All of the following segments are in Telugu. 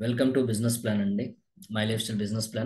వెల్కమ్ టు బిజినెస్ ప్లాన్ అండి my life lifestyle business plan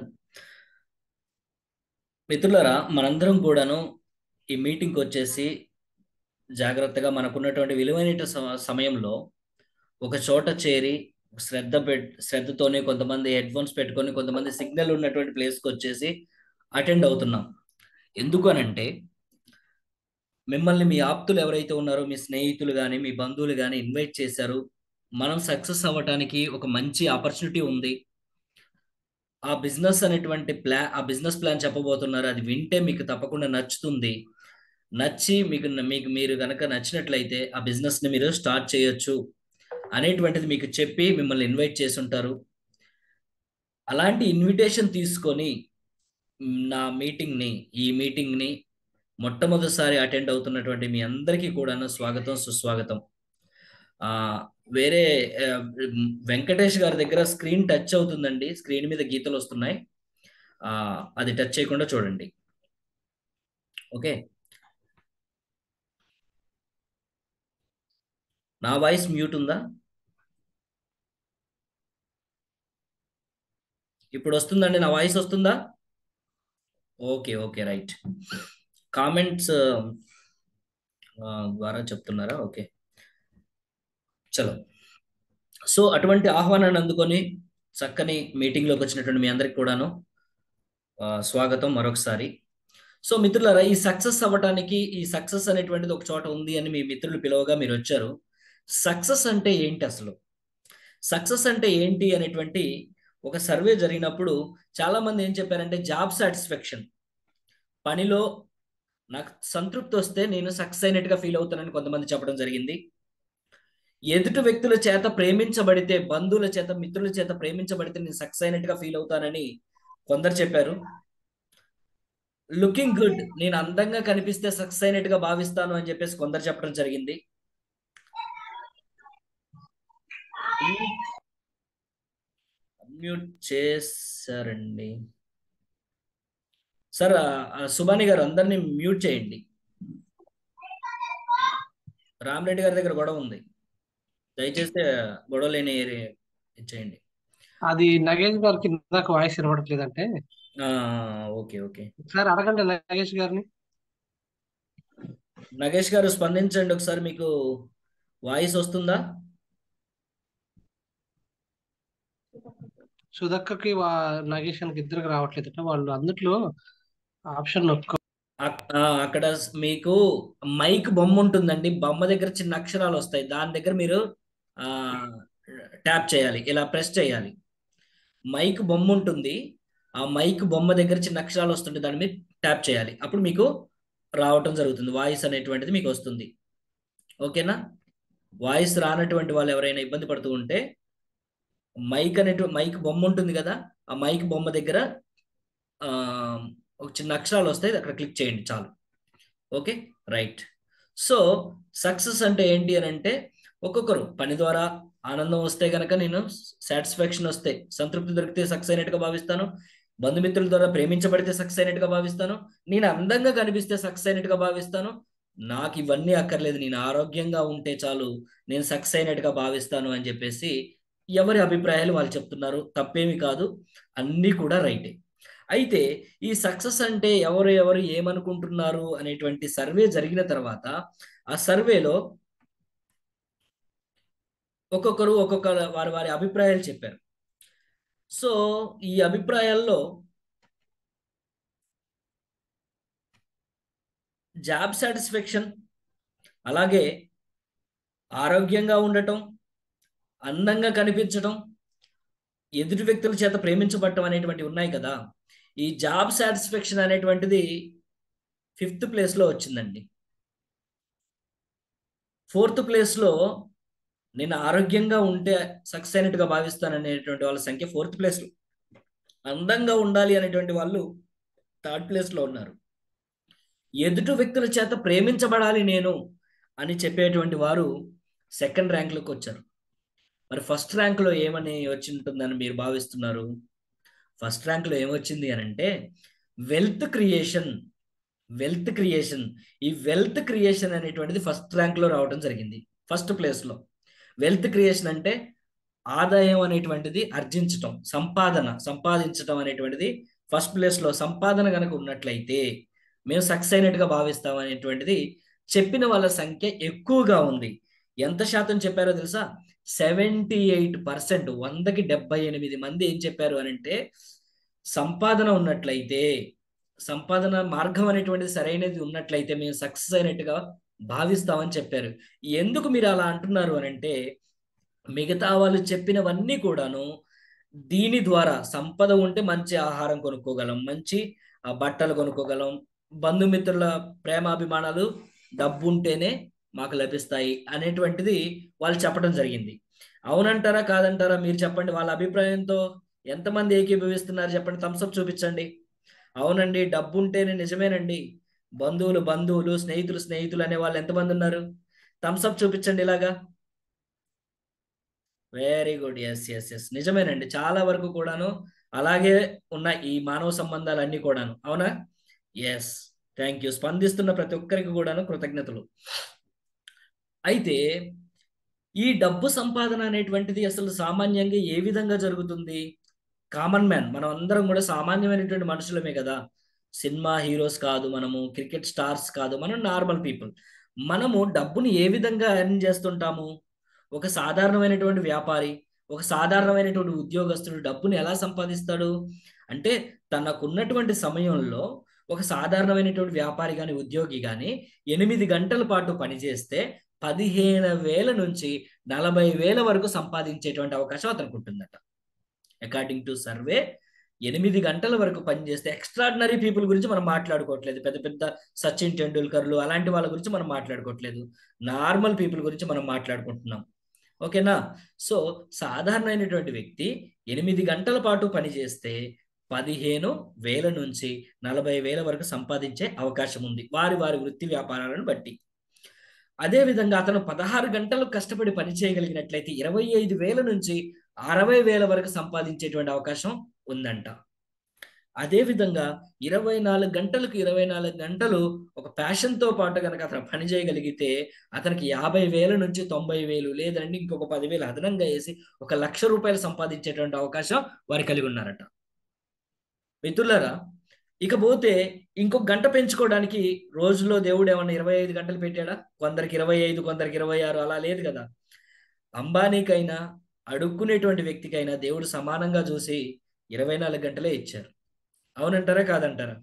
మిత్రులారా మనందరం కూడాను ఈ మీటింగ్కి వచ్చేసి జాగ్రత్తగా మనకున్నటువంటి విలువైన స- సమయంలో ఒక చోట చేరి శ్రద్ధ పెట్ శ్రద్ధతోనే కొంతమంది హెడ్ ఫోన్స్ పెట్టుకొని కొంతమంది సిగ్నల్ ఉన్నటువంటి ప్లేస్కి వచ్చేసి అటెండ్ అవుతున్నాం ఎందుకు అనంటే మిమ్మల్ని మీ ఆప్తులు ఎవరైతే ఉన్నారో మీ స్నేహితులు కానీ మీ బంధువులు కానీ ఇన్వైట్ చేశారు మనం సక్సెస్ అవ్వటానికి ఒక మంచి ఆపర్చునిటీ ఉంది ఆ బిజినెస్ అనేటువంటి ప్లాన్ ఆ బిజినెస్ ప్లాన్ చెప్పబోతున్నారు అది వింటే మీకు తప్పకుండా నచ్చుతుంది నచ్చి మీకు మీకు మీరు కనుక నచ్చినట్లయితే ఆ బిజినెస్ ని మీరు స్టార్ట్ చేయొచ్చు అనేటువంటిది మీకు చెప్పి మిమ్మల్ని ఇన్వైట్ చేసి ఉంటారు అలాంటి ఇన్విటేషన్ తీసుకొని మ్, నా మీటింగ్ ని ఈ మీటింగ్ ని మొట్టమొదటిసారి అటెండ్ అవుతున్నటువంటి మీ అందరికీ కూడాను స్వాగతం సుస్వాగతం ఆ వేరే ఆ, మ్, వెంకటేష్ గారి దగ్గర స్క్రీన్ టచ్ అవుతుందండి స్క్రీన్ మీద గీతలు వస్తున్నాయి ఆ అది టచ్ చేయకుండా చూడండి ఓకే నా వాయిస్ మ్యూట్ ఉందా ఇప్పుడు వస్తుందండి నా వాయిస్ వస్తుందా ఓకే ఓకే రైట్ కామెంట్స్ ద్వారా చెప్తున్నారా ఓకే చలో సో అటువంటి ఆహ్వానాన్ని అందుకొని చక్కని మీటింగ్లోకి వచ్చినటువంటి మీ అందరికి కూడాను ఆ, స్వాగతం మరొకసారి సో మిత్రులారా ఈ సక్సెస్ అవ్వటానికి ఈ సక్సెస్ అనేటువంటిది ఒక చోట ఉంది అని మీ మిత్రులు పిలవగా మీరు వచ్చారు సక్సెస్ అంటే ఏంటి అసలు సక్సెస్ అంటే ఏంటి అనేటువంటి ఒక సర్వే జరిగినప్పుడు చాలా మంది ఏం చెప్పారంటే జాబ్ సాటిస్ఫాక్షన్ పనిలో నాకు సంతృప్తి వస్తే నేను సక్సెస్ అయినట్టుగా ఫీల్ అవుతానని కొంతమంది చెప్పడం జరిగింది ఎదుటి వ్యక్తుల చేత ప్రేమించబడితే బంధువుల చేత మిత్రుల చేత ప్రేమించబడితే నేను సక్సెస్ అయినట్టుగా ఫీల్ అవుతానని కొందరు చెప్పారు లుకింగ్ గుడ్ నేను అందంగా కనిపిస్తే సక్సెస్ అయినట్టుగా భావిస్తాను అని చెప్పేసి కొందరు చెప్పడం జరిగింది అన్మ్యూట్ చేశారండి సార్ ఆ, ఆ, సుబాని గారు అందరినీ మ్యూట్ చేయండి రామరెడ్డి గారి దగ్గర గొడవ ఉంది దయచేసి గొడవ లేని ఏరియా ఇచ్చేయండి అది నగేష్ గారికి ఇందాక వాయిస్ వినబడట్లేదంటే ఆ, ఓకే ఓకే ఒకసారి అడగండి నగేష్ గారిని నగేష్ గారు స్పందించండి ఒకసారి మీకు వాయిస్ వస్తుందా సుధక్కకి వా నగేష్ గారికి ఇద్దరికి రావట్లేదట వాళ్ళు అందుట్లో ఆప్షన్ నొక్కో అక్- ఆ, అక్కడ స్- మీకు మైక్ బొమ్మ ఉంటుందండి బొమ్మ దగ్గర చిన్న అక్షరాలు వస్తాయి దాని దగ్గర మీరు ఆ ట్యాప్ చేయాలి ఇలా ప్రెస్ చేయాలి మైక్ బొమ్మ ఉంటుంది ఆ మైక్ బొమ్మ దగ్గర చిన్న అక్షరాలు వస్తుంటే దాని మీద ట్యాప్ చేయాలి అప్పుడు మీకు రావటం జరుగుతుంది వాయిస్ అనేటువంటిది మీకు వస్తుంది ఓకేనా వాయిస్ రానటువంటి వాళ్ళు ఎవరైనా ఇబ్బంది పడుతూ ఉంటే మైక్ అనేటు మైక్ బొమ్మ ఉంటుంది కదా ఆ మైక్ బొమ్మ దగ్గర ఆ, ఒక చిన్న అక్షరాలు వస్తాయి అక్కడ క్లిక్ చేయండి చాలు ఓకే రైట్ సో సక్సెస్ అంటే ఏంటి అని అంటే ఒక్కొక్కరు పని ద్వారా ఆనందం వస్తే కనుక నేను సాటిస్ఫాక్షన్ వస్తే సంతృప్తి దొరికితే సక్సెస్ అయినట్టుగా భావిస్తాను బంధుమిత్రుల ద్వారా ప్రేమించబడితే సక్సెస్ అయినట్టుగా భావిస్తాను నేను అందంగా కనిపిస్తే సక్సెస్ అయినట్టుగా భావిస్తాను నాకు ఇవన్నీ అక్కర్లేదు నేను ఆరోగ్యంగా ఉంటే చాలు నేను సక్సెస్ అయినట్టుగా భావిస్తాను అని చెప్పేసి ఎవరి అభిప్రాయాలు వాళ్ళు చెప్తున్నారు తప్పేమి కాదు అన్నీ కూడా రైటే అయితే ఈ సక్సెస్ అంటే ఎవరు ఎవరు ఏమనుకుంటున్నారు అనేటువంటి సర్వే జరిగిన తర్వాత ఆ సర్వేలో ఒక్కొక్కరు ఒక్కొక్క వారి వారి అభిప్రాయాలు చెప్పారు సో ఈ అభిప్రాయాల్లో జాబ్ సాటిస్ఫాక్షన్ అలాగే ఆరోగ్యంగా ఉండటం అందంగా కనిపించడం ఎదుటి వ్యక్తుల చేత ప్రేమించబడటం అనేటువంటివి ఉన్నాయి కదా ఈ జాబ్ సాటిస్ఫాక్షన్ అనేటువంటిది ఫిఫ్త్ ప్లేస్లో వచ్చిందండి ఫోర్త్ ప్లేస్లో నేను ఆరోగ్యంగా ఉంటే సక్సెస్ అయినట్టుగా భావిస్తాను అనేటువంటి వాళ్ళ సంఖ్య ఫోర్త్ ప్లేస్లో అందంగా ఉండాలి అనేటువంటి వాళ్ళు థర్డ్ ప్లేస్లో ఉన్నారు ఎదుటి వ్యక్తుల చేత ప్రేమించబడాలి నేను అని చెప్పేటువంటి వారు సెకండ్ ర్యాంక్లోకి వచ్చారు మరి ఫస్ట్ ర్యాంక్లో ఏమని వచ్చి ఉంటుందని మీరు భావిస్తున్నారు ఫస్ట్ ర్యాంక్లో ఏమొచ్చింది అని అంటే వెల్త్ క్రియేషన్ వెల్త్ క్రియేషన్ ఈ వెల్త్ క్రియేషన్ అనేటువంటిది ఫస్ట్ ర్యాంక్లో రావడం జరిగింది ఫస్ట్ ప్లేస్లో వెల్త్ క్రియేషన్ అంటే ఆదాయం అనేటువంటిది ఆర్జించటం సంపాదన సంపాదించటం అనేటువంటిది ఫస్ట్ ప్లేస్ లో సంపాదన కనుక ఉన్నట్లయితే మేము సక్సెస్ అయినట్టుగా భావిస్తాం అనేటువంటిది చెప్పిన వాళ్ళ సంఖ్య ఎక్కువగా ఉంది ఎంత శాతం చెప్పారో తెలుసా సెవెంటీ ఎయిట్ పర్సెంట్ వందకి డెబ్బై ఎనిమిది మంది ఏం చెప్పారు అని అంటే సంపాదన ఉన్నట్లయితే సంపాదన మార్గం అనేటువంటిది సరైనది ఉన్నట్లయితే మేము సక్సెస్ అయినట్టుగా భావిస్తామని చెప్పారు ఎందుకు మీరు అలా అంటున్నారు అని అంటే మిగతా వాళ్ళు చెప్పినవన్నీ కూడాను దీని ద్వారా సంపద ఉంటే మంచి ఆహారం కొనుక్కోగలం మంచి ఆ, బట్టలు కొనుక్కోగలం బంధుమిత్రుల ప్రేమాభిమానాలు డబ్బు ఉంటేనే మాకు లభిస్తాయి అనేటువంటిది వాళ్ళు చెప్పడం జరిగింది అవునంటారా కాదంటారా మీరు చెప్పండి వాళ్ళ అభిప్రాయంతో ఎంతమంది ఏకీభవిస్తున్నారు చెప్పండి థమ్స్అప్ చూపించండి అవునండి డబ్బు ఉంటేనే నిజమేనండి బంధువులు బంధువులు స్నేహితులు స్నేహితులు అనే వాళ్ళు ఎంతమంది ఉన్నారు థమ్స్అప్ చూపించండి ఇలాగా very good yes yes yes నిజమేనండి చాలా వరకు కూడాను అలాగే ఉన్న ఈ మానవ సంబంధాలన్నీ కూడాను అవునా ఎస్ థ్యాంక్ యూ స్పందిస్తున్న ప్రతి ఒక్కరికి కూడాను కృతజ్ఞతలు అయితే ఈ డబ్బు సంపాదన అనేటువంటిది అసలు సామాన్యంగా ఏ విధంగా జరుగుతుంది కామన్ మ్యాన్ మనం అందరం కూడా సామాన్యమైనటువంటి మనుషులమే కదా సినిమా హీరోస్ కాదు మనము క్రికెట్ స్టార్స్ కాదు మనం నార్మల్ పీపుల్ మనము డబ్బుని ఏ విధంగా ఎర్న్ చేస్తుంటాము ఒక సాధారణమైనటువంటి వ్యాపారి ఒక సాధారణమైనటువంటి ఉద్యోగస్తుడు డబ్బుని ఎలా సంపాదిస్తాడు అంటే తనకున్నటువంటి సమయంలో ఒక సాధారణమైనటువంటి వ్యాపారి కానీ ఉద్యోగి కానీ ఎనిమిది గంటల పాటు పనిచేస్తే పదిహేను వేల నుంచి నలభై వేల వరకు సంపాదించేటువంటి అవకాశం అతనికి ఉంటుందట అకార్డింగ్ టు సర్వే ఎనిమిది గంటల వరకు పనిచేస్తే ఎక్స్ట్రాడినరీ పీపుల్ గురించి మనం మాట్లాడుకోవట్లేదు పెద్ద పెద్ద సచిన్ టెండూల్కర్లు అలాంటి వాళ్ళ గురించి మనం మాట్లాడుకోవట్లేదు నార్మల్ పీపుల్ గురించి మనం మాట్లాడుకుంటున్నాం ఓకేనా సో సాధారణమైనటువంటి వ్యక్తి ఎనిమిది గంటల పాటు పనిచేస్తే పదిహేను వేల నుంచి నలభై వేల వరకు సంపాదించే అవకాశం ఉంది వారి వారి వృత్తి వ్యాపారాలను బట్టి అదే విధంగా అతను పదహారు గంటలు కష్టపడి పని చేయగలిగినట్లయితే ఇరవై ఐదు వేల నుంచి అరవై వేల వరకు సంపాదించేటువంటి అవకాశం ఉందంట అదే విధంగా ఇరవై నాలుగు గంటలకు ఇరవై నాలుగు గంటలు ఒక ప్యాషన్ తో పాటు కనుక అతను పని చేయగలిగితే అతనికి యాభై వేల నుంచి తొంభై వేలు లేదంటే ఇంకొక పదివేలు అదనంగా వేసి ఒక లక్ష రూపాయలు సంపాదించేటువంటి అవకాశం వారు కలిగి ఉన్నారట మిత్రులారా ఇకపోతే ఇంకొక గంట పెంచుకోవడానికి రోజులో దేవుడు ఏమన్నా ఇరవై ఐదు గంటలు పెట్టాడా కొందరికి ఇరవై ఐదు కొందరికి ఇరవై ఆరు అలా లేదు కదా అంబానీకైనా అడుక్కునేటువంటి వ్యక్తికైనా దేవుడు సమానంగా చూసి ఇరవై నాలుగు గంటలే ఇచ్చారు అవునంటారా కాదంటారా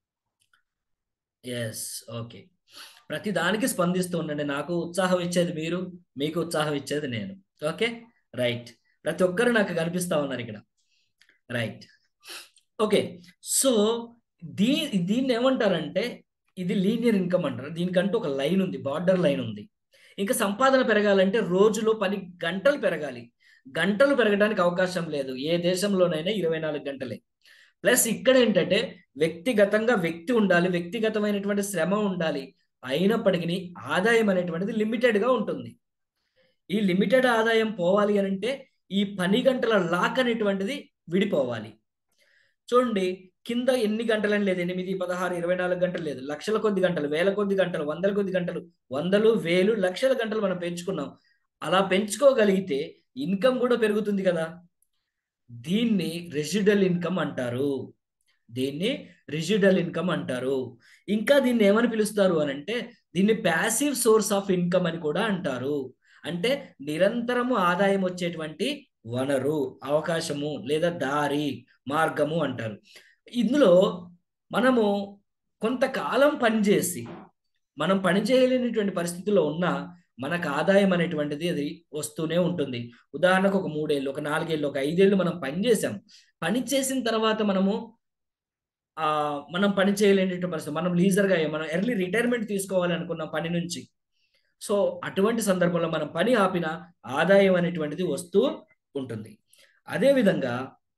ఎస్ ఓకే ప్రతి దానికి స్పందిస్తూ ఉండండి నాకు ఉత్సాహం ఇచ్చేది మీరు మీకు ఉత్సాహం ఇచ్చేది నేను ఓకే రైట్ ప్రతి ఒక్కరు నాకు కనిపిస్తా ఉన్నారు ఇక్కడ రైట్ ఓకే సో దీ దీన్ని ఏమంటారంటే ఇది లీనియర్ ఇన్కమ్ అంటారు దీనికంటూ ఒక లైన్ ఉంది బార్డర్ లైన్ ఉంది ఇంకా సంపాదన పెరగాలంటే రోజులో పది గంటలు పెరగాలి గంటలు పెరగడానికి అవకాశం లేదు ఏ దేశంలోనైనా ఇరవై నాలుగు గంటలే ప్లస్ ఇక్కడ ఏంటంటే వ్యక్తిగతంగా వ్యక్తి ఉండాలి వ్యక్తిగతమైనటువంటి శ్రమ ఉండాలి అయినప్పటికీ ఆదాయం అనేటువంటిది లిమిటెడ్ గా ఉంటుంది ఈ లిమిటెడ్ ఆదాయం పోవాలి అని అంటే ఈ పని గంటల లాక్ అనేటువంటిది విడిపోవాలి చూడండి కింద ఎన్ని గంటలని లేదు ఎనిమిది పదహారు ఇరవై నాలుగు గంటలు లేదు లక్షల కొద్ది గంటలు వేల కొద్ది గంటలు వందల కొద్ది గంటలు వందలు వేలు లక్షల గంటలు మనం పెంచుకున్నాం అలా పెంచుకోగలిగితే ఇన్కమ్ కూడా పెరుగుతుంది కదా దీన్ని రెసిడల్ ఇన్కమ్ అంటారు దీన్ని రిజిడల్ ఇన్కమ్ అంటారు ఇంకా దీన్ని ఏమని పిలుస్తారు అని అంటే దీన్ని ప్యాసివ్ సోర్స్ ఆఫ్ ఇన్కమ్ అని కూడా అంటారు అంటే నిరంతరము ఆదాయం వచ్చేటువంటి వనరు అవకాశము లేదా దారి మార్గము అంటారు ఇందులో మనము కొంతకాలం పనిచేసి మనం పని చేయలేనటువంటి పరిస్థితుల్లో ఉన్న మనకు ఆదాయం అనేటువంటిది అది వస్తూనే ఉంటుంది ఉదాహరణకు ఒక మూడేళ్ళు ఒక నాలుగేళ్ళు ఒక ఐదేళ్ళు మనం పని చేసాం పని చేసిన తర్వాత మనము ఆ మనం పని చేయలేనటువంటి పరిస్థితి మనం లీజర్గా మనం ఎర్లీ రిటైర్మెంట్ తీసుకోవాలి అనుకున్నాం పని నుంచి సో అటువంటి సందర్భంలో మనం పని ఆపిన ఆదాయం అనేటువంటిది వస్తూ ఉంటుంది అదేవిధంగా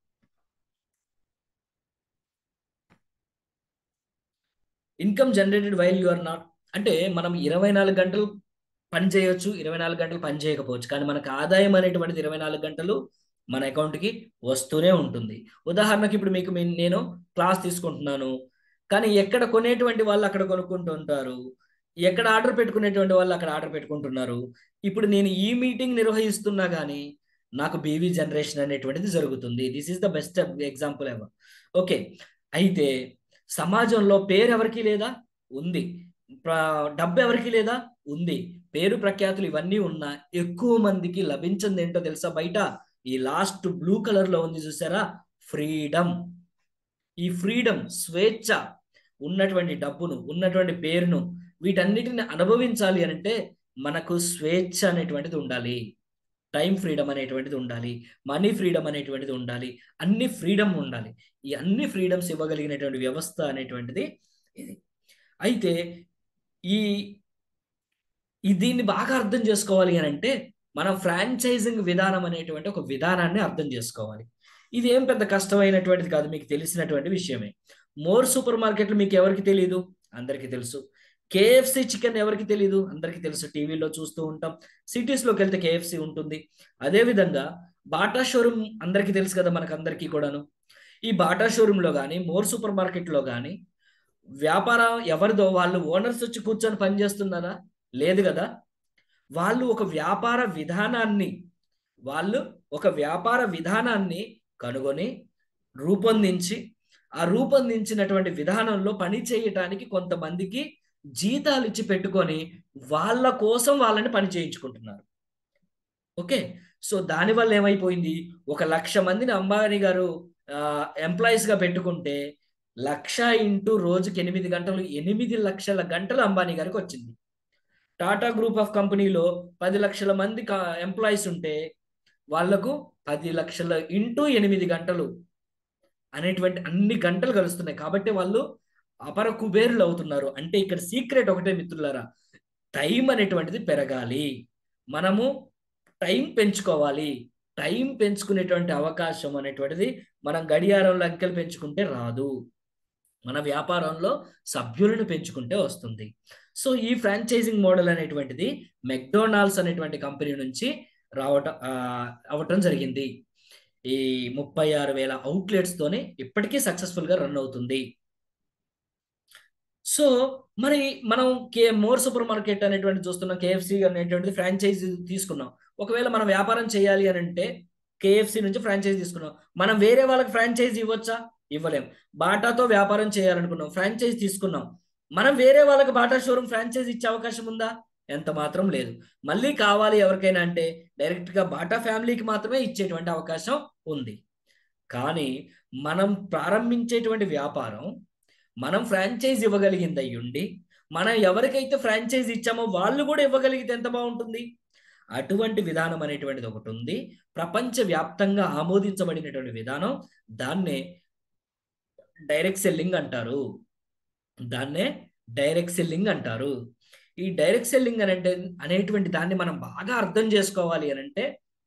income generated while you are not అంటే మనం ఇరవై నాలుగు గంటలు పని చేయొచ్చు ఇరవై నాలుగు గంటలు పని చేయకపోవచ్చు కానీ మనకు ఆదాయం అనేటువంటిది ఇరవై నాలుగు గంటలు మన అకౌంట్కి వస్తూనే ఉంటుంది ఉదాహరణకి ఇప్పుడు మీకు మీ- నేను క్లాస్ తీసుకుంటున్నాను కానీ ఎక్కడ కొనేటువంటి వాళ్ళు అక్కడ కొనుక్కుంటూ ఉంటారు ఎక్కడ ఆర్డర్ పెట్టుకునేటువంటి వాళ్ళు అక్కడ ఆర్డర్ పెట్టుకుంటున్నారు ఇప్పుడు నేను ఈ మీటింగ్ నిర్వహిస్తున్నా కానీ నాకు బీవీ జనరేషన్ అనేటువంటిది జరుగుతుంది this is the best example ever okay అయితే సమాజంలో పేరు ఎవరికి లేదా ఉంది ప్ర- డబ్బు ఎవరికి లేదా ఉంది పేరు ప్రఖ్యాతులు ఇవన్నీ ఉన్నా ఎక్కువ మందికి లభించింది ఏంటో తెలుసా బయట ఈ లాస్ట్ బ్లూ కలర్ లో ఉంది చూసారా ఫ్రీడమ్ ఈ ఫ్రీడమ్ స్వేచ్ఛ ఉన్నటువంటి డబ్బును ఉన్నటువంటి పేరును వీటన్నిటిని అనుభవించాలి అని అంటే మనకు స్వేచ్ఛ అనేటువంటిది ఉండాలి టైం ఫ్రీడమ్ అనేటువంటిది ఉండాలి మనీ ఫ్రీడమ్ అనేటువంటిది ఉండాలి అన్ని ఫ్రీడమ్ ఉండాలి ఈ అన్ని ఫ్రీడమ్స్ ఇవ్వగలిగినటువంటి వ్యవస్థ అనేటువంటిది ఇది అయితే ఈ ఈ దీన్ని బాగా అర్థం చేసుకోవాలి అని అంటే మనం ఫ్రాంచైజింగ్ విధానం అనేటువంటి ఒక విధానాన్ని అర్థం చేసుకోవాలి ఇది ఏం పెద్ద కష్టమైనటువంటిది కాదు మీకు తెలిసినటువంటి విషయమే మోర్ సూపర్ మార్కెట్లు మీకు ఎవరికి తెలియదు అందరికీ తెలుసు కేఎఫ్సి చికెన్ ఎవరికి తెలియదు అందరికీ తెలుసు టీవీలో చూస్తూ ఉంటాం సిటీస్లోకి వెళ్తే కేఎఫ్సి ఉంటుంది అదేవిధంగా బాటా షోరూమ్ అందరికీ తెలుసు కదా మనకు అందరికీ కూడాను ఈ బాటా షోరూంలో కానీ మోర్ సూపర్ మార్కెట్లో కానీ వ్యాపారం ఎవరిదో వాళ్ళు ఓనర్స్ వచ్చి కూర్చొని పనిచేస్తున్నారా లేదు కదా వాళ్ళు ఒక వ్యాపార విధానాన్ని వాళ్ళు ఒక వ్యాపార విధానాన్ని కనుగొని రూపొందించి ఆ రూపొందించినటువంటి విధానంలో పని చేయటానికి కొంతమందికి జీతాలు ఇచ్చి పెట్టుకొని వాళ్ళ కోసం వాళ్ళని పని చేయించుకుంటున్నారు ఓకే సో దానివల్ల ఏమైపోయింది ఒక లక్ష మందిని అంబానీ గారు ఎంప్లాయీస్ గా పెట్టుకుంటే లక్ష ఇంటూ రోజుకి ఎనిమిది గంటలు ఎనిమిది లక్షల గంటలు అంబానీ గారికి వచ్చింది టాటా గ్రూప్ ఆఫ్ కంపెనీలో పది లక్షల మంది ఎంప్లాయీస్ ఉంటే వాళ్లకు పది లక్షల ఇంటూ ఎనిమిది గంటలు అనేటువంటి అన్ని గంటలు కలుస్తున్నాయి కాబట్టి వాళ్ళు అపర కుబేరులు అవుతున్నారు అంటే ఇక్కడ సీక్రెట్ ఒకటే మిత్రులారా టైం అనేటువంటిది పెరగాలి మనము టైం పెంచుకోవాలి టైం పెంచుకునేటువంటి అవకాశం అనేటువంటిది మనం గడియారంలో అంకెలు పెంచుకుంటే రాదు మన వ్యాపారంలో సభ్యులను పెంచుకుంటే వస్తుంది సో ఈ ఫ్రాంచైజింగ్ మోడల్ అనేటువంటిది మెక్డొనాల్డ్స్ అనేటువంటి కంపెనీ నుంచి రావటం అవటం జరిగింది ఈ ముప్పై ఆరు వేల అవుట్లెట్స్ తోనే ఇప్పటికీ సక్సెస్ఫుల్ గా రన్ అవుతుంది సో మరి మనం కే మోర్ సూపర్ మార్కెట్ అనేటువంటి చూస్తున్నాం కేఎఫ్సి అనేటువంటిది ఫ్రాంచైజీ తీసుకున్నాం ఒకవేళ మనం వ్యాపారం చేయాలి అని అంటే కేఎఫ్సి నుంచి ఫ్రాంచైజీ తీసుకున్నాం మనం వేరే వాళ్ళకి ఫ్రాంచైజీ ఇవ్వచ్చా ఇవ్వలేం బాటాతో వ్యాపారం చేయాలనుకున్నాం ఫ్రాంచైజీ తీసుకున్నాం మనం వేరే వాళ్ళకి బాటా షోరూమ్ ఫ్రాంచైజీ ఇచ్చే అవకాశం ఉందా ఎంత మాత్రం లేదు మళ్ళీ కావాలి ఎవరికైనా అంటే డైరెక్ట్ గా బాటా ఫ్యామిలీకి మాత్రమే ఇచ్చేటువంటి అవకాశం ఉంది కానీ మనం ప్రారంభించేటువంటి వ్యాపారం మనం ఫ్రాంచైజ్ ఇవ్వగలిగింది అయ్యుండి మనం ఎవరికైతే ఫ్రాంచైజ్ ఇచ్చామో వాళ్ళు కూడా ఇవ్వగలిగితే ఎంత బాగుంటుంది అటువంటి విధానం అనేటువంటిది ఒకటి ఉంది ప్రపంచ వ్యాప్తంగా ఆమోదించబడినటువంటి విధానం దాన్నే డైరెక్ట్ సెల్లింగ్ అంటారు దాన్నే డైరెక్ట్ సెల్లింగ్ అంటారు ఈ డైరెక్ట్ సెల్లింగ్ అని అంటే అనేటువంటి దాన్ని మనం బాగా అర్థం చేసుకోవాలి అని అంటే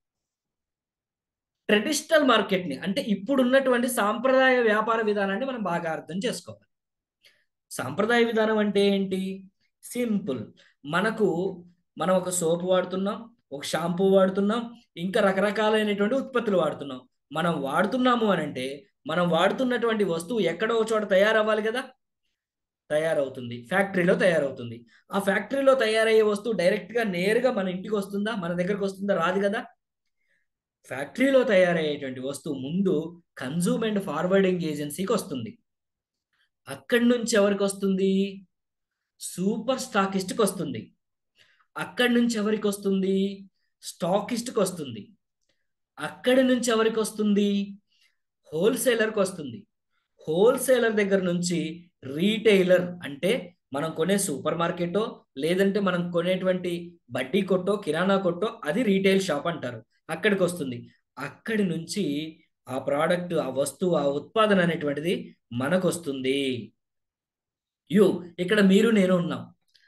ట్రెడిషనల్ మార్కెట్ని అంటే ఇప్పుడు ఉన్నటువంటి సాంప్రదాయ వ్యాపార విధానాన్ని మనం బాగా అర్థం చేసుకోవాలి సాంప్రదాయ విధానం అంటే ఏంటి సింపుల్ మనకు మనం ఒక సోప్ వాడుతున్నాం ఒక షాంపూ వాడుతున్నాం ఇంకా రకరకాలైనటువంటి ఉత్పత్తులు వాడుతున్నాం మనం వాడుతున్నాము అని అంటే మనం వాడుతున్నటువంటి వస్తువు ఎక్కడో చోట తయారవ్వాలి కదా తయారవుతుంది ఫ్యాక్టరీలో తయారవుతుంది ఆ ఫ్యాక్టరీలో తయారయ్యే వస్తువు డైరెక్ట్ గా నేరుగా మన ఇంటికి వస్తుందా మన దగ్గరకు వస్తుందా రాదు కదా ఫ్యాక్టరీలో తయారయ్యేటువంటి వస్తువు ముందు కన్జ్యూమ్ అండ్ ఫార్వర్డింగ్ ఏజెన్సీకి వస్తుంది అక్కడి నుంచి ఎవరికి వస్తుంది సూపర్ స్టాకిస్ట్కి వస్తుంది అక్కడి నుంచి ఎవరికి వస్తుంది స్టాకిస్ట్కి వస్తుంది అక్కడి నుంచి ఎవరికి వస్తుంది హోల్సేలర్కి వస్తుంది హోల్సేలర్ దగ్గర నుంచి రీటైలర్ అంటే మనం కొనే సూపర్ మార్కెటో లేదంటే మనం కొనేటువంటి బడ్డీ కొట్టో కిరాణా కొట్టో అది రీటైల్ షాప్ అంటారు అక్కడికి వస్తుంది అక్కడి నుంచి ఆ ప్రోడక్ట్ ఆ వస్తువు ఆ ఉత్పాదన అనేటువంటిది మనకు వస్తుంది యు ఇక్కడ మీరు నేను ఉన్నాం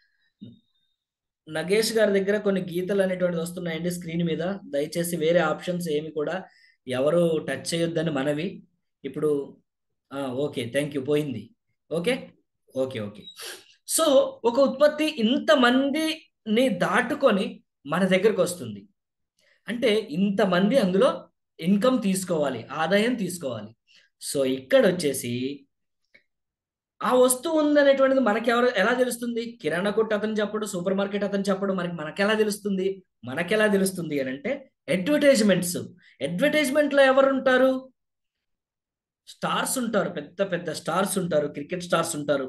నగేష్ గారి దగ్గర కొన్ని గీతలు అనేటువంటిది వస్తున్నాయండి స్క్రీన్ మీద దయచేసి వేరే ఆప్షన్స్ ఏమి కూడా ఎవరు టచ్ చేయొద్దని మనవి ఇప్పుడు ఓకే థ్యాంక్ యూ పోయింది ఓకే ఓకే ఓకే సో ఒక ఉత్పత్తి ఇంతమందిని దాటుకొని మన దగ్గరకు వస్తుంది అంటే ఇంతమంది అందులో ఇన్కమ్ తీసుకోవాలి ఆదాయం తీసుకోవాలి సో ఇక్కడ వచ్చేసి ఆ వస్తువు ఉందనేటువంటిది మనకి ఎవరు ఎలా తెలుస్తుంది కిరాణా కొట్టు అతను చెప్పడు సూపర్ మార్కెట్ అతను చెప్పడు మనకి మనకెలా తెలుస్తుంది మనకెలా తెలుస్తుంది అని అంటే అడ్వర్టైజ్మెంట్స్ అడ్వర్టైజ్మెంట్లో ఎవరు ఉంటారు స్టార్స్ ఉంటారు పెద్ద పెద్ద స్టార్స్ ఉంటారు క్రికెట్ స్టార్స్ ఉంటారు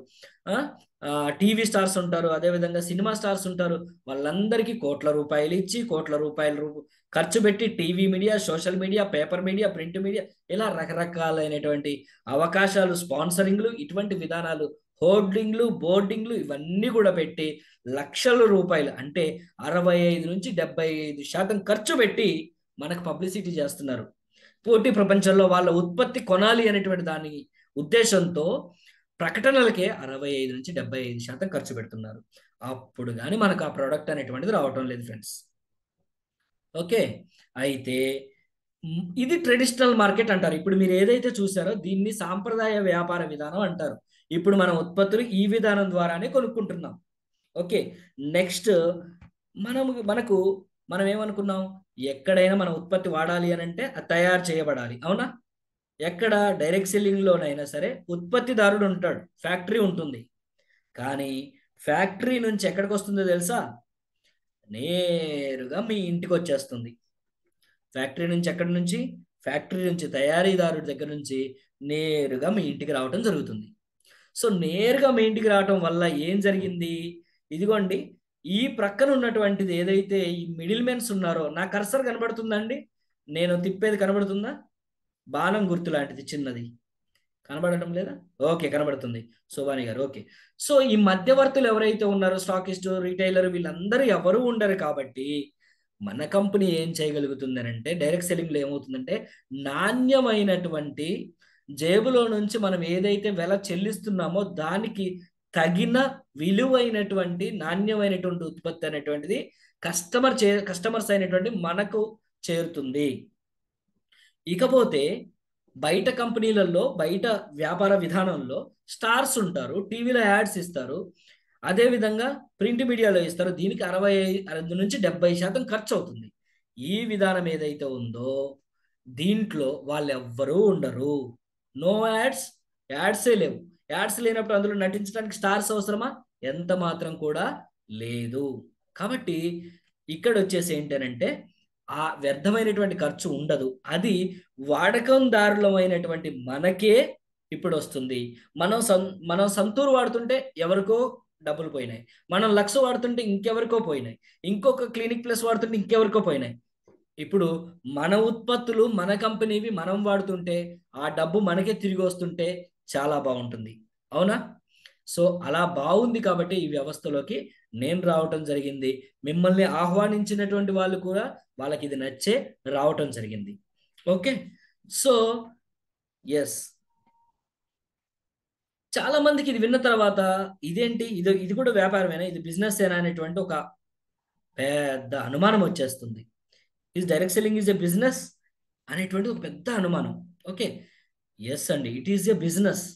టీవీ స్టార్స్ ఉంటారు అదేవిధంగా సినిమా స్టార్స్ ఉంటారు వాళ్ళందరికీ కోట్ల రూపాయలు ఇచ్చి కోట్ల రూపాయలు రూ ఖర్చు పెట్టి TV media social media paper media print media ఇలా రకరకాలైనటువంటి అవకాశాలు స్పాన్సరింగ్లు ఇటువంటి విధానాలు హోర్డింగ్లు బోర్డింగ్లు ఇవన్నీ కూడా పెట్టి లక్షల రూపాయలు అంటే అరవై ఐదు నుంచి డెబ్బై ఐదు శాతం ఖర్చు పెట్టి మనకు పబ్లిసిటీ చేస్తున్నారు పోటీ ప్రపంచంలో వాళ్ళ ఉత్పత్తి కొనాలి అనేటువంటి దాని ఉద్దేశంతో ప్రకటనలకే అరవై ఐదు నుంచి డెబ్బై ఐదు శాతం ఖర్చు పెడుతున్నారు అప్పుడు కానీ మనకు ఆ ప్రోడక్ట్ అనేటువంటిది రావటం లేదు ఫ్రెండ్స్ ఓకే అయితే మ్, ఇది ట్రెడిషనల్ మార్కెట్ అంటారు ఇప్పుడు మీరు ఏదైతే చూసారో దీన్ని సాంప్రదాయ వ్యాపార విధానం అంటారు ఇప్పుడు మన ఉత్పత్తులు ఈ విధానం ద్వారానే కొనుక్కుంటున్నాం ఓకే నెక్స్ట్ మనం మనకు మనం ఏమనుకున్నాం ఎక్కడైనా మన ఉత్పత్తి వాడాలి అని అంటే అది తయారు చేయబడాలి అవునా ఎక్కడ డైరెక్ట్ సెల్లింగ్లోనైనా సరే ఉత్పత్తిదారుడు ఉంటాడు ఫ్యాక్టరీ ఉంటుంది కానీ ఫ్యాక్టరీ నుంచి ఎక్కడికి వస్తుందో తెలుసా నేరుగా మీ ఇంటికి వచ్చేస్తుంది ఫ్యాక్టరీ నుంచి ఎక్కడి నుంచి ఫ్యాక్టరీ నుంచి తయారీదారుడి దగ్గర నుంచి నేరుగా మీ ఇంటికి రావటం జరుగుతుంది సో నేరుగా మీ ఇంటికి రావటం వల్ల ఏం జరిగింది ఇదిగోండి ఈ ప్రక్కన ఉన్నటువంటిది ఏదైతే ఈ మిడిల్ మెన్స్ ఉన్నారో నా కర్సర్ కనబడుతుందండి నేను తిప్పేది కనబడుతుందా బాణం గుర్తు లాంటిది చిన్నది కనబడటం లేదా ఓకే కనబడుతుంది శోభాని గారు ఓకే సో ఈ మధ్యవర్తులు ఎవరైతే ఉన్నారో స్టాకిస్ట్ రీటైలర్ వీళ్ళందరూ ఎవరు ఉండరు కాబట్టి మన కంపెనీ ఏం చేయగలుగుతుంది అంటే డైరెక్ట్ సెల్లింగ్లో ఏమవుతుందంటే నాణ్యమైనటువంటి జేబులో నుంచి మనం ఏదైతే వెల చెల్లిస్తున్నామో దానికి తగిన విలువైనటువంటి నాణ్యమైనటువంటి ఉత్పత్తి అనేటువంటిది కస్టమర్ చే కస్టమర్స్ అయినటువంటి మనకు చేరుతుంది ఇకపోతే బయట కంపెనీలలో బయట వ్యాపార విధానంలో స్టార్స్ ఉంటారు టీవీలో యాడ్స్ ఇస్తారు అదేవిధంగా ప్రింట్ మీడియాలో ఇస్తారు దీనికి అరవై ఐదు నుంచి డెబ్బై శాతం ఖర్చు అవుతుంది ఈ విధానం ఏదైతే ఉందో దీంట్లో వాళ్ళు ఎవ్వరూ ఉండరు నో యాడ్స్ యాడ్సే లేవు యాడ్స్ లేనప్పుడు అందులో నటించడానికి స్టార్స్ అవసరమా ఎంత మాత్రం కూడా లేదు కాబట్టి ఇక్కడ వచ్చేసి ఏంటనంటే ఆ వ్యర్థమైనటువంటి ఖర్చు ఉండదు అది వాడకందారులమైనటువంటి మనకే ఇప్పుడు వస్తుంది మనం సం మనం సంతూరు వాడుతుంటే ఎవరికో డబ్బులు పోయినాయి మనం లక్ష వాడుతుంటే ఇంకెవరికో పోయినాయి ఇంకొక క్లినిక్ ప్లస్ వాడుతుంటే ఇంకెవరికో పోయినాయి ఇప్పుడు మన ఉత్పత్తులు మన కంపెనీవి మనం వాడుతుంటే ఆ డబ్బు మనకే తిరిగి వస్తుంటే చాలా బాగుంటుంది అవునా సో అలా బాగుంది కాబట్టి ఈ వ్యవస్థలోకి నేను రావటం జరిగింది మిమ్మల్ని ఆహ్వానించినటువంటి వాళ్ళు కూడా వాళ్ళకి ఇది నచ్చే రావటం జరిగింది ఓకే సో ఎస్ చాలా మందికి ఇది విన్న తర్వాత ఇదేంటి ఇది ఇది కూడా వ్యాపారమేనా ఇది బిజినెస్ ఏనా అనేటువంటి ఒక పెద్ద అనుమానం వచ్చేస్తుంది is direct selling is a business అనేటువంటి ఒక పెద్ద అనుమానం ఓకే ఎస్ అండి ఇట్ ఈస్ ఎ బిజినెస్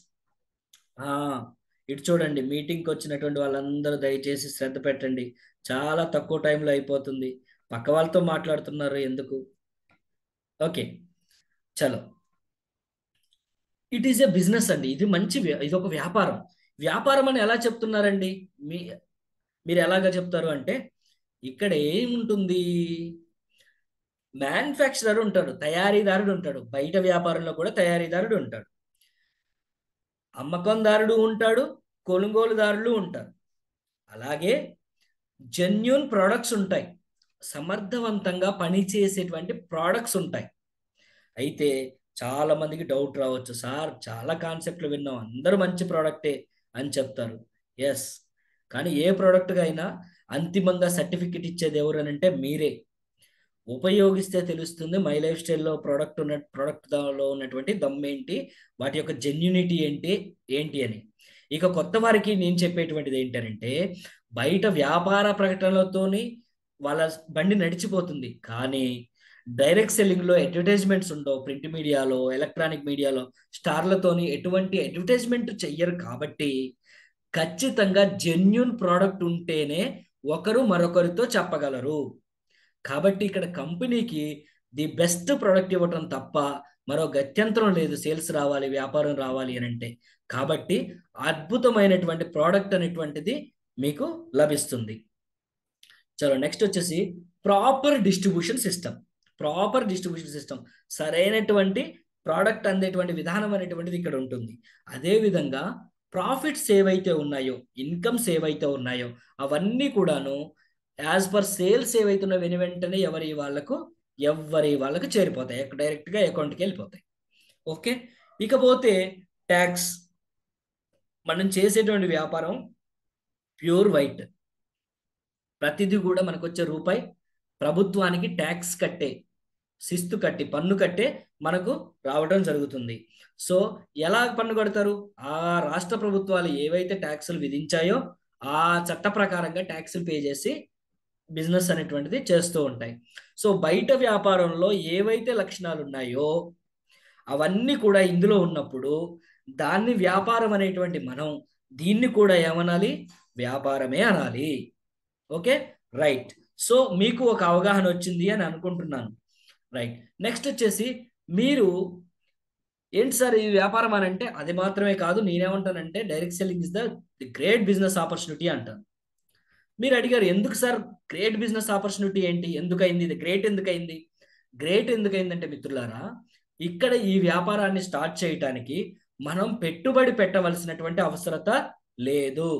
ఇటు చూడండి మీటింగ్కి వచ్చినటువంటి వాళ్ళందరూ దయచేసి శ్రద్ధ పెట్టండి చాలా తక్కువ టైంలో అయిపోతుంది పక్క వాళ్ళతో మాట్లాడుతున్నారు ఎందుకు ఓకే చలో ఇట్ ఈస్ ఎ బిజినెస్ అండి ఇది మంచి వ్య- ఇది ఒక వ్యాపారం వ్యాపారం అని ఎలా చెప్తున్నారండి మీ మీరు ఎలాగ చెప్తారు అంటే ఇక్కడ ఏముంటుంది మ్యానుఫ్యాక్చరర్ ఉంటాడు తయారీదారుడు ఉంటాడు బయట వ్యాపారంలో కూడా తయారీదారుడు ఉంటాడు అమ్మకందారుడు ఉంటాడు కొనుగోలుదారులు ఉంటారు అలాగే జెన్యున్ ప్రోడక్ట్స్ ఉంటాయి సమర్థవంతంగా పనిచేసేటువంటి ప్రోడక్ట్స్ ఉంటాయి అయితే చాలా మందికి డౌట్ రావచ్చు సార్ చాలా కాన్సెప్ట్లు విన్నాం అందరూ మంచి ప్రోడక్టే అని చెప్తారు ఎస్ కానీ ఏ ప్రోడక్ట్గా అయినా అంతిమంగా సర్టిఫికెట్ ఇచ్చేది ఎవరు అని అంటే మీరే ఉపయోగిస్తే తెలుస్తుంది మై లైఫ్ స్టైల్లో ప్రోడక్ట్ ఉన్న ప్రోడక్ట్ లో ఉన్నటువంటి దమ్ ఏంటి వాటి యొక్క జెన్యునిటీ ఏంటి ఏంటి అని ఇక కొత్త వారికి నేను చెప్పేటువంటిది ఏంటంటే బయట వ్యాపార ప్రకటనలతోని వాళ్ళ బండి నడిచిపోతుంది కానీ డైరెక్ట్ సెల్లింగ్ లో అడ్వర్టైజ్మెంట్స్ ఉండవు ప్రింట్ మీడియాలో ఎలక్ట్రానిక్ మీడియాలో స్టార్లతోని ఎటువంటి అడ్వర్టైజ్మెంట్ చెయ్యరు కాబట్టి ఖచ్చితంగా జెన్యున్ ప్రోడక్ట్ ఉంటేనే ఒకరు మరొకరితో చెప్పగలరు కాబట్టి ఇక్కడ కంపెనీకి ది బెస్ట్ ప్రోడక్ట్ ఇవ్వటం తప్ప మరో గత్యంతరం లేదు సేల్స్ రావాలి వ్యాపారం రావాలి అని అంటే కాబట్టి అద్భుతమైనటువంటి ప్రోడక్ట్ అనేటువంటిది మీకు లభిస్తుంది చలో నెక్స్ట్ వచ్చేసి proper distribution system proper distribution system సరైనటువంటి ప్రోడక్ట్ అందేటువంటి విధానం అనేటువంటిది ఇక్కడ ఉంటుంది అదే విధంగా ప్రాఫిట్స్ ఏవైతే ఉన్నాయో ఇన్కమ్స్ ఏవైతే ఉన్నాయో అవన్నీ కూడాను యాజ్ పర్ సేల్స్ ఏవైతే ఉన్నాయో వెను వెంటనే ఎవరి వాళ్ళకు ఎవరి వాళ్ళకు చేరిపోతాయి డైరెక్ట్గా అకౌంట్కి వెళ్ళిపోతాయి ఓకే ఇకపోతే ట్యాక్స్ మనం చేసేటువంటి వ్యాపారం ప్యూర్ వైట్ ప్రతిదీ కూడా మనకు వచ్చే రూపాయి ప్రభుత్వానికి ట్యాక్స్ కట్టే శిస్తు కట్టి పన్ను కట్టే మనకు రావడం జరుగుతుంది సో ఎలా పన్ను కడతారు ఆ రాష్ట్ర ప్రభుత్వాలు ఏవైతే ట్యాక్సులు విధించాయో ఆ చట్ట ప్రకారంగా ట్యాక్సులు పే చేసి బిజినెస్ అనేటువంటిది చేస్తూ ఉంటాయి సో బయట వ్యాపారంలో ఏవైతే లక్షణాలు ఉన్నాయో అవన్నీ కూడా ఇందులో ఉన్నప్పుడు దాన్ని వ్యాపారం అనేటువంటి మనం దీన్ని కూడా ఏమనాలి వ్యాపారమే అనాలి ఓకే రైట్ సో మీకు ఒక అవగాహన వచ్చింది అని అనుకుంటున్నాను రైట్ నెక్స్ట్ వచ్చేసి మీరు ఏంటి సార్ ఈ వ్యాపారం అని అంటే అది మాత్రమే కాదు నేనేమంటానంటే direct selling is the great business opportunity అంటాను మీరు అడిగారు ఎందుకు సార్ గ్రేట్ బిజినెస్ ఆపర్చునిటీ ఏంటి ఎందుకైంది ఇది గ్రేట్ ఎందుకైంది గ్రేట్ ఎందుకైందంటే మిత్రులారా ఇక్కడ ఈ వ్యాపారాన్ని స్టార్ట్ చేయటానికి మనం పెట్టుబడి పెట్టవలసినటువంటి అవసరత లేదు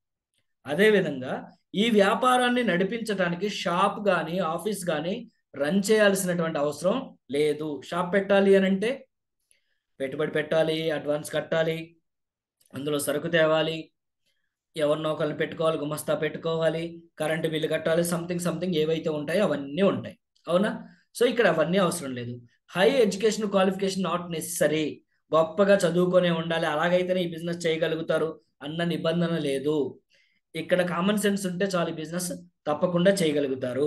అదేవిధంగా ఈ వ్యాపారాన్ని నడిపించడానికి షాప్ కానీ ఆఫీస్ కానీ రన్ చేయాల్సినటువంటి అవసరం లేదు షాప్ పెట్టాలి అని అంటే పెట్టుబడి పెట్టాలి అడ్వాన్స్ కట్టాలి అందులో సరుకు తేవాలి ఎవరినో ఒకరిని పెట్టుకోవాలి గుమస్తా పెట్టుకోవాలి కరెంటు బిల్లు కట్టాలి సంథింగ్ సంథింగ్ ఏవైతే ఉంటాయో అవన్నీ ఉంటాయి అవునా సో ఇక్కడ అవన్నీ అవసరం లేదు high education qualification not necessary గొప్పగా చదువుకొనే ఉండాలి అలాగైతేనే ఈ బిజినెస్ చేయగలుగుతారు అన్న నిబంధన లేదు ఇక్కడ కామన్ సెన్స్ ఉంటే చాలు బిజినెస్ తప్పకుండా చేయగలుగుతారు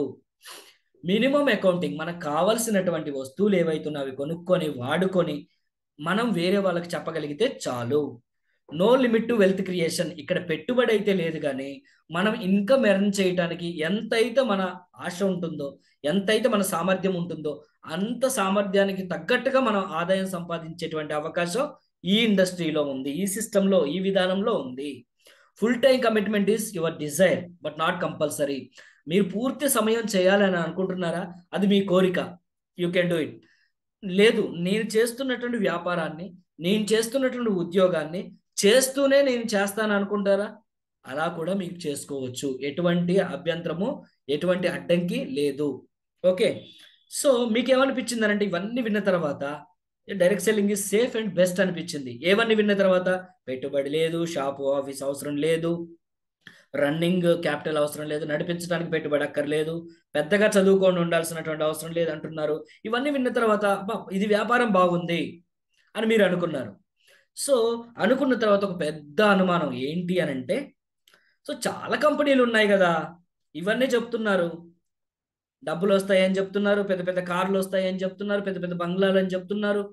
మినిమం అకౌంటింగ్ మనకు కావాల్సినటువంటి వస్తువులు ఏవైతే అవి కొనుక్కొని వాడుకొని మనం వేరే వాళ్ళకి చెప్పగలిగితే చాలు no limit to wealth creation ఇక్కడ పెట్టుబడి అయితే లేదు కానీ మనం ఇన్కమ్ ఎర్న్ చేయడానికి ఎంతైతే మన ఆశ ఉంటుందో ఎంతైతే మన సామర్థ్యం ఉంటుందో అంత సామర్థ్యానికి తగ్గట్టుగా మనం ఆదాయం సంపాదించేటువంటి అవకాశం ఈ ఇండస్ట్రీలో ఉంది ఈ సిస్టంలో ఈ విధానంలో ఉంది full time commitment is your desire but not compulsory మీరు పూర్తి సమయం చేయాలని అనుకుంటున్నారా అది మీ కోరిక యూ కెన్ డూ ఇట్ లేదు నేను చేస్తున్నటువంటి వ్యాపారాన్ని నేను చేస్తున్నటువంటి ఉద్యోగాన్ని చేస్తూనే నేను చేస్తాను అనుకుంటారా అలా కూడా మీకు చేసుకోవచ్చు ఎటువంటి అభ్యంతరము ఎటువంటి అడ్డంకి లేదు ఓకే సో మీకు ఏమనిపించింది అంటే ఇవన్నీ విన్న తర్వాత direct selling is safe and best అనిపించింది ఏవన్నీ విన్న తర్వాత పెట్టుబడి లేదు షాపు ఆఫీస్ అవసరం లేదు రన్నింగ్ క్యాపిటల్ అవసరం లేదు నడిపించడానికి పెట్టుబడి అక్కర్లేదు పెద్దగా చదువుకొని ఉండాల్సినటువంటి అవసరం లేదు అంటున్నారు ఇవన్నీ విన్న తర్వాత ఇది వ్యాపారం బాగుంది అని మీరు అనుకున్నారు సో అనుకున్న తర్వాత ఒక పెద్ద అనుమానం ఏంటి అని అంటే సో చాలా కంపెనీలు ఉన్నాయి కదా ఇవన్నీ చెప్తున్నారు డబ్బులు వస్తాయని చెప్తున్నారు పెద్ద పెద్ద కార్లు వస్తాయని చెప్తున్నారు పెద్ద పెద్ద బంగ్లాలు అని చెప్తున్నారు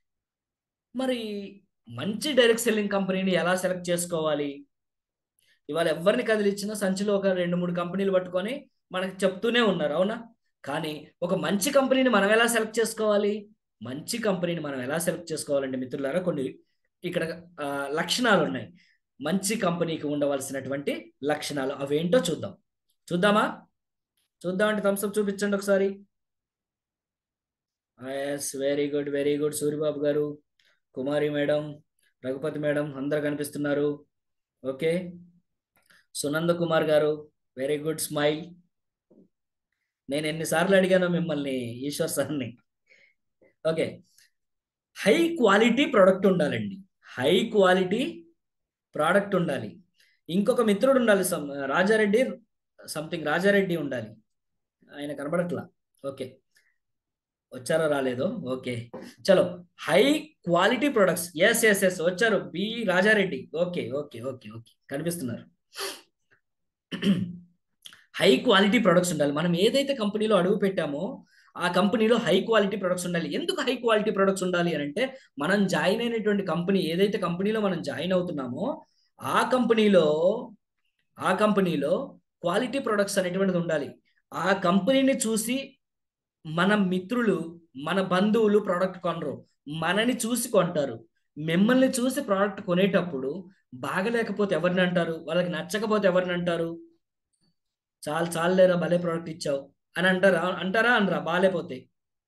మరి మంచి డైరెక్ట్ సెల్లింగ్ కంపెనీని ఎలా సెలెక్ట్ చేసుకోవాలి ఇవాళ ఎవరిని కదిలిచ్చినా సంచిలో ఒక రెండు మూడు కంపెనీలు పట్టుకొని మనకు చెప్తూనే ఉన్నారు అవునా కానీ ఒక మంచి కంపెనీని మనం ఎలా సెలెక్ట్ చేసుకోవాలి మంచి కంపెనీని మనం ఎలా సెలెక్ట్ చేసుకోవాలంటే మిత్రులారా కొన్ని ఇక్కడ లక్షణాలు ఉన్నాయి మంచి కంపెనీకి ఉండవలసినటువంటి లక్షణాలు అవేంటో చూద్దాం చూద్దామా చూద్దామంటే థమ్స్అప్ చూపించండి ఒకసారి yes very good very good Suryababu గారు కుమారి మేడం రఘుపతి మేడం అందరు కనిపిస్తున్నారు ఓకే సునంద కుమార్ గారు వెరీ గుడ్ స్మైల్ నేను ఎన్నిసార్లు అడిగానో మిమ్మల్ని ఈశ్వర్ సార్ని ఓకే హై క్వాలిటీ ప్రోడక్ట్ ఉండాలండి హై క్వాలిటీ ప్రోడక్ట్ ఉండాలి ఇంకొక మిత్రుడు ఉండాలి సమ్ రాజారెడ్డి సంథింగ్ రాజారెడ్డి ఉండాలి ఆయన కనబడట్లా ఓకే వచ్చారో రాలేదో ఓకే చలో high quality products yes yes yes వచ్చారు B Rajareddy okay okay okay okay కనిపిస్తున్నారు హై క్వాలిటీ ప్రొడక్ట్స్ ఉండాలి మనం ఏదైతే కంపెనీలో అడుగు పెట్టామో ఆ కంపెనీలో హై క్వాలిటీ ప్రొడక్ట్స్ ఉండాలి ఎందుకు హై క్వాలిటీ ప్రొడక్ట్స్ ఉండాలి అని అంటే మనం జాయిన్ అయినటువంటి కంపెనీ ఏదైతే కంపెనీలో మనం జాయిన్ అవుతున్నామో ఆ కంపెనీలో ఆ కంపెనీలో క్వాలిటీ ప్రొడక్ట్స్ అనేటువంటిది ఉండాలి ఆ కంపెనీని చూసి మన మిత్రులు మన బంధువులు ప్రోడక్ట్ కొనరు మనని చూసి కొంటారు మిమ్మల్ని చూసి ప్రోడక్ట్ కొనేటప్పుడు బాగలేకపోతే ఎవరిని అంటారు వాళ్ళకి నచ్చకపోతే ఎవరిని అంటారు చాలు చాలు లేరా భలే ప్రోడక్ట్ ఇచ్చావు అని అంటారా అంటారా అనరా బాగాలేపోతే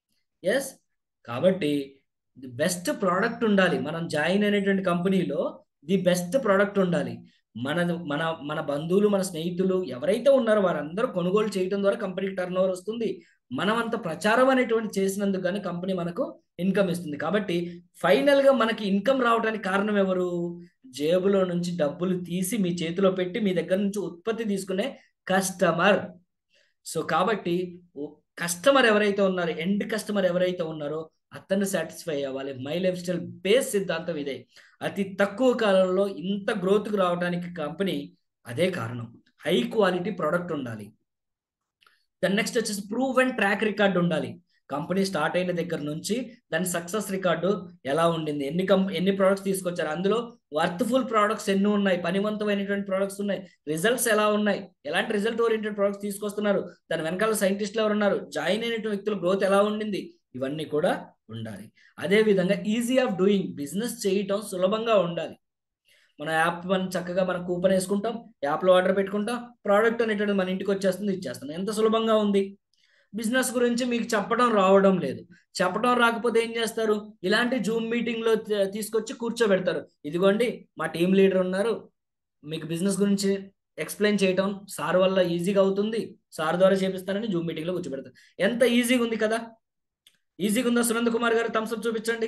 ఎస్ కాబట్టి ది బెస్ట్ ప్రోడక్ట్ ఉండాలి మనం జాయిన్ అయినటువంటి కంపెనీలో ది బెస్ట్ ప్రోడక్ట్ ఉండాలి మన మన మన బంధువులు మన స్నేహితులు ఎవరైతే ఉన్నారో వారందరూ కొనుగోలు చేయడం ద్వారా కంపెనీకి టర్న్ ఓవర్ వస్తుంది మనం అంత ప్రచారం అనేటువంటి చేసినందుకు కానీ కంపెనీ మనకు ఇన్కమ్ ఇస్తుంది కాబట్టి ఫైనల్ గా మనకి ఇన్కమ్ రావడానికి కారణం ఎవరు జేబులో నుంచి డబ్బులు తీసి మీ చేతిలో పెట్టి మీ దగ్గర నుంచి ఉత్పత్తి తీసుకునే కస్టమర్ సో కాబట్టి కస్టమర్ ఎవరైతే ఉన్నారో ఎండ్ కస్టమర్ ఎవరైతే ఉన్నారో అతన్ని సాటిస్ఫై అవ్వాలి మై లైఫ్ స్టైల్ బేస్ సిద్ధాంతం ఇదే అతి తక్కువ కాలంలో ఇంత గ్రోత్కి రావడానికి కంపెనీ అదే కారణం హై క్వాలిటీ ప్రోడక్ట్ ఉండాలి దాని నెక్స్ట్ వచ్చేసి ప్రూవ్ అండ్ ట్రాక్ రికార్డ్ ఉండాలి కంపెనీ స్టార్ట్ అయిన దగ్గర నుంచి దాని సక్సెస్ రికార్డు ఎలా ఉండింది ఎన్ని కం ఎన్ని ప్రోడక్ట్స్ తీసుకొచ్చారు అందులో వర్త్ఫుల్ ప్రోడక్ట్స్ ఎన్ని ఉన్నాయి పనివంతమైనటువంటి ప్రోడక్ట్స్ ఉన్నాయి రిజల్ట్స్ ఎలా ఉన్నాయి ఎలాంటి రిజల్ట్ ఓరియంటెడ్ ప్రోడక్ట్స్ తీసుకొస్తున్నారు దాని వెనకాల సైంటిస్టులు ఎవరు ఉన్నారు జాయిన్ అయినటువంటి వ్యక్తుల గ్రోత్ ఎలా ఉండింది ఇవన్నీ కూడా ఉండాలి అదే విధంగా ఈజీ ఆఫ్ డూయింగ్ బిజినెస్ చేయటం సులభంగా ఉండాలి మన యాప్ మనం చక్కగా మనం కూపన్ వేసుకుంటాం యాప్లో ఆర్డర్ పెట్టుకుంటాం ప్రోడక్ట్ అనేటువంటి మన ఇంటికి వచ్చేస్తుంది ఇచ్చేస్తాం ఎంత సులభంగా ఉంది బిజినెస్ గురించి మీకు చెప్పడం రావడం లేదు చెప్పడం రాకపోతే ఏం చేస్తారు ఇలాంటి జూమ్ మీటింగ్లో తీసుకొచ్చి కూర్చోబెడతారు ఇదిగోండి మా టీం లీడర్ ఉన్నారు మీకు బిజినెస్ గురించి ఎక్స్ప్లెయిన్ చేయటం సార్ వల్ల ఈజీగా అవుతుంది సార్ ద్వారా చేపిస్తారని జూమ్ మీటింగ్లో కూర్చోబెడతారు ఎంత ఈజీగా ఉంది కదా ఈజీగా ఉందా సునంద్ కుమార్ గారు థమ్స్అప్ చూపించండి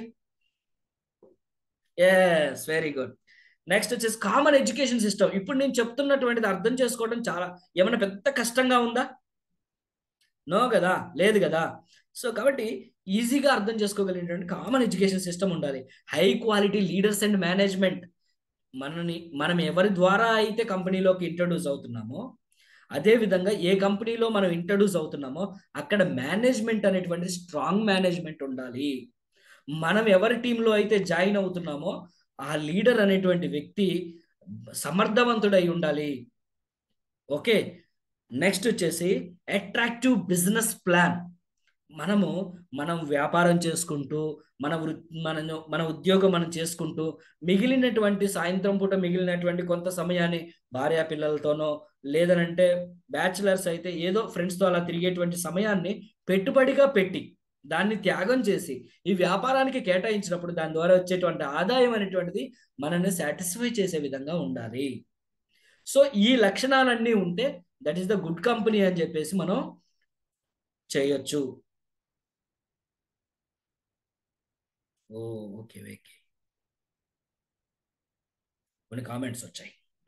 ఎస్ వెరీ గుడ్ నెక్స్ట్ వచ్చేసి కామన్ ఎడ్యుకేషన్ సిస్టమ్ ఇప్పుడు నేను చెప్తున్నటువంటిది అర్థం చేసుకోవడం చాలా ఏమైనా పెద్ద కష్టంగా ఉందా నో కదా లేదు కదా సో కాబట్టి ఈజీగా అర్థం చేసుకోగలిగినటువంటి కామన్ ఎడ్యుకేషన్ సిస్టమ్ ఉండాలి high quality leaders and management మనని మనం ఎవరి ద్వారా అయితే కంపెనీలోకి ఇంట్రడ్యూస్ అవుతున్నామో అదే విధంగా ఏ కంపెనీలో మనం ఇంట్రడ్యూస్ అవుతున్నామో అక్కడ మేనేజ్మెంట్ అనేటువంటి స్ట్రాంగ్ మేనేజ్మెంట్ ఉండాలి మనం ఎవరి టీంలో అయితే జాయిన్ అవుతున్నామో ఆ లీడర్ అనేటువంటి వ్యక్తి సమర్థవంతుడై ఉండాలి ఓకే నెక్స్ట్ వచ్చేసి అట్రాక్టివ్ బిజినెస్ ప్లాన్ మనము మనం వ్యాపారం చేసుకుంటూ మన వృ మన మన ఉద్యోగం మనం చేసుకుంటూ మిగిలినటువంటి సాయంత్రం పూట మిగిలినటువంటి కొంత సమయాన్ని భార్య పిల్లలతోనో లేదనంటే బ్యాచిలర్స్ అయితే ఏదో ఫ్రెండ్స్తో అలా తిరిగేటువంటి సమయాన్ని పెట్టుబడిగా పెట్టి దాన్ని త్యాగం చేసి ఈ వ్యాపారానికి కేటాయించినప్పుడు దాని ద్వారా వచ్చేటువంటి ఆదాయం అనేటువంటిది మనల్ని సాటిస్ఫై చేసే విధంగా ఉండాలి సో ఈ లక్షణాలన్నీ ఉంటే that is the good company అని చెప్పేసి మనం చేయొచ్చు ఓ ఓకే ఓకే కొన్ని కామెంట్స్ వచ్చాయి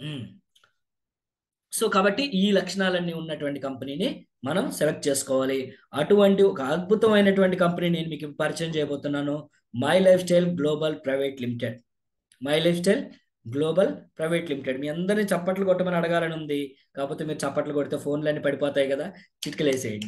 సో కాబట్టి ఈ లక్షణాలన్నీ ఉన్నటువంటి కంపెనీని మనం సెలెక్ట్ చేసుకోవాలి అటువంటి ఒక అద్భుతమైనటువంటి కంపెనీ నేను మీకు పరిచయం చేయబోతున్నాను my life style global private limited my life style global private limited మీ అందరినీ చప్పట్లు కొట్టమని అడగాలని ఉంది కాకపోతే మీరు చప్పట్లు కొడితే ఫోన్లన్నీ పడిపోతాయి కదా చిట్కలేసేయండి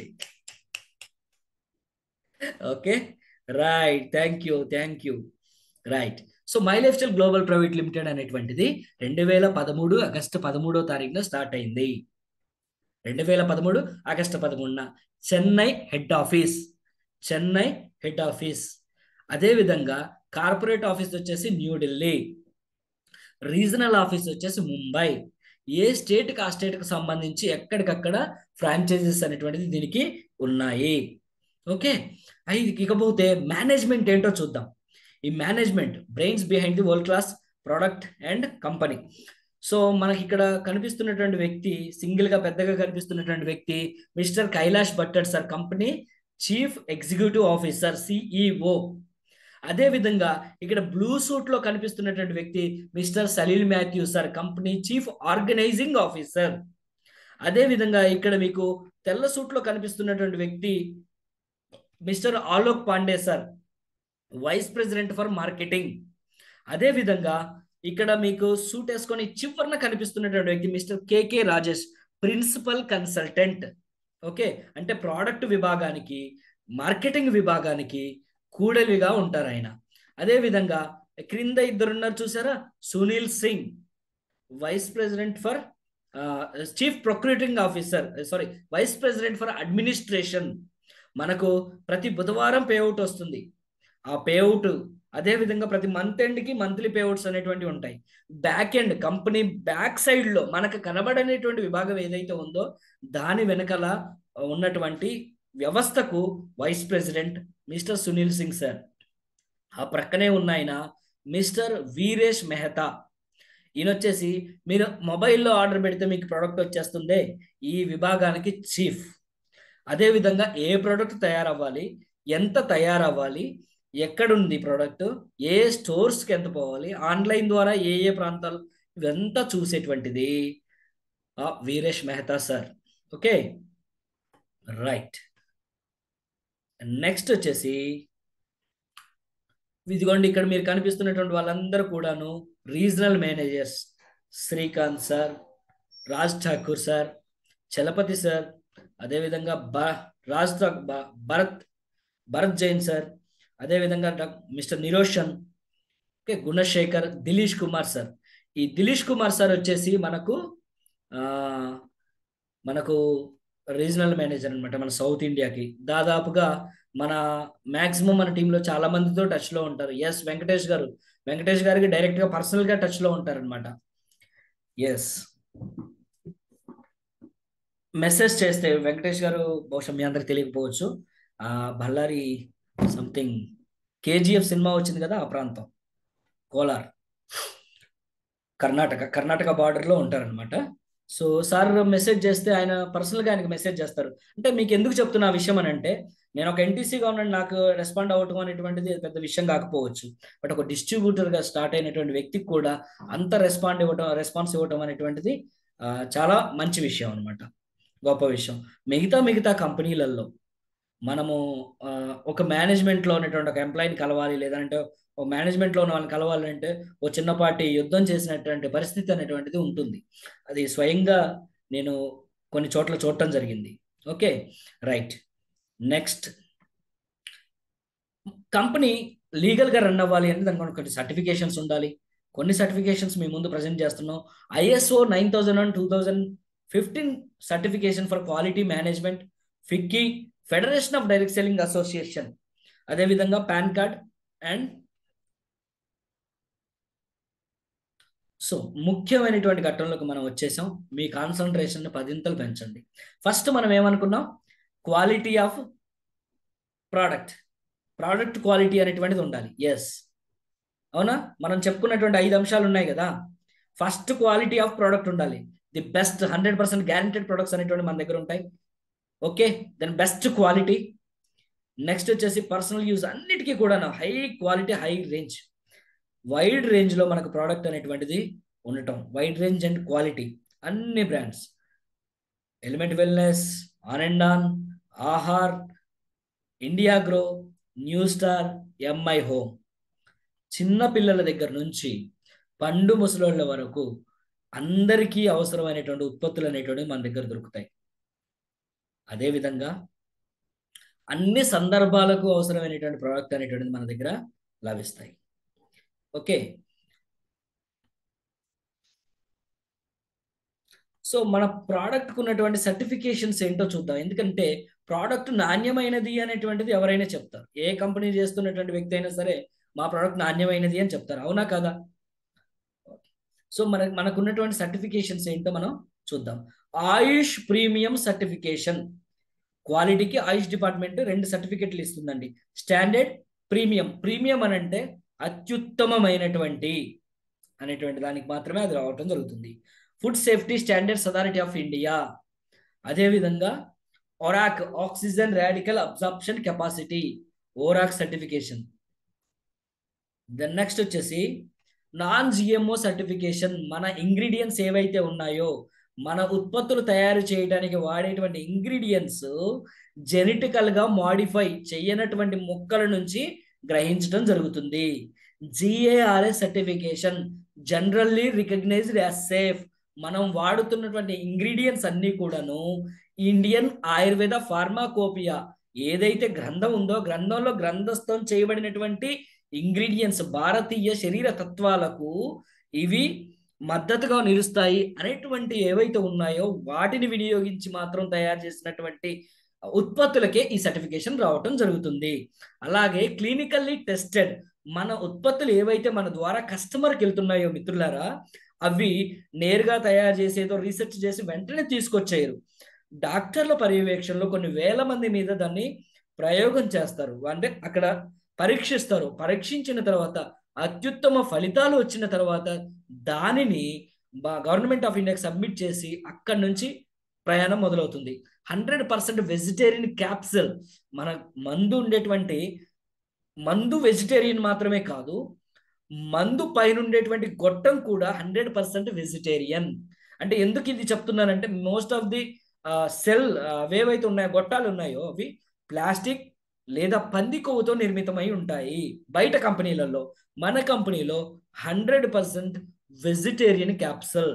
okay right thank you thank you right so my life style global private limited అనేటువంటిది రెండు వేల పదమూడు ఆగస్టు పదమూడో తారీఖున స్టార్ట్ అయింది రెండు వేల పదమూడు ఆగస్టు పదమూడున Chennai head office Chennai head office అదేవిధంగా కార్పొరేట్ ఆఫీస్ వచ్చేసి న్యూఢిల్లీ రీజనల్ ఆఫీస్ వచ్చేసి ముంబై ఏ స్టేట్కి ఆ స్టేట్కి సంబంధించి ఎక్కడికక్కడ ఫ్రాంచైజీస్ అనేటువంటిది దీనికి ఉన్నాయి ఓకే అయితే ఇకపోతే మేనేజ్మెంట్ ఏంటో చూద్దాం ఈ management brains behind the world class product and company so మనకి ఇక్కడ కనిపిస్తున్నటువంటి వ్యక్తి సింగిల్ గా పెద్దగా కనిపిస్తున్నటువంటి వ్యక్తి mister Kailash Bhattad sir company chief executive officer CEO అదే విధంగా ఇక్కడ బ్లూ సూట్ లో కనిపిస్తున్నటువంటి వ్యక్తి mister Salil Mathew sir company chief organizing officer అదే విధంగా ఇక్కడ మీకు తెల్ల సూట్ లో కనిపిస్తున్నటువంటి వ్యక్తి mister Alok Pandey sir vice president for marketing అదే విధంగా ఇక్కడ మీకు సూట్ వేసుకొని చివరిన కనిపిస్తున్నటువంటి వ్యక్తి mister KK Rajesh principal consultant okay అంటే ప్రోడక్ట్ విభాగానికి మార్కెటింగ్ విభాగానికి కూడలిగా ఉంటారు ఆయన అదే విధంగా క్రింద ఇద్దరున్నారు చూసారా Sunil Singh vice president for chief procuring officer sorry vice president for administration మనకు ప్రతి బుధవారం పేఅవుట్ వస్తుంది ఆ పేఅవుట్ అదే విధంగా ప్రతి మంత్ ఎండ్కి మంత్లీ పేఅవుట్స్ అనేటువంటివి ఉంటాయి back end company back side లో మనకు కనబడనేటువంటి విభాగం ఏదైతే ఉందో దాని వెనకాల ఉన్నటువంటి వ్యవస్థకు vice president mister Sunil Singh sir ఆ ప్రక్కనే ఉన్న ఆయన మిస్టర్ వీరేష్ మెహతా ఈయన వచ్చేసి మీరు మొబైల్లో ఆర్డర్ పెడితే మీకు ప్రోడక్ట్ వచ్చేస్తుంది ఈ విభాగానికి చీఫ్ అదేవిధంగా ఏ ప్రోడక్ట్ తయారవ్వాలి ఎంత తయారవ్వాలి ఎక్కడుంది ప్రోడక్ట్ ఏ స్టోర్స్కి ఎంత పోవాలి ఆన్లైన్ ద్వారా ఏ ఏ ప్రాంతాలు ఇదంతా చూసేటువంటిది ఆ Viresh Mehta sir okay right next వచ్చేసి ఇదిగోండి ఇక్కడ మీరు కనిపిస్తున్నటువంటి వాళ్ళందరూ కూడాను regional managers Srikanth sir Raj Thakur sir Chalapathi sir అదేవిధంగా బ రాజ్ ఠాక్ బ- భరత్ భరత్ జైన్ సార్ అదేవిధంగా డాక్- mister Niroshan okay Gunasekhar Dileesh Kumar sir ఈ దిలీష్ కుమార్ సార్ వచ్చేసి మనకు ఆ, మనకు రీజనల్ మేనేజర్ అనమాట మన సౌత్ ఇండియాకి దాదాపుగా మన మాక్సిమం మన టీంలో చాలా మందితో టచ్ లో ఉంటారు ఎస్ వెంకటేష్ గారు వెంకటేష్ గారికి డైరెక్ట్ గా పర్సనల్ గా టచ్ లో ఉంటారనమాట ఎస్ మెసేజ్ చేస్తే వెంకటేష్ గారు బహుశా మీ అందరికి తెలియకపోవచ్చు ఆ బళ్ళారి సంథింగ్ కేజీఎఫ్ సినిమా వచ్చింది కదా ఆ ప్రాంతం కోలార్ కర్ణాటక కర్ణాటక బార్డర్లో ఉంటారనమాట సో సార్ మెసేజ్ చేస్తే ఆయన పర్సనల్గా ఆయనకు మెసేజ్ చేస్తారు అంటే మీకు ఎందుకు చెప్తున్నా ఆ విషయం అని అంటే నేను ఒక ఎన్టీసీగా ఉన్నాను నాకు రెస్పాండ్ అవ్వటం అనేటువంటిది పెద్ద విషయం కాకపోవచ్చు బట్ ఒక డిస్ట్రిబ్యూటర్గా స్టార్ట్ అయినటువంటి వ్యక్తికి కూడా అంత రెస్పాండ్ ఇవ్వటం రెస్పాన్స్ ఇవ్వటం అనేటువంటిది ఆ, చాలా మంచి విషయం అనమాట గొప్ప విషయం మిగతా మిగతా కంపెనీలలో మనము ఆ, ఒక మేనేజ్మెంట్లో ఉన్నటువంటి ఒక ఎంప్లాయీని కలవాలి లేదంటే ఒక మేనేజ్మెంట్లో ఉన్న వాళ్ళని కలవాలంటే ఓ చిన్నపాటి యుద్ధం చేసినటువంటి పరిస్థితి అనేటువంటిది ఉంటుంది అది స్వయంగా నేను కొన్ని చోట్ల చూడటం జరిగింది ఓకే రైట్ నెక్స్ట్ కంపెనీ లీగల్గా రన్ అవ్వాలి అంటే దానికి కొన్ని సర్టిఫికేషన్స్ ఉండాలి కొన్ని సర్టిఫికేషన్స్ మీ ముందు ప్రజెంట్ చేస్తున్నాం ISO nine thousand and two thousand fifteen certification for quality management FICCI federation of direct selling association అదేవిధంగా పాన్ కార్డ్ అండ్ సో ముఖ్యమైనటువంటి ఘట్టంలోకి మనం వచ్చేసాం మీ కాన్సన్ట్రేషన్ పదింతలు పెంచండి ఫస్ట్ మనం ఏమనుకున్నాం quality of product product quality అనేటువంటిది ఉండాలి ఎస్ అవునా మనం చెప్పుకున్నటువంటి ఐదు అంశాలు ఉన్నాయి కదా ఫస్ట్ క్వాలిటీ ఆఫ్ ప్రోడక్ట్ ఉండాలి the best hundred percent guaranteed products అనేటువంటి మన దగ్గర ఉంటాయి okay then best quality next వచ్చేసి పర్సనల్ యూజ్ అన్నిటికీ కూడా high quality high range wide రేంజ్లో మనకు ప్రోడక్ట్ అనేటువంటిది ఉండటం వైడ్ రేంజ్ అండ్ క్వాలిటీ అన్ని brands element wellness on and on Aahar India grow new star MI home చిన్న పిల్లల దగ్గర నుంచి పండు ముసలోళ్ళ వరకు అందరికీ అవసరమైనటువంటి ఉత్పత్తులు అనేటువంటివి మన దగ్గర దొరుకుతాయి అదేవిధంగా అన్ని సందర్భాలకు అవసరమైనటువంటి ప్రోడక్ట్ అనేటువంటిది మన దగ్గర లభిస్తాయి ఓకే సో మన ప్రోడక్ట్కు ఉన్నటువంటి సర్టిఫికేషన్స్ ఏంటో చూద్దాం ఎందుకంటే ప్రోడక్ట్ నాణ్యమైనది అనేటువంటిది ఎవరైనా చెప్తారు ఏ కంపెనీ చేస్తున్నటువంటి వ్యక్తి అయినా సరే మా ప్రోడక్ట్ నాణ్యమైనది అని చెప్తారు అవునా కదా సో మన మనకు ఉన్నటువంటి సర్టిఫికేషన్స్ ఏంటో మనం చూద్దాం ఆయుష్ ప్రీమియం సర్టిఫికేషన్ క్వాలిటీకి ఆయుష్ డిపార్ట్మెంట్ రెండు సర్టిఫికెట్లు ఇస్తుందండి స్టాండర్డ్ ప్రీమియం ప్రీమియం అని అంటే అత్యుత్తమమైనటువంటి అనేటువంటి దానికి మాత్రమే అది రావటం జరుగుతుంది food safety standards authority of India అదేవిధంగా ORAC oxygen radical absorption capacity ORAC certification then next వచ్చేసి నాన్ జిఎంఓ సర్టిఫికేషన్ మన ఇంగ్రీడియంట్స్ ఏవైతే ఉన్నాయో మన ఉత్పత్తులు తయారు చేయడానికి వాడేటువంటి ఇంగ్రీడియంట్స్ జెనెటికల్ గా మాడిఫై చేయనటువంటి మొక్కల నుంచి గ్రహించడం జరుగుతుంది GARS certification generally recognised as safe మనం వాడుతున్నటువంటి ఇంగ్రీడియంట్స్ అన్నీ కూడాను ఇండియన్ ఆయుర్వేద ఫార్మాకోపియా ఏదైతే గ్రంథం ఉందో గ్రంథంలో గ్రంథస్థం చేయబడినటువంటి ఇంగ్రీడియంట్స్ భారతీయ శరీర తత్వాలకు ఇవి మద్దతుగా నిలుస్తాయి అనేటువంటి ఏవైతే ఉన్నాయో వాటిని వినియోగించి మాత్రం తయారు చేసినటువంటి ఉత్పత్తులకే ఈ సర్టిఫికేషన్ రావటం జరుగుతుంది అలాగే క్లినికల్లీ టెస్టెడ్ మన ఉత్పత్తులు ఏవైతే మన ద్వారా కస్టమర్కి వెళ్తున్నాయో మిత్రులారా అవి నేరుగా తయారు చేసేదో రీసెర్చ్ చేసి వెంటనే తీసుకొచ్చారు డాక్టర్ల పర్యవేక్షణలో కొన్ని వేల మంది మీద దాన్ని ప్రయోగం చేస్తారు అంటే అక్కడ పరీక్షిస్తారు పరీక్షించిన తర్వాత అత్యుత్తమ ఫలితాలు వచ్చిన తర్వాత దానిని గవర్నమెంట్ ఆఫ్ ఇండియాకి సబ్మిట్ చేసి అక్కడి నుంచి ప్రయాణం మొదలవుతుంది హండ్రెడ్ పర్సెంట్ వెజిటేరియన్ క్యాప్సల్ మన మందు ఉండేటువంటి మందు వెజిటేరియన్ మాత్రమే కాదు మందు పైన ఉండేటువంటి గొట్టం కూడా హండ్రెడ్ పర్సెంట్ వెజిటేరియన్ అంటే ఎందుకు ఇది చెప్తున్నానంటే మోస్ట్ ఆఫ్ ది సెల్ అవేవైతే ఉన్నాయో గొట్టాలు ఉన్నాయో అవి ప్లాస్టిక్ లేదా పంది కొవ్వుతో నిర్మితమై ఉంటాయి బయట కంపెనీలలో మన కంపెనీలో hundred percent vegetarian capsule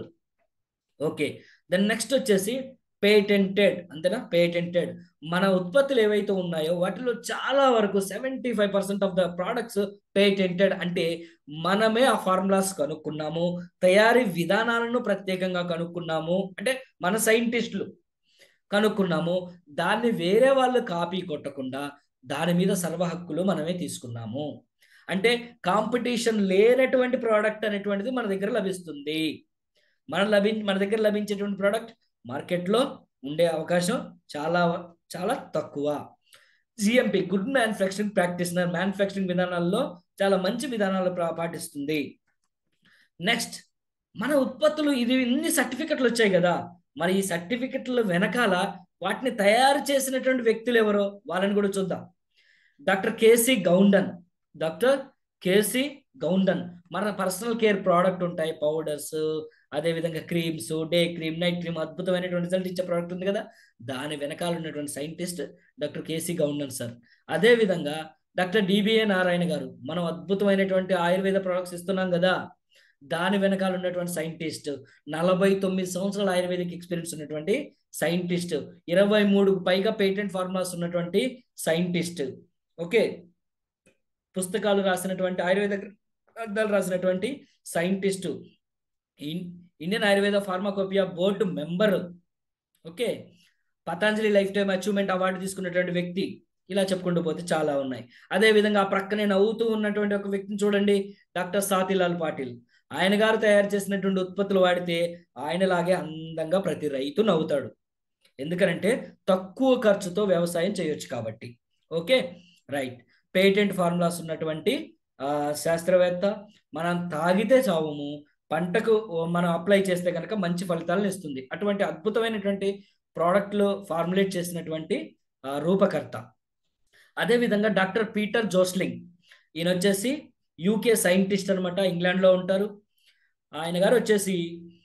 okay then next వచ్చేసి పేటెంటెడ్ అంతేనా పేటెంటెడ్ మన ఉత్పత్తులు ఏవైతే ఉన్నాయో వాటిలో చాలా వరకు seventy five percent of the products patented అంటే మనమే ఆ ఫార్ములాస్ కనుక్కున్నాము తయారీ విధానాలను ప్రత్యేకంగా కనుక్కున్నాము అంటే మన సైంటిస్టులు కనుక్కున్నాము దాన్ని వేరే వాళ్ళు కాపీ కొట్టకుండా దాని మీద సర్వ హక్కులు మనమే తీసుకున్నాము అంటే కాంపిటీషన్ లేనటువంటి ప్రోడక్ట్ అనేటువంటిది మన దగ్గర లభిస్తుంది మన లభి మన దగ్గర లభించేటువంటి ప్రోడక్ట్ మార్కెట్లో ఉండే అవకాశం చాలా చాలా తక్కువ GMP good manufacturing practitioner manufacturing విధానాల్లో చాలా మంచి విధానాలు పాటిస్తుంది నెక్స్ట్ మన ఉత్పత్తులు ఇది ఇన్ని సర్టిఫికెట్లు వచ్చాయి కదా మరి ఈ సర్టిఫికెట్ల వెనకాల వాటిని తయారు చేసినటువంటి వ్యక్తులు ఎవరో వాళ్ళని కూడా చూద్దాం doctor KC Goundan doctor KC Goundan మన పర్సనల్ కేర్ ప్రోడక్ట్ ఉంటాయి పౌడర్స్ అదేవిధంగా creams day cream night cream అద్భుతమైనటువంటి రిజల్ట్ ఇచ్చే ప్రోడక్ట్ ఉంది కదా దాని వెనకాల ఉన్నటువంటి scientist doctor KC Goundan sir అదేవిధంగా డాక్టర్ డిబిఏ నారాయణ గారు మనం అద్భుతమైనటువంటి ఆయుర్వేద ప్రోడక్ట్స్ ఇస్తున్నాం కదా దాని వెనకాల ఉన్నటువంటి సైంటిస్ట్ నలభై తొమ్మిది సంవత్సరాల ఆయుర్వేదిక్ ఎక్స్పీరియన్స్ ఉన్నటువంటి సైంటిస్ట్ ఇరవై మూడుకు పైగా పేటెంట్ ఫార్ములాస్ ఉన్నటువంటి సైంటిస్ట్ ఓకే పుస్తకాలు రాసినటువంటి ఆయుర్వేద గ్రంథాలు రాసినటువంటి scientist Indian Ayurveda pharmacopoeia board member okay Patanjali lifetime achievement award తీసుకున్నటువంటి వ్యక్తి ఇలా చెప్పుకుంటూ పోతే చాలా ఉన్నాయి అదే విధంగా ఆ ప్రక్కనే నవ్వుతూ ఉన్నటువంటి ఒక వ్యక్తిని చూడండి డాక్టర్ సాతిలాల్ పాటిల్ ఆయన గారు తయారు చేసినటువంటి ఉత్పత్తులు వాడితే ఆయనలాగే అందంగా ప్రతి రైతు నవ్వుతాడు ఎందుకనంటే తక్కువ ఖర్చుతో వ్యవసాయం చేయొచ్చు కాబట్టి ఓకే రైట్ పేటెంట్ ఫార్ములాస్ ఉన్నటువంటి శాస్త్రవేత్త మనం తాగితే చావము పంటకు మనం అప్లై చేస్తే కనుక మంచి ఫలితాలను ఇస్తుంది అటువంటి అద్భుతమైనటువంటి ప్రోడక్ట్లు ఫార్ములేట్ చేసినటువంటి రూపకర్త అదేవిధంగా డాక్టర్ పీటర్ జోస్లింగ్ ఈయన వచ్చేసి యూకే సైంటిస్ట్ అనమాట ఇంగ్లాండ్లో ఉంటారు ఆయన గారు వచ్చేసి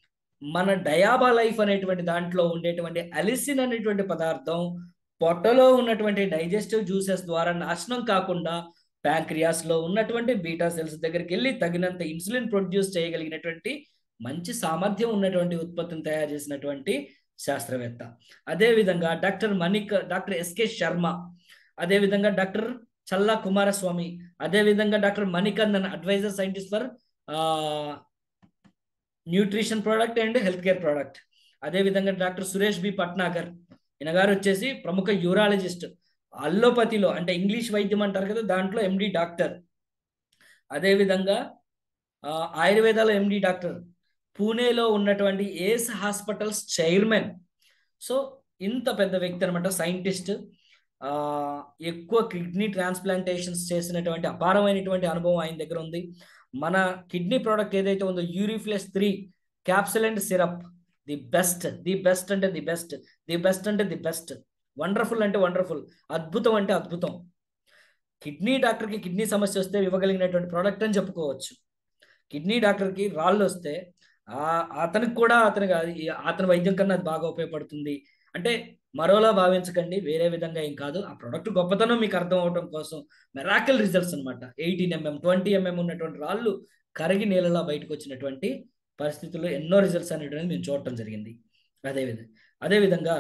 మన డయాబా లైఫ్ అనేటువంటి దాంట్లో ఉండేటువంటి అలిసిన్ అనేటువంటి పదార్థం పొట్టలో ఉన్నటువంటి డైజెస్టివ్ జ్యూసెస్ ద్వారా నాశనం కాకుండా ప్యాంక్రియాస్ లో ఉన్నటువంటి బీటా సెల్స్ దగ్గరికి వెళ్ళి తగినంత ఇన్సులిన్ ప్రొడ్యూస్ చేయగలిగినటువంటి మంచి సామర్థ్యం ఉన్నటువంటి ఉత్పత్తిని తయారు చేసినటువంటి శాస్త్రవేత్త అదేవిధంగా doctor Manik doctor SK Sharma అదేవిధంగా డాక్టర్ చల్లా కుమారస్వామి అదేవిధంగా doctor Manikandan adviser scientist for nutrition product and health care product అదేవిధంగా డాక్టర్ సురేష్ బి పట్నాగర్ ఈయన గారు వచ్చేసి ప్రముఖ యూరాలజిస్ట్ అల్లోపతిలో అంటే ఇంగ్లీష్ వైద్యం అంటారు కదా దాంట్లో ఎండి డాక్టర్ అదేవిధంగా ఆయుర్వేదాలో ఎండి డాక్టర్ పూణేలో ఉన్నటువంటి ఏస్ హాస్పిటల్స్ చైర్మన్ సో ఇంత పెద్ద వ్యక్తి అనమాట సైంటిస్ట్ ఎక్కువ కిడ్నీ ట్రాన్స్ప్లాంటేషన్స్ చేసినటువంటి అపారమైనటువంటి అనుభవం ఆయన దగ్గర ఉంది మన కిడ్నీ ప్రోడక్ట్ ఏదైతే ఉందో యూరిఫ్లెస్ three capsule and syrup the best the best అంటే ది బెస్ట్ ది బెస్ట్ అంటే ది బెస్ట్ వండర్ఫుల్ అంటే వండర్ఫుల్ అద్భుతం అంటే అద్భుతం కిడ్నీ డాక్టర్కి కిడ్నీ సమస్య వస్తే ఇవ్వగలిగినటువంటి ప్రోడక్ట్ అని చెప్పుకోవచ్చు కిడ్నీ డాక్టర్కి రాళ్ళు వస్తే అతనికి కూడా అతనికి అతని వైద్యం కన్నా అది బాగా ఉపయోగపడుతుంది అంటే మరోలా భావించకండి వేరే విధంగా ఏం కాదు ఆ ప్రోడక్ట్ గొప్పతనం మీకు అర్థం అవడం కోసం మెరాకిల్ రిజల్ట్స్ అనమాట ఎయిటీన్ ఎంఎం ట్వంటీ ఎంఎం ఉన్నటువంటి రాళ్ళు కరిగి నీళ్ళలా బయటకు వచ్చినటువంటి పరిస్థితుల్లో ఎన్నో రిజల్ట్స్ అనేటువంటిది మేము చూడటం జరిగింది అదేవిధంగా అదేవిధంగా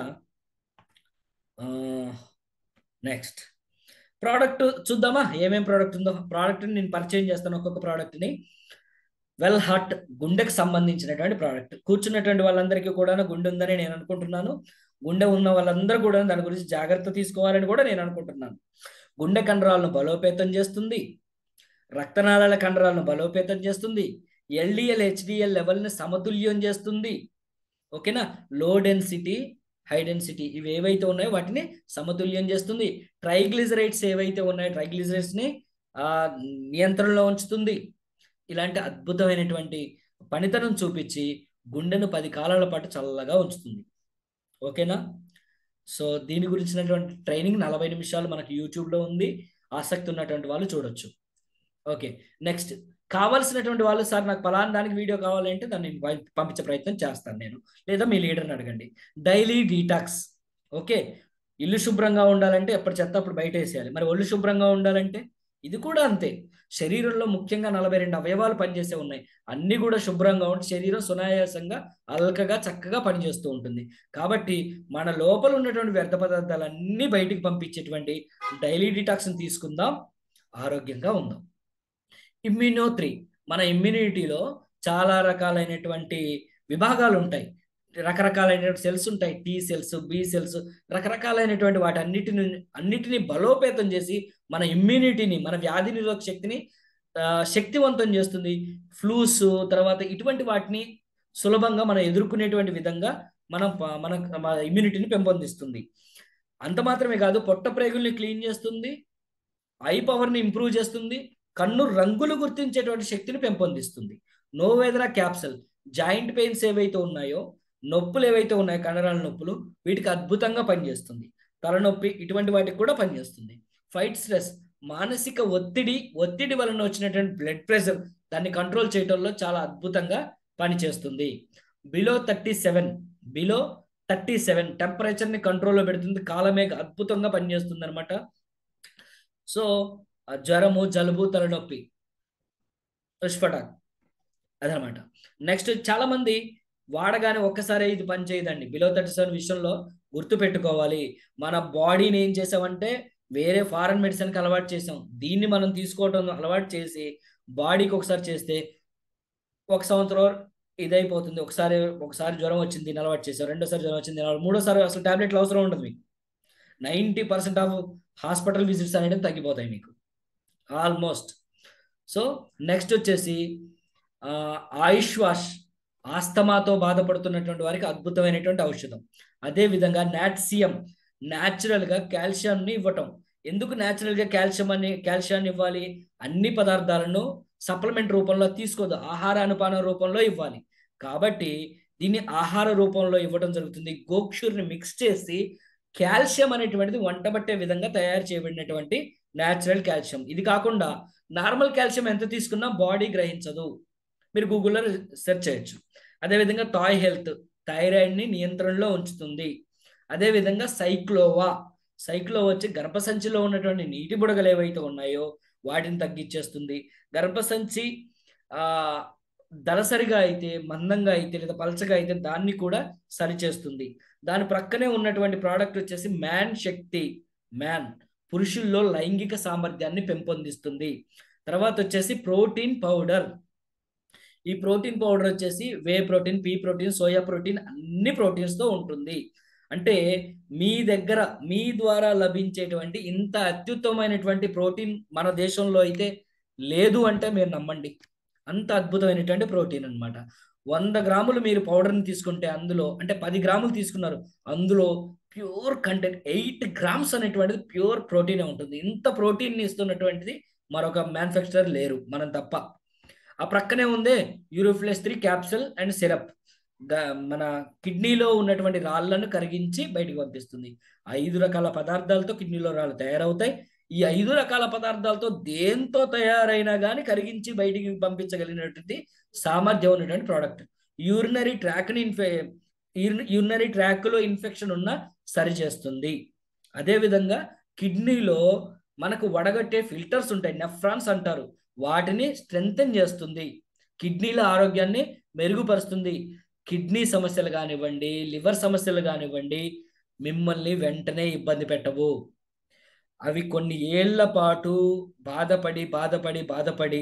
నెక్స్ట్ ప్రోడక్ట్ చూద్దామా ఏమేం ప్రోడక్ట్ ఉందో ప్రోడక్ట్ని నేను పరిచయం చేస్తాను ఒక్కొక్క ప్రోడక్ట్ని వెల్ హార్ట్ గుండెకి సంబంధించినటువంటి ప్రోడక్ట్ కూర్చున్నటువంటి వాళ్ళందరికీ కూడా గుండె ఉందని నేను అనుకుంటున్నాను గుండె ఉన్న వాళ్ళందరూ కూడా దాని గురించి జాగ్రత్త తీసుకోవాలని కూడా నేను అనుకుంటున్నాను గుండె కండరాలను బలోపేతం చేస్తుంది రక్తనాళాల కండరాలను బలోపేతం చేస్తుంది ఎల్డిఎల్ హెచ్డిఎల్ లెవెల్ని సమతుల్యం చేస్తుంది ఓకేనా లో డెన్సిటీ హై డెన్సిటీ ఇవి ఏవైతే ఉన్నాయో వాటిని సమతుల్యం చేస్తుంది ట్రైగ్లిజరైడ్స్ ఏవైతే ఉన్నాయో ట్రైగ్లిజరైడ్స్ ని ఆ నియంత్రణలో ఉంచుతుంది ఇలాంటి అద్భుతమైనటువంటి పనితనం చూపించి గుండెను పది కాలాల పాటు చల్లగా ఉంచుతుంది ఓకేనా సో దీని గురించినటువంటి ట్రైనింగ్ నలభై నిమిషాలు మనకి యూట్యూబ్లో ఉంది ఆసక్తి ఉన్నటువంటి వాళ్ళు చూడొచ్చు ఓకే నెక్స్ట్ కావాల్సినటువంటి వాళ్ళు సార్ నాకు పలానా దానికి వీడియో కావాలంటే దాన్ని పం- పంపించే ప్రయత్నం చేస్తాను నేను లేదా మీ లీడర్ని అడగండి డైలీ డీటాక్స్ ఓకే ఇల్లు శుభ్రంగా ఉండాలంటే ఎప్పటి చెత్త అప్పుడు బయట వేసేయాలి మరి ఒళ్ళు శుభ్రంగా ఉండాలంటే ఇది కూడా అంతే శరీరంలో ముఖ్యంగా నలభై రెండు అవయవాలు పనిచేసే ఉన్నాయి అన్ని కూడా శుభ్రంగా ఉండి శరీరం సునాయాసంగా అల్కగా చక్కగా పనిచేస్తూ ఉంటుంది కాబట్టి మన లోపల ఉన్నటువంటి వ్యర్థ పదార్థాలన్నీ బయటికి పంపించేటువంటి డైలీ డిటాక్స్ని తీసుకుందాం ఆరోగ్యంగా ఉందాం ఇమ్యూనో త్రీ మన ఇమ్యూనిటీలో చాలా రకాలైనటువంటి విభాగాలు ఉంటాయి రకరకాలైనటువంటి సెల్స్ ఉంటాయి టీ సెల్స్ బి సెల్స్ రకరకాలైనటువంటి వాటి అన్నిటిని అన్నిటిని బలోపేతం చేసి మన ఇమ్యూనిటీని మన వ్యాధి నిరోధక శక్తిని ఆ, శక్తివంతం చేస్తుంది ఫ్లూస్ తర్వాత ఇటువంటి వాటిని సులభంగా మనం ఎదుర్కొనేటువంటి విధంగా మనం ప- మన మన ఇమ్యూనిటీని పెంపొందిస్తుంది అంత మాత్రమే కాదు పొట్ట ప్రేగుల్ని క్లీన్ చేస్తుంది ఐ పవర్ని ఇంప్రూవ్ చేస్తుంది కన్ను రంగులు గుర్తించేటువంటి శక్తిని పెంపొందిస్తుంది నోవేదన క్యాప్సల్ జాయింట్ పెయిన్స్ ఏవైతే ఉన్నాయో నొప్పులు ఏవైతే ఉన్నాయో కండరాల నొప్పులు వీటికి అద్భుతంగా పనిచేస్తుంది తలనొప్పి ఇటువంటి వాటికి కూడా పనిచేస్తుంది ఫైట్ స్ట్రెస్ మానసిక ఒత్తిడి ఒత్తిడి వలన వచ్చినటువంటి బ్లడ్ ప్రెషర్ దాన్ని కంట్రోల్ చేయడంలో చాలా అద్భుతంగా పనిచేస్తుంది below thirty seven below thirty seven టెంపరేచర్ని కంట్రోల్లో పెడుతుంది కాలమేఘ అద్భుతంగా పనిచేస్తుంది అనమాట సో ఆ జ్వరము జలుబు తలనొప్పి పుష్పటాక్ అదనమాట నెక్స్ట్ చాలా మంది వాడగానే ఒక్కసారి ఇది పని చేయదండి బిలో థర్టీ సెవెన్ విషయంలో గుర్తు పెట్టుకోవాలి మన బాడీని ఏం చేసామంటే వేరే ఫారెన్ మెడిసిన్కి అలవాటు చేసాం దీన్ని మనం తీసుకోవటం అలవాటు చేసి బాడీకి ఒకసారి చేస్తే ఒక సంవత్సరం ఇదైపోతుంది ఒకసారి ఒకసారి జ్వరం వచ్చింది దీన్ని అలవాటు చేసాం రెండోసారి జ్వరం వచ్చింది దీన్ని అలవాటు- మూడోసారి అసలు టాబ్లెట్లు అవసరం ఉండదు మీకు ninety percent of hospital visits అనేవి తగ్గిపోతాయి మీకు ఆల్మోస్ట్ సో నెక్స్ట్ వచ్చేసి ఆ, ఆయుష్ వాష్ ఆస్తమాతో బాధపడుతున్నటువంటి వారికి అద్భుతమైనటువంటి ఔషధం అదే విధంగా నాట్సియం న్యాచురల్ గా కాల్షియంని ఇవ్వటం ఎందుకు న్యాచురల్ గా కాల్షియం అని కాల్షియాన్ని ఇవ్వాలి అన్ని పదార్థాలను సప్లిమెంట్ రూపంలో తీసుకోదు ఆహార అనుపాన రూపంలో ఇవ్వాలి కాబట్టి దీన్ని ఆహార రూపంలో ఇవ్వడం జరుగుతుంది గోక్షూర్ని మిక్స్ చేసి కాల్షియం అనేటువంటిది వంటబట్టే విధంగా తయారు చేయబడినటువంటి న్యాచురల్ కాల్షియం ఇది కాకుండా నార్మల్ కాల్షియం ఎంత తీసుకున్నా బాడీ గ్రహించదు మీరు గూగుల్లో సెర్చ్ చేయొచ్చు అదేవిధంగా టాయ్ హెల్త్ థైరాయిడ్ని నియంత్రణలో ఉంచుతుంది అదేవిధంగా సైక్లోవా సైక్లో వచ్చి గర్భసంచిలో ఉన్నటువంటి నీటి బుడగలు ఏవైతే ఉన్నాయో వాటిని తగ్గించేస్తుంది గర్భసంచి ఆ దళసరిగా అయితే మందంగా అయితే లేదా పలచగా అయితే దాన్ని కూడా సరిచేస్తుంది దాని ప్రక్కనే ఉన్నటువంటి ప్రోడక్ట్ వచ్చేసి మ్యాన్ శక్తి మ్యాన్ పురుషుల్లో లైంగిక సామర్థ్యాన్ని పెంపొందిస్తుంది తర్వాత వచ్చేసి ప్రోటీన్ పౌడర్ ఈ ప్రోటీన్ పౌడర్ వచ్చేసి whey protein pea protein soya protein అన్ని proteins తో ఉంటుంది అంటే మీ దగ్గర మీ ద్వారా లభించేటువంటి ఇంత అత్యుత్తమైనటువంటి ప్రోటీన్ మన దేశంలో అయితే లేదు అంటే మీరు నమ్మండి అంత అద్భుతమైనటువంటి ప్రోటీన్ అన్నమాట వంద గ్రాములు మీరు పౌడర్ని తీసుకుంటే అందులో అంటే పది గ్రాములు తీసుకున్నారు అందులో ప్యూర్ కంటెంట్ ఎయిట్ గ్రామ్స్ అనేటువంటిది ప్యూర్ ప్రోటీన్ ఉంటుంది ఇంత ప్రోటీన్ ఇస్తున్నటువంటిది మరొక మ్యానుఫ్యాక్చరర్ లేరు మనం తప్ప ఆ ప్రక్కనే ఉందే యూరోఫ్లెస్ త్రీ క్యాప్సూల్ అండ్ సిరప్ మన కిడ్నీలో ఉన్నటువంటి రాళ్లను కరిగించి బయటికి పంపిస్తుంది ఐదు రకాల పదార్థాలతో కిడ్నీలో రాళ్ళు తయారవుతాయి ఈ ఐదు రకాల పదార్థాలతో దేంతో తయారైనా కానీ కరిగించి బయటికి పంపించగలిగినటువంటి సామర్థ్యం ఉన్నటువంటి ప్రోడక్ట్ యూరినరీ ట్రాక్ని ఇన్ఫె యూరినరీ ట్రాక్లో ఇన్ఫెక్షన్ ఉన్న సరి చేస్తుంది అదేవిధంగా కిడ్నీలో మనకు వడగట్టే ఫిల్టర్స్ ఉంటాయి నెఫ్రాన్స్ అంటారు వాటిని స్ట్రెంగ్తన్ చేస్తుంది కిడ్నీల ఆరోగ్యాన్ని మెరుగుపరుస్తుంది కిడ్నీ సమస్యలు కానివ్వండి లివర్ సమస్యలు కానివ్వండి మిమ్మల్ని వెంటనే ఇబ్బంది పెట్టవు అవి కొన్ని ఏళ్ల పాటు బాధపడి బాధపడి బాధపడి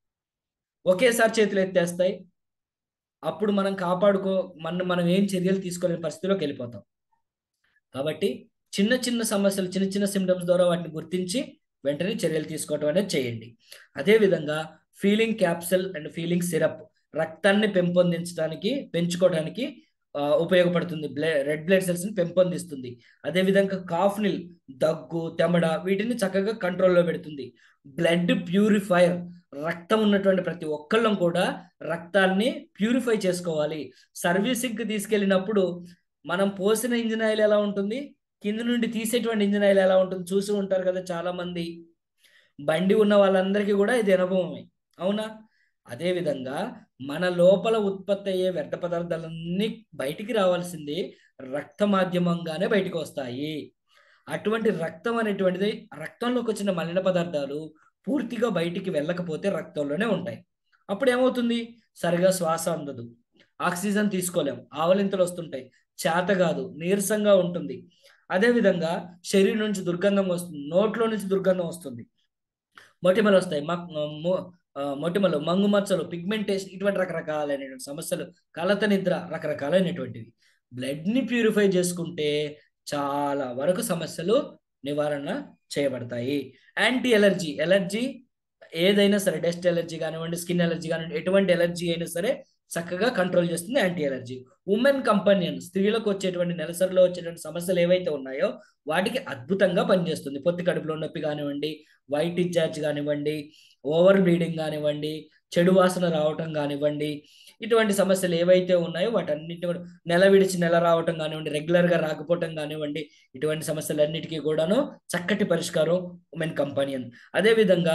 ఒకేసారి చేతులు ఎత్తేస్తాయి అప్పుడు మనం కాపాడుకో మన మనం ఏం చర్యలు తీసుకోలేని పరిస్థితిలోకి వెళ్ళిపోతాం కాబట్టి చిన్న చిన్న సమస్యలు చిన్న చిన్న సిమ్టమ్స్ ద్వారా వాటిని గుర్తించి వెంటనే చర్యలు తీసుకోవటం అనేది చేయండి అదేవిధంగా feeling capsule and feeling syrup రక్తాన్ని పెంపొందించడానికి పెంచుకోవడానికి ఆ, ఉపయోగపడుతుంది బ్లడ్ రెడ్ బ్లడ్ సెల్స్ ని పెంపొందిస్తుంది అదేవిధంగా కాఫ్నిల్ దగ్గు తెమడ వీటిని చక్కగా కంట్రోల్లో పెడుతుంది బ్లడ్ ప్యూరిఫైర్ రక్తం ఉన్నటువంటి ప్రతి ఒక్కళ్ళం కూడా రక్తాన్ని ప్యూరిఫై చేసుకోవాలి సర్వీసింగ్కి తీసుకెళ్ళినప్పుడు మనం పోసిన ఇంజిన్ ఆయిల్ ఎలా ఉంటుంది కింద నుండి తీసేటువంటి ఇంజిన్ ఆయిల్ ఎలా ఉంటుంది చూసి ఉంటారు కదా చాలా మంది బండి ఉన్న వాళ్ళందరికీ కూడా ఇది అనుభవమే అవునా అదే విధంగా మన లోపల ఉత్పత్తి అయ్యే వ్యర్థ పదార్థాలన్నీ బయటికి రావాల్సింది రక్త మాధ్యమంగానే బయటికి వస్తాయి అటువంటి రక్తం అనేటువంటిది రక్తంలోకి వచ్చిన మలిన పదార్థాలు పూర్తిగా బయటికి వెళ్ళకపోతే రక్తంలోనే ఉంటాయి అప్పుడు ఏమవుతుంది సరిగా శ్వాస అందదు ఆక్సిజన్ తీసుకోలేం ఆవలింతలు వస్తుంటాయి చేత కాదు నీరసంగా ఉంటుంది అదేవిధంగా శరీరం నుంచి దుర్గంధం వస్తుంది నోట్లో నుంచి దుర్గంధం వస్తుంది మొటిమలు వస్తాయి మ- మొ- ఆ, మొటిమలు మంగు మచ్చలు పిగ్మెంటేషన్ ఇటువంటి రకరకాలైనటువంటి సమస్యలు కలత నిద్ర రకరకాలైనటువంటివి బ్లడ్ ని ప్యూరిఫై చేసుకుంటే చాలా వరకు సమస్యలు నివారణ చేయబడతాయి యాంటీ ఎలర్జీ ఎలర్జీ ఏదైనా సరే డస్ట్ ఎలర్జీ కానివ్వండి స్కిన్ ఎలర్జీ కానివ్వండి ఎటువంటి ఎలర్జీ అయినా సరే చక్కగా కంట్రోల్ చేస్తుంది యాంటీ ఎలర్జీ ఉమెన్ కంపెనియన్ స్త్రీలకు వచ్చేటువంటి నెలసరిలో వచ్చేటువంటి సమస్యలు ఏవైతే ఉన్నాయో వాటికి అద్భుతంగా పనిచేస్తుంది పొత్తి కడుపులో నొప్పి కానివ్వండి వైట్ డిశ్చార్జ్ కానివ్వండి ఓవర్ బ్లీడింగ్ కానివ్వండి చెడు వాసన రావటం కానివ్వండి ఇటువంటి సమస్యలు ఏవైతే ఉన్నాయో వాటన్నిటి కూడా నెల విడిచి నెల రావటం కానివ్వండి రెగ్యులర్ గా రాకపోవటం కానివ్వండి ఇటువంటి సమస్యలన్నిటికీ కూడాను చక్కటి పరిష్కారం ఉమెన్ కంపెనియన్ అదే విధంగా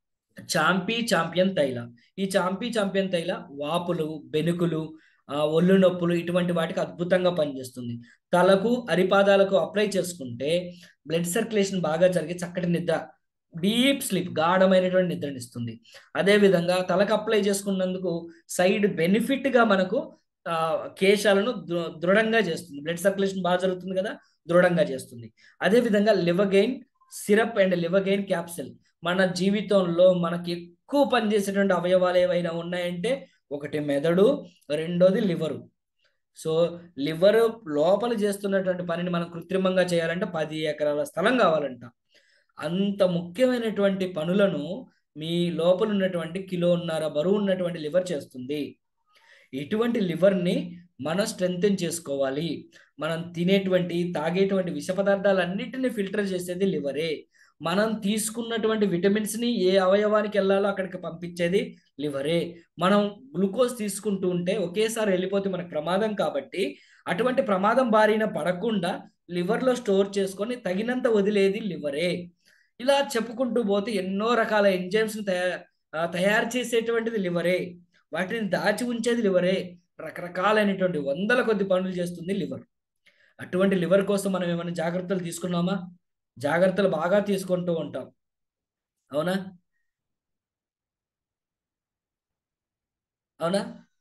చాంపీ చాంపియన్ తైల ఈ చాంపీ చాంపియన్ తైల వాపులు బెనుకులు ఆ, ఒళ్ళు నొప్పులు ఇటువంటి వాటికి అద్భుతంగా పనిచేస్తుంది తలకు అరిపాదాలకు అప్లై చేసుకుంటే బ్లడ్ సర్క్యులేషన్ బాగా జరిగి చక్కటి నిద్ర డీప్ స్లీప్ గాఢమైనటువంటి నిద్రనిస్తుంది అదే విధంగా తలకు అప్లై చేసుకున్నందుకు సైడ్ బెనిఫిట్ గా మనకు ఆ, కేశాలను దృ- దృఢంగా చేస్తుంది బ్లడ్ సర్క్యులేషన్ బాగా జరుగుతుంది కదా దృఢంగా చేస్తుంది అదే విధంగా Livgain syrup and Livgain capsule మన జీవితంలో మనకి ఎక్కువ పనిచేసేటువంటి అవయవాలు ఏవైనా ఉన్నాయంటే ఒకటి మెదడు రెండోది లివరు సో లివర్ లోపల చేస్తున్నటువంటి పనిని మనం కృత్రిమంగా చేయాలంటే పది ఎకరాల స్థలం కావాలంట అంత ముఖ్యమైనటువంటి పనులను మీ లోపల ఉన్నటువంటి కిలోన్నర బరువు ఉన్నటువంటి లివర్ చేస్తుంది ఇటువంటి లివర్ని మనం స్ట్రెంగ్తెన్ చేసుకోవాలి మనం తినేటువంటి తాగేటువంటి విష పదార్థాలన్నిటిని ఫిల్టర్ చేసేది లివరే మనం తీసుకున్నటువంటి విటమిన్స్ ని ఏ అవయవానికి వెళ్ళాలో అక్కడికి పంపించేది లివరే మనం గ్లూకోజ్ తీసుకుంటూ ఉంటే ఒకేసారి వెళ్ళిపోతే మనకు ప్రమాదం కాబట్టి అటువంటి ప్రమాదం బారిన పడకుండా లివర్లో స్టోర్ చేసుకొని తగినంత వదిలేది లివరే ఇలా చెప్పుకుంటూ పోతే ఎన్నో రకాల ఎంజైమ్స్ తయారు చేసేటువంటిది లివరే వాటిని దాచి ఉంచేది లివరే రకరకాలైనటువంటి వందల కొద్ది పనులు చేస్తుంది లివర్ అటువంటి లివర్ కోసం మనం ఏమైనా జాగ్రత్తలు తీసుకున్నామా జాగ్రత్తలు బాగా తీసుకుంటూ ఉంటాం అవునా అవునా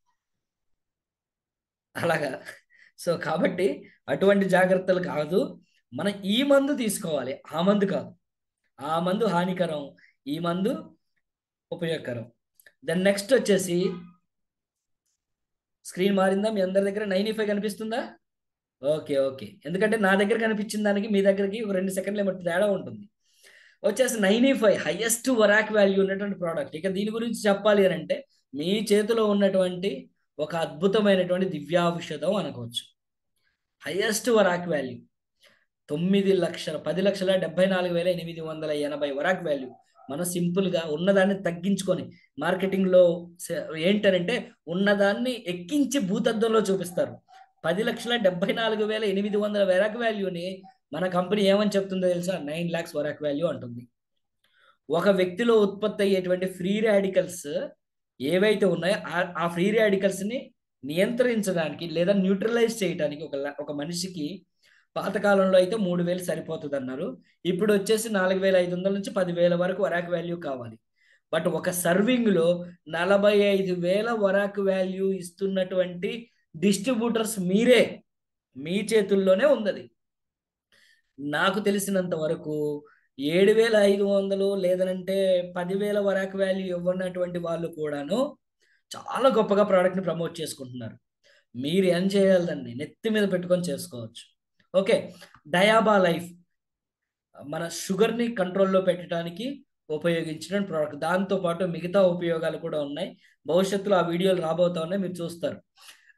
అలాగా సో కాబట్టి అటువంటి జాగ్రత్తలు కాదు మనం ఈ మందు తీసుకోవాలి ఆ మందు కాదు ఆ మందు హానికరం ఈ మందు ఉపయోగకరం దెన్ నెక్స్ట్ వచ్చేసి స్క్రీన్ మారిందా మీ అందరి దగ్గర నైన్ ఫైవ్ కనిపిస్తుందా ఓకే ఓకే ఎందుకంటే నా దగ్గర కనిపించిన దానికి మీ దగ్గరికి ఒక రెండు సెకండ్లు ఏమో తేడా ఉంటుంది వచ్చేసి nine five highest ORAC value ఉన్నటువంటి ప్రోడక్ట్ ఇక దీని గురించి చెప్పాలి అని అంటే మీ చేతిలో ఉన్నటువంటి ఒక అద్భుతమైనటువంటి దివ్యాఔషధం అనుకోవచ్చు హైయెస్ట్ వరాక్ వాల్యూ తొమ్మిది లక్షల పది లక్షల డెబ్బై నాలుగు వేల ఎనిమిది వందల ఎనభై వరాక్ వాల్యూ మనం సింపుల్ గా ఉన్నదాన్ని తగ్గించుకొని మార్కెటింగ్ లో స- ఏంటనంటే ఉన్నదాన్ని ఎక్కించి భూతద్దంలో చూపిస్తారు పది లక్షల డెబ్బై నాలుగు వేల ఎనిమిది వందల వరాక్ వాల్యూని మన కంపెనీ ఏమని చెప్తుందో తెలుసా నైన్ లాక్స్ వరాక్ వాల్యూ అంటుంది ఒక వ్యక్తిలో ఉత్పత్తి అయ్యేటువంటి ఫ్రీ రాడికల్స్ ఏవైతే ఉన్నాయో ఆ- ఆ ఫ్రీ రాడికల్స్ ని నియంత్రించడానికి లేదా న్యూట్రలైజ్ చేయడానికి ఒక ల- ఒక మనిషికి పాతకాలంలో అయితే మూడు వేలు సరిపోతుంది అన్నారు ఇప్పుడు వచ్చేసి నాలుగు వేల ఐదు వందల నుంచి పదివేల వరకు వరాక్ వాల్యూ కావాలి బట్ ఒక సర్వింగ్ లో నలభై ఐదు వేల వరాక్ వాల్యూ ఇస్తున్నటువంటి డిస్ట్రిబ్యూటర్స్ మీరే మీ చేతుల్లోనే ఉన్నది నాకు తెలిసినంత వరకు ఏడు వేల ఐదు వందలు లేదనంటే పదివేల వరాక్ వాల్యూ ఇవ్వనటువంటి వాళ్ళు కూడాను చాలా గొప్పగా ప్రోడక్ట్ని ప్రమోట్ చేసుకుంటున్నారు మీరు ఏం చేయాలండి నెత్తి మీద పెట్టుకొని చేసుకోవచ్చు ఓకే డయాబా లైఫ్ మన షుగర్ని కంట్రోల్లో పెట్టడానికి ఉపయోగించిన ప్రోడక్ట్ దాంతో పాటు మిగతా ఉపయోగాలు కూడా ఉన్నాయి భవిష్యత్తులో ఆ వీడియోలు రాబోతా ఉన్నాయి మీరు చూస్తారు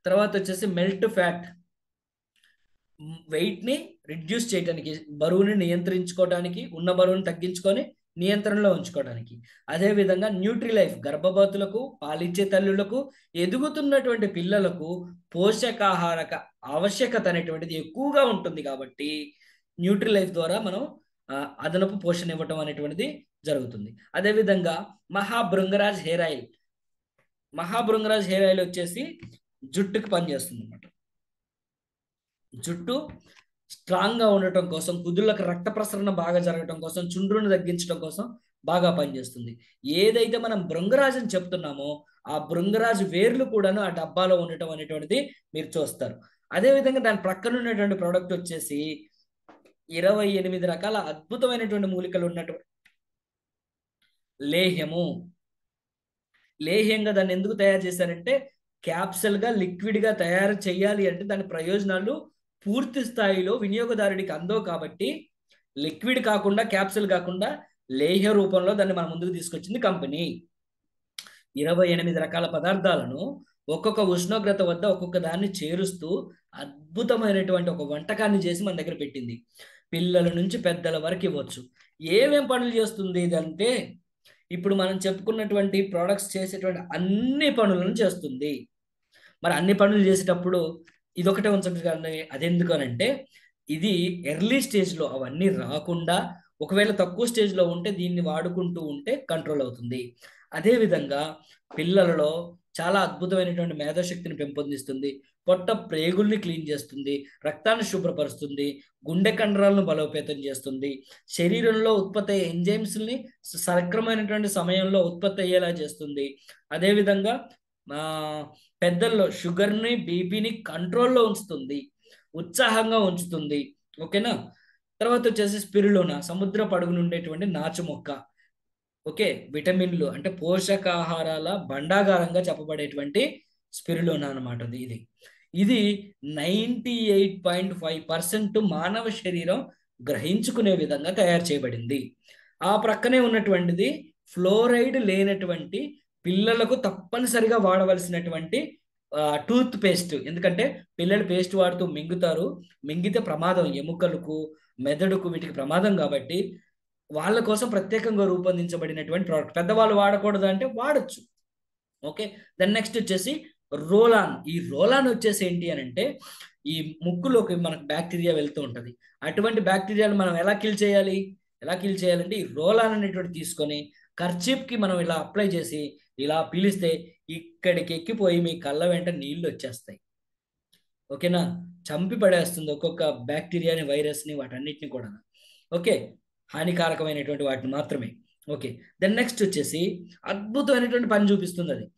తర్వాత వచ్చేసి మెల్ట్ ఫ్యాట్ వెయిట్ ని రిడ్యూస్ చేయడానికి బరువుని నియంత్రించుకోవడానికి ఉన్న బరువుని తగ్గించుకొని నియంత్రణలో ఉంచుకోవడానికి అదే విధంగా న్యూట్రీ లైఫ్ గర్భవతులకు పాలిచ్చే తల్లులకు ఎదుగుతున్నటువంటి పిల్లలకు పోషకాహారక ఆవశ్యకత అనేటువంటిది ఎక్కువగా ఉంటుంది కాబట్టి న్యూట్రీ లైఫ్ ద్వారా మనం ఆ, అదనపు పోషణ ఇవ్వటం అనేటువంటిది జరుగుతుంది అదేవిధంగా Mahabhringraj hair oil Mahabhringraj hair oil వచ్చేసి జుట్టుకి పనిచేస్తుంది అనమాట జుట్టు స్ట్రాంగ్ గా ఉండటం కోసం కుదుళ్ళకు రక్త ప్రసరణ బాగా జరగటం కోసం చుండ్రుని తగ్గించడం కోసం బాగా పనిచేస్తుంది ఏదైతే మనం భృంగరాజ్ అని చెప్తున్నామో ఆ భృంగరాజు వేర్లు కూడాను ఆ డబ్బాలో ఉండటం అనేటువంటిది మీరు చూస్తారు అదే విధంగా దాని ప్రక్కన ఉన్నటువంటి ప్రోడక్ట్ వచ్చేసి ఇరవై ఎనిమిది రకాల అద్భుతమైనటువంటి మూలికలు ఉన్నటువంటి లేహ్యము లేహ్యంగా దాన్ని ఎందుకు తయారు చేశారంటే క్యాప్సల్ గా లిక్విడ్ గా తయారు చేయాలి అంటే దాని ప్రయోజనాలు పూర్తి స్థాయిలో వినియోగదారుడికి అందో కాబట్టి లిక్విడ్ కాకుండా క్యాప్సూల్ కాకుండా లేహ్య రూపంలో దాన్ని మన ముందుకు తీసుకొచ్చింది కంపెనీ ఇరవై ఎనిమిది రకాల పదార్థాలను ఒక్కొక్క ఉష్ణోగ్రత వద్ద ఒక్కొక్క దాన్ని చేరుస్తూ అద్భుతమైనటువంటి ఒక వంటకాన్ని చేసి మన దగ్గర పెట్టింది పిల్లల నుంచి పెద్దల వరకు ఇవ్వచ్చు ఏమేం పనులు చేస్తుంది ఇదంటే ఇప్పుడు మనం చెప్పుకున్నటువంటి ప్రోడక్ట్స్ చేసేటువంటి అన్ని పనులను చేస్తుంది మరి అన్ని పనులు చేసేటప్పుడు ఇదొకటే ఉంచండి కానీ అదెందుకు అని అంటే ఇది ఎర్లీ స్టేజ్లో అవన్నీ రాకుండా ఒకవేళ తక్కువ స్టేజ్లో ఉంటే దీన్ని వాడుకుంటూ ఉంటే కంట్రోల్ అవుతుంది అదేవిధంగా పిల్లలలో చాలా అద్భుతమైనటువంటి మేధాశక్తిని పెంపొందిస్తుంది పొట్ట ప్రేగుల్ని క్లీన్ చేస్తుంది రక్తాన్ని శుభ్రపరుస్తుంది గుండె కండరాలను బలోపేతం చేస్తుంది శరీరంలో ఉత్పత్తి అయ్యే ఎంజైమ్స్ని సక్రమైనటువంటి సమయంలో ఉత్పత్తి అయ్యేలా చేస్తుంది అదేవిధంగా ఆ, పెద్దల్లో షుగర్ని బీపీని కంట్రోల్లో ఉంచుతుంది ఉత్సాహంగా ఉంచుతుంది ఓకేనా తర్వాత వచ్చేసి స్పిరులోన సముద్ర పడుగున ఉండేటువంటి నాచు మొక్క ఓకే విటమిన్లు అంటే పోషకాహారాల భండాగారంగా చెప్పబడేటువంటి స్పిరులోన అనమాట ఇది ఇది ninety eight point five percent మానవ శరీరం గ్రహించుకునే విధంగా తయారు చేయబడింది ఆ ప్రక్కనే ఉన్నటువంటిది ఫ్లోరైడ్ లేనటువంటి పిల్లలకు తప్పనిసరిగా వాడవలసినటువంటి టూత్ పేస్ట్ ఎందుకంటే పిల్లలు పేస్ట్ వాడుతూ మింగుతారు మింగితే ప్రమాదం ఎముకలకు మెదడుకు వీటికి ప్రమాదం కాబట్టి వాళ్ళ కోసం ప్రత్యేకంగా రూపొందించబడినటువంటి ప్రోడక్ట్ పెద్దవాళ్ళు వాడకూడదు అంటే వాడచ్చు ఓకే దెన్ నెక్స్ట్ వచ్చేసి రోలాన్ ఈ రోలాన్ వచ్చేసి ఏంటి అని అంటే ఈ ముక్కులోకి మనకు బ్యాక్టీరియా వెళ్తూ ఉంటుంది అటువంటి బ్యాక్టీరియాలు మనం ఎలా కిల్ చేయాలి ఎలా కిల్ చేయాలంటే ఈ రోలాన్ అనేటువంటి తీసుకొని కర్చీప్ కి మనం ఇలా అప్లై చేసి ఇలా పీలిస్తే ఇక్కడికి ఎక్కిపోయి మీ కళ్ళ వెంట నీళ్లు వచ్చేస్తాయి ఓకేనా చంపి పడేస్తుంది ఒక్కొక్క బ్యాక్టీరియాని వైరస్ని వాటన్నిటిని కూడా ఓకే హానికారకమైనటువంటి వాటిని మాత్రమే ఓకే దెన్ నెక్స్ట్ వచ్చేసి అద్భుతమైనటువంటి పని చూపిస్తుంది అది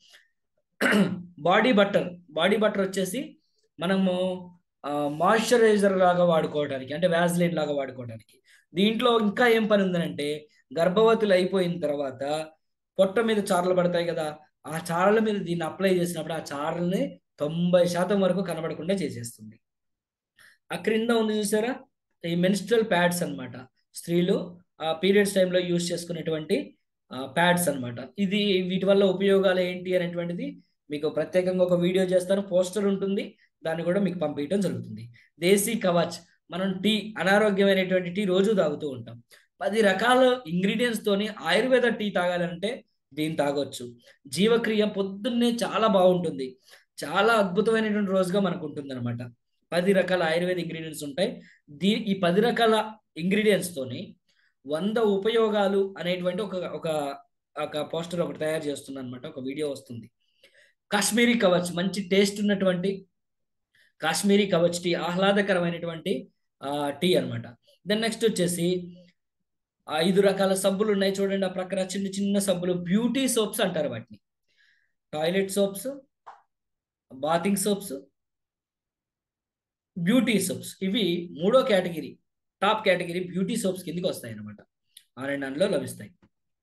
బాడీ బట్టర్ బాడీ బట్టర్ వచ్చేసి మనము మాయిశ్చరైజర్ లాగా వాడుకోవడానికి అంటే వ్యాజ్లైన్ లాగా వాడుకోవడానికి దీంట్లో ఇంకా ఏం పని ఉందనంటే గర్భవతులు అయిపోయిన తర్వాత పొట్ట మీద చారలు పడతాయి కదా ఆ చారల మీద దీన్ని అప్లై చేసినప్పుడు ఆ చారల్ని తొంభై శాతం వరకు కనబడకుండా చేసేస్తుంది ఆ క్రింద ఉంది చూసారా ఈ మెన్స్ట్రల్ ప్యాడ్స్ అన్నమాట స్త్రీలు ఆ పీరియడ్స్ టైంలో యూజ్ చేసుకునేటువంటి ప్యాడ్స్ అన్నమాట ఇది వీటి వల్ల ఉపయోగాలు ఏంటి అనేటువంటిది మీకు ప్రత్యేకంగా ఒక వీడియో చేస్తాను పోస్టర్ ఉంటుంది దాన్ని కూడా మీకు పంపించడం జరుగుతుంది దేశీ కవచ్ మనం టీ అనారోగ్యమైనటువంటి టీ రోజు తాగుతూ ఉంటాం పది రకాల ఇంగ్రీడియంట్స్ తోని ఆయుర్వేద టీ తాగాలంటే దీన్ని తాగొచ్చు జీవక్రియ పొద్దున్నే చాలా బాగుంటుంది చాలా అద్భుతమైనటువంటి రోజుగా మనకు ఉంటుంది అనమాట పది రకాల ఆయుర్వేద ఇంగ్రీడియంట్స్ ఉంటాయి దీ ఈ పది రకాల ఇంగ్రీడియంట్స్ తోని వంద ఉపయోగాలు అనేటువంటి ఒక ఒక ఒక పోస్టర్ ఒకటి తయారు చేస్తున్నాను అనమాట ఒక వీడియో వస్తుంది కాశ్మీరీ కవచ్ మంచి టేస్ట్ ఉన్నటువంటి కాశ్మీరీ కవచ్ టీ ఆహ్లాదకరమైనటువంటి టీ అన్నమాట దెన్ నెక్స్ట్ వచ్చేసి ఐదు రకాల సబ్బులు ఉన్నాయి చూడండి ఆ ప్రక్కన చిన్న చిన్న సబ్బులు బ్యూటీ సోప్స్ అంటారు వాటిని toilet soaps bathing soaps beauty soaps ఇవి మూడో category top category beauty soaps కిందకి వస్తాయి అనమాట ఆర్ అండ్ లో లభిస్తాయి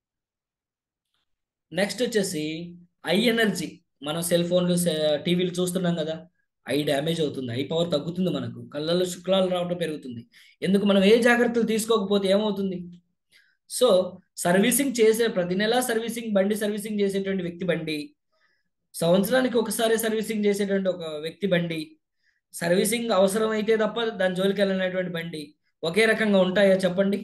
నెక్స్ట్ వచ్చేసి ఐ ఎనర్జీ మనం సెల్ ఫోన్లు టీవీలు చూస్తున్నాం కదా ఐ డ్యామేజ్ అవుతుంది ఐ పవర్ తగ్గుతుంది మనకు కళ్ళల్లో శుక్లాలు రావడం పెరుగుతుంది ఎందుకు మనం ఏ జాగ్రత్తలు తీసుకోకపోతే ఏమవుతుంది సో సర్వీసింగ్ చేసే ప్రతి నెల సర్వీసింగ్ బండి సర్వీసింగ్ చేసేటువంటి వ్యక్తి బండి సంవత్సరానికి ఒకసారి సర్వీసింగ్ చేసేటువంటి ఒక వ్యక్తి బండి సర్వీసింగ్ అవసరం అయితే తప్ప దాని జోలికి వెళ్ళినటువంటి బండి ఒకే రకంగా ఉంటాయా చెప్పండి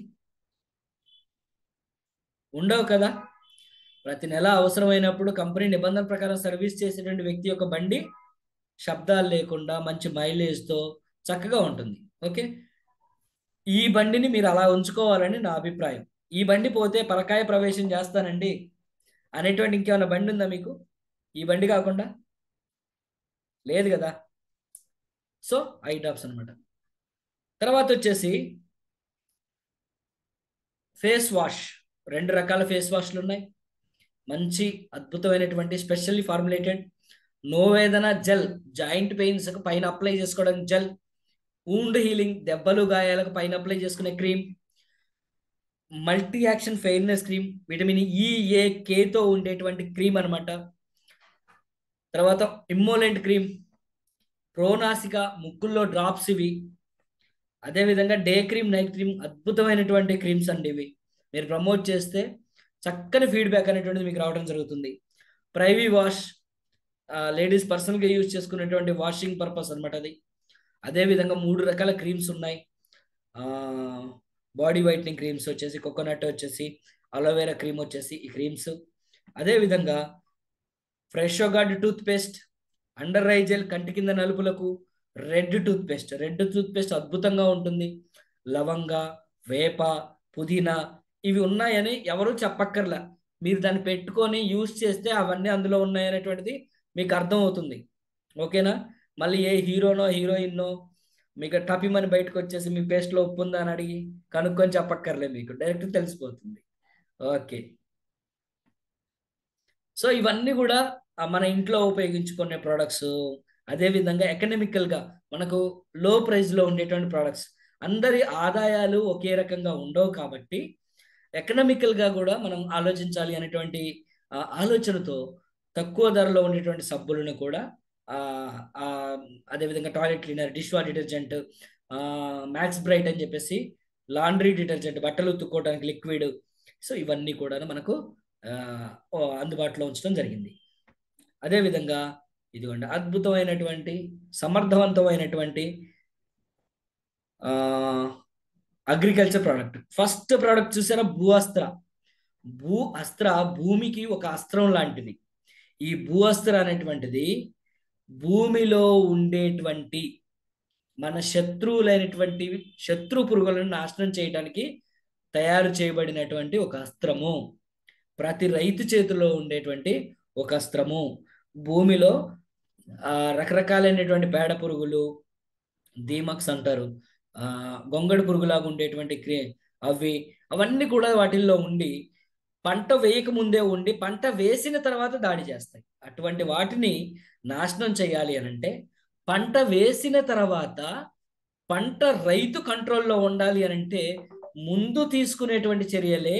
ఉండవు కదా ప్రతి నెల అవసరమైనప్పుడు కంపెనీ నిబంధన ప్రకారం సర్వీస్ చేసేటువంటి వ్యక్తి యొక్క బండి శబ్దాలు లేకుండా మంచి మైలేజ్తో చక్కగా ఉంటుంది ఓకే ఈ బండిని మీరు అలా ఉంచుకోవాలని నా అభిప్రాయం ఈ బండి పోతే పరకాయ ప్రవేశం చేస్తానండి అనేటువంటి ఇంకేమైనా బండి ఉందా మీకు ఈ బండి కాకుండా లేదు కదా సో ఐ టాప్స్ అనమాట తర్వాత వచ్చేసి ఫేస్ వాష్ రెండు రకాల ఫేస్ వాష్లు ఉన్నాయి మంచి అద్భుతమైనటువంటి స్పెషల్లీ ఫార్ములేటెడ్ నోవేదన జెల్ జాయింట్ పెయిన్స్ పైన అప్లై చేసుకోవడానికి జెల్ ఊండ్ హీలింగ్ దెబ్బలు గాయాలకు పైన అప్లై చేసుకునే cream multi action fairness cream vitamin E A కేతో ఉండేటువంటి క్రీమ్ అనమాట తర్వాత ఇమ్మోలెంట్ క్రీమ్ ప్రోనాసిక ముక్కుల్లో డ్రాప్స్ ఇవి అదేవిధంగా డే క్రీమ్ నైట్ క్రీమ్ అద్భుతమైనటువంటి క్రీమ్స్ అండి ఇవి మీరు ప్రమోట్ చేస్తే చక్కని ఫీడ్బ్యాక్ అనేటువంటిది మీకు రావడం జరుగుతుంది ప్రైవీ వాష్ లేడీస్ పర్సనల్గా యూజ్ చేసుకునేటువంటి వాషింగ్ పర్పస్ అనమాట అది అదేవిధంగా మూడు రకాల క్రీమ్స్ ఉన్నాయి బాడీ వైట్నింగ్ క్రీమ్స్ వచ్చేసి కోకోనట్ వచ్చేసి అలోవెరా క్రీమ్ వచ్చేసి ఈ క్రీమ్స్ అదేవిధంగా Fresho guard toothpaste under eye gel కంటి కింద నలుపులకు red toothpaste red toothpaste అద్భుతంగా ఉంటుంది లవంగ వేప పుదీనా ఇవి ఉన్నాయని ఎవరు చెప్పక్కర్లా మీరు దాన్ని పెట్టుకొని యూజ్ చేస్తే అవన్నీ అందులో ఉన్నాయనేటువంటిది మీకు అర్థమవుతుంది ఓకేనా మళ్ళీ ఏ హీరోనో హీరోయిన్నో మీకు టపిమని బయటకు వచ్చేసి మీ పేస్ట్లో ఉప్పు ఉందా అని అడిగి కనుక్కొని చెప్పక్కర్లే మీకు డైరెక్ట్ తెలిసిపోతుంది ఓకే సో ఇవన్నీ కూడా మన ఇంట్లో ఉపయోగించుకునే ప్రోడక్ట్స్ అదేవిధంగా ఎకనామికల్గా మనకు లో ప్రైస్లో ఉండేటువంటి ప్రోడక్ట్స్ అందరి ఆదాయాలు ఒకే రకంగా ఉండవు కాబట్టి ఎకనామికల్గా కూడా మనం ఆలోచించాలి అనేటువంటి ఆలోచనతో తక్కువ ధరలో ఉండేటువంటి సబ్బులను కూడా అదేవిధంగా toilet cleaner dish wash detergent max bright అని చెప్పేసి లాండ్రీ డిటర్జెంట్ బట్టలు ఉత్తుకోవడానికి లిక్విడ్ సో ఇవన్నీ కూడా మనకు అందుబాటులో ఉంచడం జరిగింది అదేవిధంగా ఇదిగోండి అద్భుతమైనటువంటి సమర్థవంతమైనటువంటి అగ్రికల్చర్ ప్రోడక్ట్ ఫస్ట్ ప్రోడక్ట్ చూసారా భూ అస్త్ర భూ అస్త్ర భూమికి ఒక అస్త్రం లాంటిది ఈ భూ అస్త్ర అనేటువంటిది భూమిలో ఉండేటువంటి మన శత్రువులైనటువంటి శత్రు పురుగులను నాశనం చేయడానికి తయారు చేయబడినటువంటి ఒక అస్త్రము ప్రతి రైతు చేతిలో ఉండేటువంటి ఒక అస్త్రము భూమిలో రకరకాలైనటువంటి పేడ పురుగులు దీమక్స్ అంటారు గొంగడి పురుగులాగా ఉండేటువంటి క్రి అవి అవన్నీ కూడా వాటిల్లో ఉండి పంట వేయక ముందే ఉండి పంట వేసిన తర్వాత దాడి చేస్తాయి అటువంటి వాటిని నాశనం చేయాలి అని అంటే పంట వేసిన తర్వాత పంట రైతు కంట్రోల్లో ఉండాలి అని అంటే ముందు తీసుకునేటువంటి చర్యలే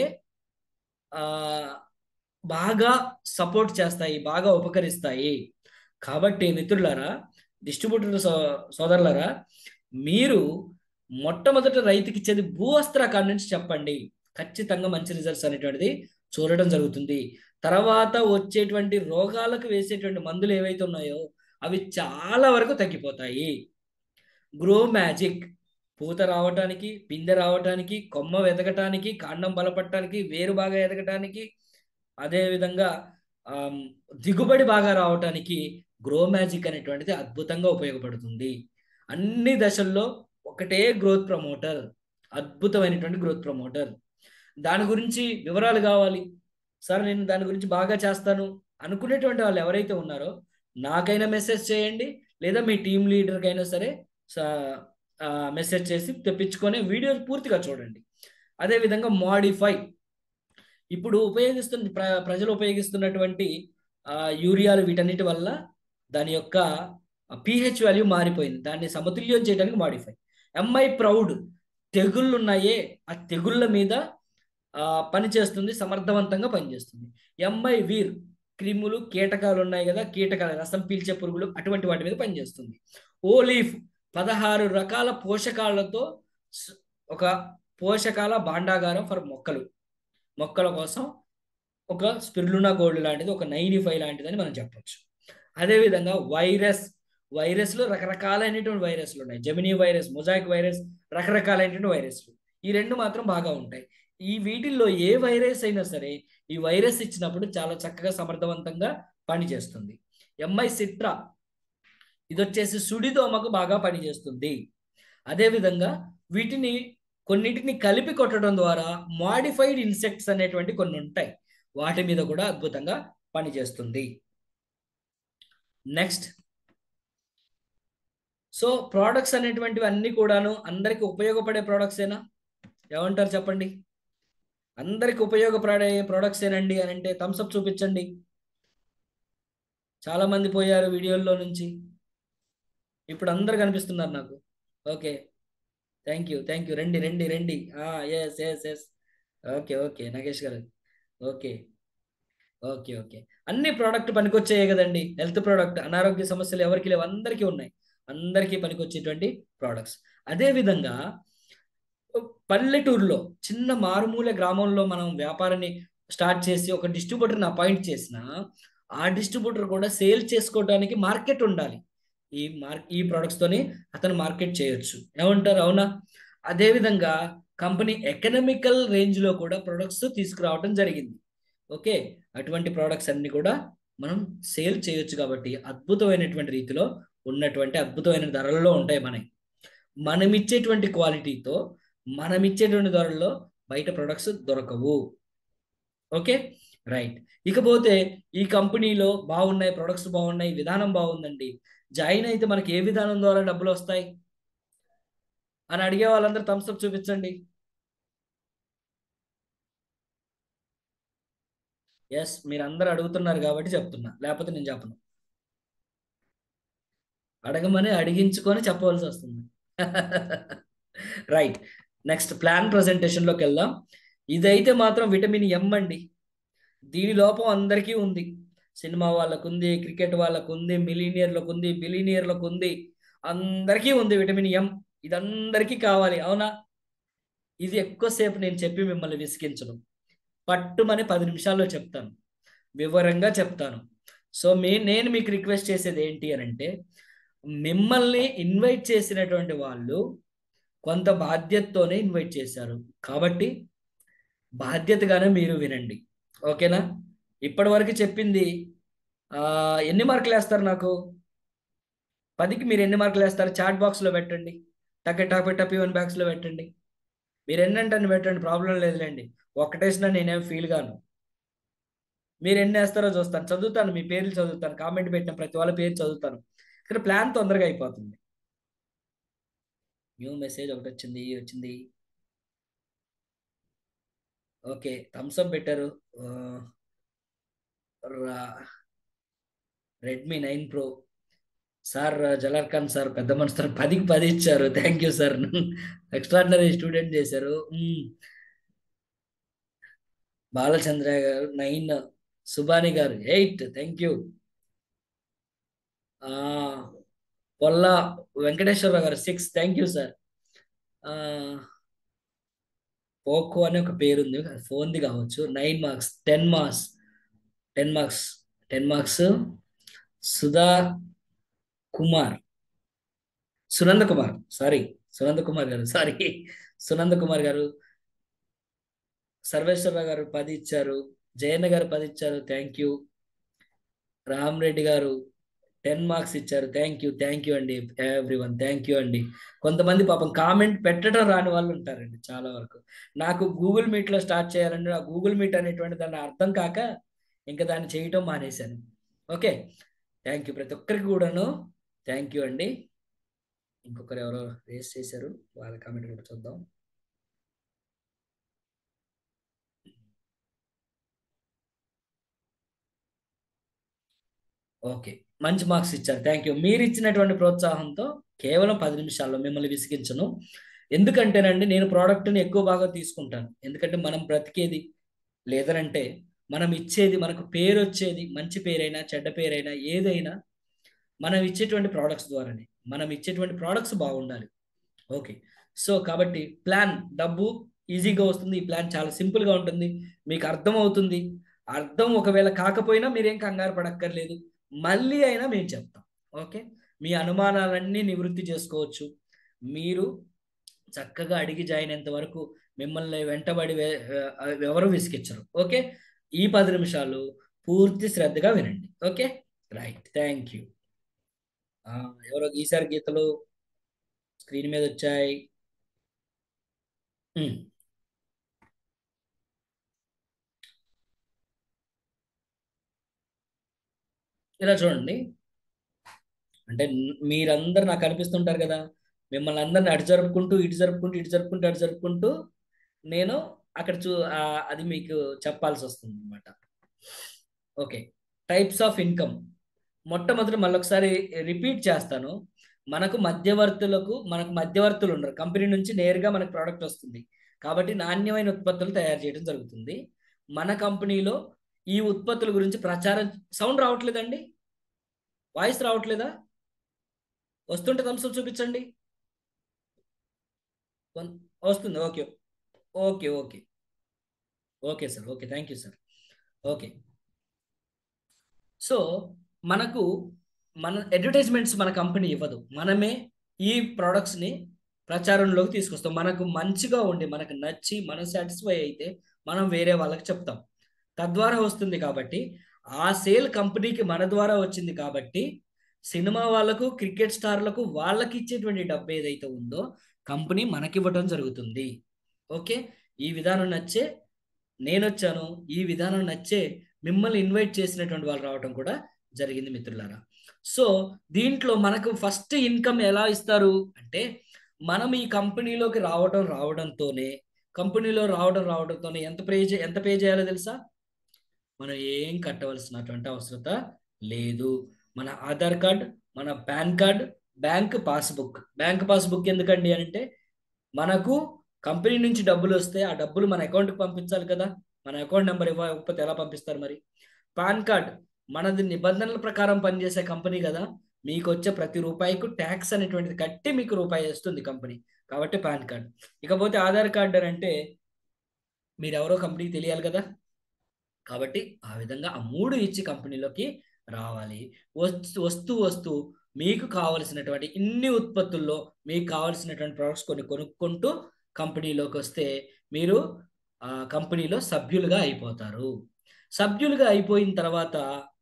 బాగా సపోర్ట్ చేస్తాయి బాగా ఉపకరిస్తాయి కాబట్టి మిత్రులారా డిస్ట్రిబ్యూటర్ సో సోదరులారా మీరు మొట్టమొదట రైతుకి ఇచ్చేది భూ అస్త్ర కాడి నుంచి చెప్పండి ఖచ్చితంగా మంచి రిజల్ట్స్ అనేటువంటిది చూడటం జరుగుతుంది తర్వాత వచ్చేటువంటి రోగాలకు వేసేటువంటి మందులు ఏవైతే ఉన్నాయో అవి చాలా వరకు తగ్గిపోతాయి గ్రో మ్యాజిక్ పూత రావటానికి పిందె రావటానికి కొమ్మ ఎదగటానికి కాండం బలపడటానికి వేరు బాగా ఎదగటానికి అదేవిధంగా దిగుబడి బాగా రావటానికి గ్రో మ్యాజిక్ అనేటువంటిది అద్భుతంగా ఉపయోగపడుతుంది అన్ని దశల్లో ఒకటే గ్రోత్ ప్రమోటర్ అద్భుతమైనటువంటి గ్రోత్ ప్రమోటర్ దాని గురించి వివరాలు కావాలి సార్ నేను దాని గురించి బాగా చేస్తాను అనుకునేటువంటి వాళ్ళు ఎవరైతే ఉన్నారో నాకైనా మెసేజ్ చేయండి లేదా మీ టీం లీడర్కైనా సరే మెసేజ్ చేసి తెప్పించుకొని వీడియో పూర్తిగా చూడండి అదేవిధంగా మాడిఫై ఇప్పుడు ఉపయోగిస్తున్న ప్ర ప్రజలు ఉపయోగిస్తున్నటువంటి యూరియాలు వీటన్నిటి వల్ల దాని యొక్క పిహెచ్ వాల్యూ మారిపోయింది దాన్ని సమతుల్యం చేయడానికి మాడిఫై ఎంఐ ప్రౌడ్ తెగుళ్ళు ఉన్నాయే ఆ తెగుళ్ళ మీద పనిచేస్తుంది సమర్థవంతంగా పనిచేస్తుంది ఎంఐ వీర్ క్రిములు కీటకాలు ఉన్నాయి కదా కీటకాలు రసం పీల్చే పురుగులు అటువంటి వాటి మీద పనిచేస్తుంది ఓలీఫ్ పదహారు రకాల పోషకాలతో ఒక పోషకాల భాండాగారం ఫర్ మొక్కలు మొక్కల కోసం ఒక స్పిర్లునా గోల్డ్ లాంటిది ఒక నైనిఫై లాంటిదని మనం చెప్పొచ్చు అదేవిధంగా వైరస్ వైరస్లు రకరకాలైనటువంటి వైరస్లు ఉన్నాయి జెమినీ వైరస్ మొజాయిక్ వైరస్ రకరకాలైనటువంటి వైరస్లు ఈ రెండు మాత్రం బాగా ఉంటాయి ఈ వీటిల్లో ఏ వైరస్ అయినా సరే ఈ వైరస్ ఇచ్చినప్పుడు చాలా చక్కగా సమర్థవంతంగా పనిచేస్తుంది ఎంఐ సిట్రా ఇది వచ్చేసి సుడిదోమకు బాగా పనిచేస్తుంది అదేవిధంగా వీటిని కొన్నిటిని కలిపి కొట్టడం ద్వారా మాడిఫైడ్ ఇన్సెక్ట్స్ అనేటువంటి కొన్ని ఉంటాయి వాటి మీద కూడా అద్భుతంగా పనిచేస్తుంది నెక్స్ట్ సో ప్రోడక్ట్స్ అనేటువంటివి అన్ని కూడాను అందరికి ఉపయోగపడే ప్రోడక్ట్స్ ఏనా ఏమంటారు చెప్పండి అందరికి ఉపయోగపడే ప్రోడక్ట్స్ ఏనండి అని అంటే థమ్స్అప్ చూపించండి చాలా మంది పోయారు వీడియోల్లో నుంచి ఇప్పుడు అందరు కనిపిస్తున్నారు నాకు okay thank you thank you రండి రండి రండి yes yes yes okay okay Nagesh గారు ఓకే ఓకే ఓకే అన్ని ప్రోడక్ట్ పనికొచ్చాయి కదండి హెల్త్ ప్రోడక్ట్ అనారోగ్య సమస్యలు ఎవరికి లేవు అందరికీ ఉన్నాయి అందరికీ పనికొచ్చేటువంటి ప్రోడక్ట్స్ అదే విధంగా పల్లెటూరులో చిన్న మారుమూల గ్రామంలో మనం వ్యాపారాన్ని స్టార్ట్ చేసి ఒక డిస్ట్రిబ్యూటర్ని అపాయింట్ చేసిన ఆ డిస్ట్రిబ్యూటర్ కూడా సేల్ చేసుకోవడానికి మార్కెట్ ఉండాలి ఈ మార్ ఈ products తోని అతను మార్కెట్ చేయొచ్చు ఏమంటారు అవునా అదేవిధంగా కంపెనీ ఎకనామికల్ రేంజ్లో కూడా ప్రొడక్ట్స్ తీసుకురావడం జరిగింది ఓకే అటువంటి ప్రోడక్ట్స్ అన్ని కూడా మనం సేల్ చేయొచ్చు కాబట్టి అద్భుతమైనటువంటి రీతిలో ఉన్నటువంటి అద్భుతమైన ధరల్లో ఉంటాయి మనకి మనం ఇచ్చేటువంటి క్వాలిటీతో మనం ఇచ్చేటువంటి ధరల్లో బయట ప్రొడక్ట్స్ దొరకవు ఓకే రైట్ ఇకపోతే ఈ కంపెనీలో బాగున్నాయి ప్రొడక్ట్స్ బాగున్నాయి విధానం బాగుందండి జాయిన్ అయితే మనకి ఏ విధానం ద్వారా డబ్బులు వస్తాయి అని అడిగే వాళ్ళందరూ థమ్స్అప్ చూపించండి ఎస్ మీరు అందరు అడుగుతున్నారు కాబట్టి చెప్తున్నా లేకపోతే నేను చెప్పను అడగమని అడిగించుకొని చెప్పవలసి వస్తుంది రైట్ నెక్స్ట్ ప్లాన్ ప్రజెంటేషన్లోకి వెళ్దాం ఇదైతే మాత్రం విటమిన్ ఎం అండి దీని లోపం అందరికీ ఉంది సినిమా వాళ్ళకు ఉంది క్రికెట్ వాళ్ళకు ఉంది మిలీనియర్లకు ఉంది బిలీనియర్లకు ఉంది అందరికీ ఉంది విటమిన్ ఎం ఇది అందరికీ కావాలి అవునా ఇది ఎక్కువసేపు నేను చెప్పి మిమ్మల్ని విసిగించను పట్టుమని పది నిమిషాల్లో చెప్తాను వివరంగా చెప్తాను సో మీ నేను మీకు రిక్వెస్ట్ చేసేది ఏంటి అని అంటే మిమ్మల్ని ఇన్వైట్ చేసినటువంటి వాళ్ళు కొంత బాధ్యతతోనే ఇన్వైట్ చేశారు కాబట్టి బాధ్యతగానే మీరు వినండి ఓకేనా ఇప్పటి వరకు చెప్పింది ఆ, ఎన్ని మార్కులు వేస్తారు నాకు పదికి మీరు ఎన్ని మార్కులు వేస్తారు చాట్ బాక్స్లో పెట్టండి టక్ టక్ టప్ వన్ బాక్స్లో పెట్టండి మీరు ఎన్నంటే అన్ని పెట్టండి ప్రాబ్లం లేదులేండి ఒక్కటేసినా నేనేం ఫీల్ గాను మీరు ఎన్ని వేస్తారో చూస్తాను చదువుతాను మీ పేర్లు చదువుతాను కామెంట్ పెట్టిన ప్రతి వాళ్ళ పేరు చదువుతాను ఇక్కడ ప్లాన్ తొందరగా అయిపోతుంది న్యూ మెసేజ్ ఒకటి వచ్చింది వచ్చింది ఓకే థమ్స్ అప్ పెట్టారు Redmi nine pro sir Jalar Khan sir పెద్ద మనసు పదికి పది ఇచ్చారు thank you sir extraordinary student చేశారు మ్మ్. బాలచంద్ర గారు నైన్ సుబాని గారు eight thank you Polla Venkateswararao గారు six thank you sir Poco అనే ఒక పేరు ఉంది ఫోన్ది కావచ్చు nine marks ten marks ten marks ten marks Sudha Kumar Sunanda Kumar sorry Sunanda Kumar గారు సారీ సునంద కుమార్ గారు సర్వేశ్వరరావు గారు పది ఇచ్చారు జయన్న గారు పది ఇచ్చారు థ్యాంక్ యూ రామ్ రెడ్డి గారు టెన్ మార్క్స్ ఇచ్చారు థ్యాంక్ యూ థ్యాంక్ యూ అండి ఎవ్రీ వన్ థ్యాంక్ యూ అండి కొంతమంది పాపం కామెంట్ పెట్టడం రాని వాళ్ళు ఉంటారండి చాలా వరకు నాకు గూగుల్ మీట్లో స్టార్ట్ చేయాలంటే ఆ గూగుల్ మీట్ అనేటువంటి దాని అర్థం కాక ఇంకా దాన్ని చేయటం మానేశాను ఓకే థ్యాంక్ యూ ప్రతి ఒక్కరికి కూడాను థ్యాంక్ యూ అండి ఇంకొకరు ఎవరో రేస్ చేశారు వాళ్ళ కామెంట్ కూడా చూద్దాం ఓకే మంచి మార్క్స్ ఇచ్చారు థ్యాంక్ యూ మీరు ఇచ్చినటువంటి ప్రోత్సాహంతో కేవలం పది నిమిషాల్లో మిమ్మల్ని విసిగించను ఎందుకంటేనండి నేను ప్రోడక్ట్ని ఎక్కువ బాగా తీసుకుంటాను ఎందుకంటే మనం బ్రతికేది లేదనంటే మనం ఇచ్చేది మనకు పేరు వచ్చేది మంచి పేరైనా చెడ్డ పేరైనా ఏదైనా మనం ఇచ్చేటువంటి ప్రోడక్ట్స్ ద్వారానే మనం ఇచ్చేటువంటి ప్రోడక్ట్స్ బాగుండాలి ఓకే సో కాబట్టి ప్లాన్ డబ్బు ఈజీగా వస్తుంది ఈ ప్లాన్ చాలా సింపుల్గా ఉంటుంది మీకు అర్థం అవుతుంది అర్థం ఒకవేళ కాకపోయినా మీరేం కంగారు పడక్కర్లేదు మళ్ళీ అయినా మేము చెప్తాం ఓకే మీ అనుమానాలన్నీ నివృత్తి చేసుకోవచ్చు మీరు చక్కగా అడిగి జాయిన్ అయ్యేంత వరకు మిమ్మల్ని వెంటబడి వే- ఆ, ఎవరు విసిగించరు ఓకే ఈ పది నిమిషాలు పూర్తి శ్రద్ధగా వినండి ఓకే రైట్ థ్యాంక్ యూ ఎవరో గీసారు గీతలు స్క్రీన్ మీద వచ్చాయి ఉమ్. ఇలా చూడండి అంటే న్- మీరందరు నాకు కనిపిస్తుంటారు కదా మిమ్మల్ని అందరిని అటు జరుపుకుంటూ ఇటు జరుపుకుంటూ ఇటు జరుపుకుంటూ అటు జరుపుకుంటూ నేను అక్కడ చూ ఆ, అది మీకు చెప్పాల్సి వస్తుంది అనమాట ఓకే టైప్స్ ఆఫ్ ఇన్కమ్ మొట్టమొదటి మళ్ళొకసారి రిపీట్ చేస్తాను మనకు మధ్యవర్తులకు మనకు మధ్యవర్తులు ఉండరు కంపెనీ నుంచి నేరుగా మనకు ప్రోడక్ట్ వస్తుంది కాబట్టి నాణ్యమైన ఉత్పత్తులు తయారు చేయడం జరుగుతుంది మన కంపెనీలో ఈ ఉత్పత్తుల గురించి ప్రచారం సౌండ్ రావట్లేదండి వాయిస్ రావట్లేదా వస్తుంటే థమ్స్అప్ చూపించండి వన్- వస్తుంది okay okay okay okay sir okay thank you sir okay so మనకు మన అడ్వర్టైజ్మెంట్స్ మన కంపెనీ ఇవ్వదు మనమే ఈ ప్రోడక్ట్స్ని ప్రచారంలోకి తీసుకొస్తాం మనకు మంచిగా ఉండి మనకు నచ్చి మనం సాటిస్ఫై అయితే మనం వేరే వాళ్ళకి చెప్తాం తద్వారా వస్తుంది కాబట్టి ఆ సేల్ కంపెనీకి మన ద్వారా వచ్చింది కాబట్టి సినిమా వాళ్ళకు క్రికెట్ స్టార్లకు వాళ్ళకి ఇచ్చేటువంటి డబ్బు ఏదైతే ఉందో కంపెనీ మనకివ్వటం జరుగుతుంది ఓకే ఈ విధానం నచ్చే నేను వచ్చాను ఈ విధానం నచ్చే మిమ్మల్ని ఇన్వైట్ చేసినటువంటి వాళ్ళు రావటం కూడా జరిగింది మిత్రులారా సో దీంట్లో మనకు ఫస్ట్ ఇన్కమ్ ఎలా ఇస్తారు అంటే మనం ఈ కంపెనీలోకి రావడం రావడంతోనే కంపెనీలో రావడం రావడంతోనే ఎంత పే చే ఎంత పే చేయాలో తెలుసా మనం ఏం కట్టవలసినటువంటి అవసరత లేదు మన ఆధార్ కార్డ్ మన PAN card bank passbook bank passbook ఎందుకండి అంటే మనకు కంపెనీ నుంచి డబ్బులు వస్తే ఆ డబ్బులు మన అకౌంట్కి పంపించాలి కదా మన అకౌంట్ నెంబర్ ఇవ్వకపోతే ఎలా పంపిస్తారు మరి పాన్ కార్డ్ మనది నిబంధనల ప్రకారం పనిచేసే కంపెనీ కదా మీకు వచ్చే ప్రతి రూపాయికి ట్యాక్స్ అనేటువంటిది కట్టి మీకు రూపాయి వేస్తుంది కంపెనీ కాబట్టి పాన్ కార్డ్ ఇకపోతే ఆధార్ కార్డ్ అని అంటే మీరు ఎవరో కంపెనీకి తెలియాలి కదా కాబట్టి ఆ విధంగా ఆ మూడు ఇచ్చి కంపెనీలోకి రావాలి వస్తూ వస్తూ వస్తూ మీకు కావలసినటువంటి ఇన్ని ఉత్పత్తుల్లో మీకు కావలసినటువంటి ప్రొడక్ట్స్ కొన్ని కొనుక్కుంటూ కంపెనీలోకి వస్తే మీరు ఆ కంపెనీలో సభ్యులుగా అయిపోతారు సభ్యులుగా అయిపోయిన తర్వాత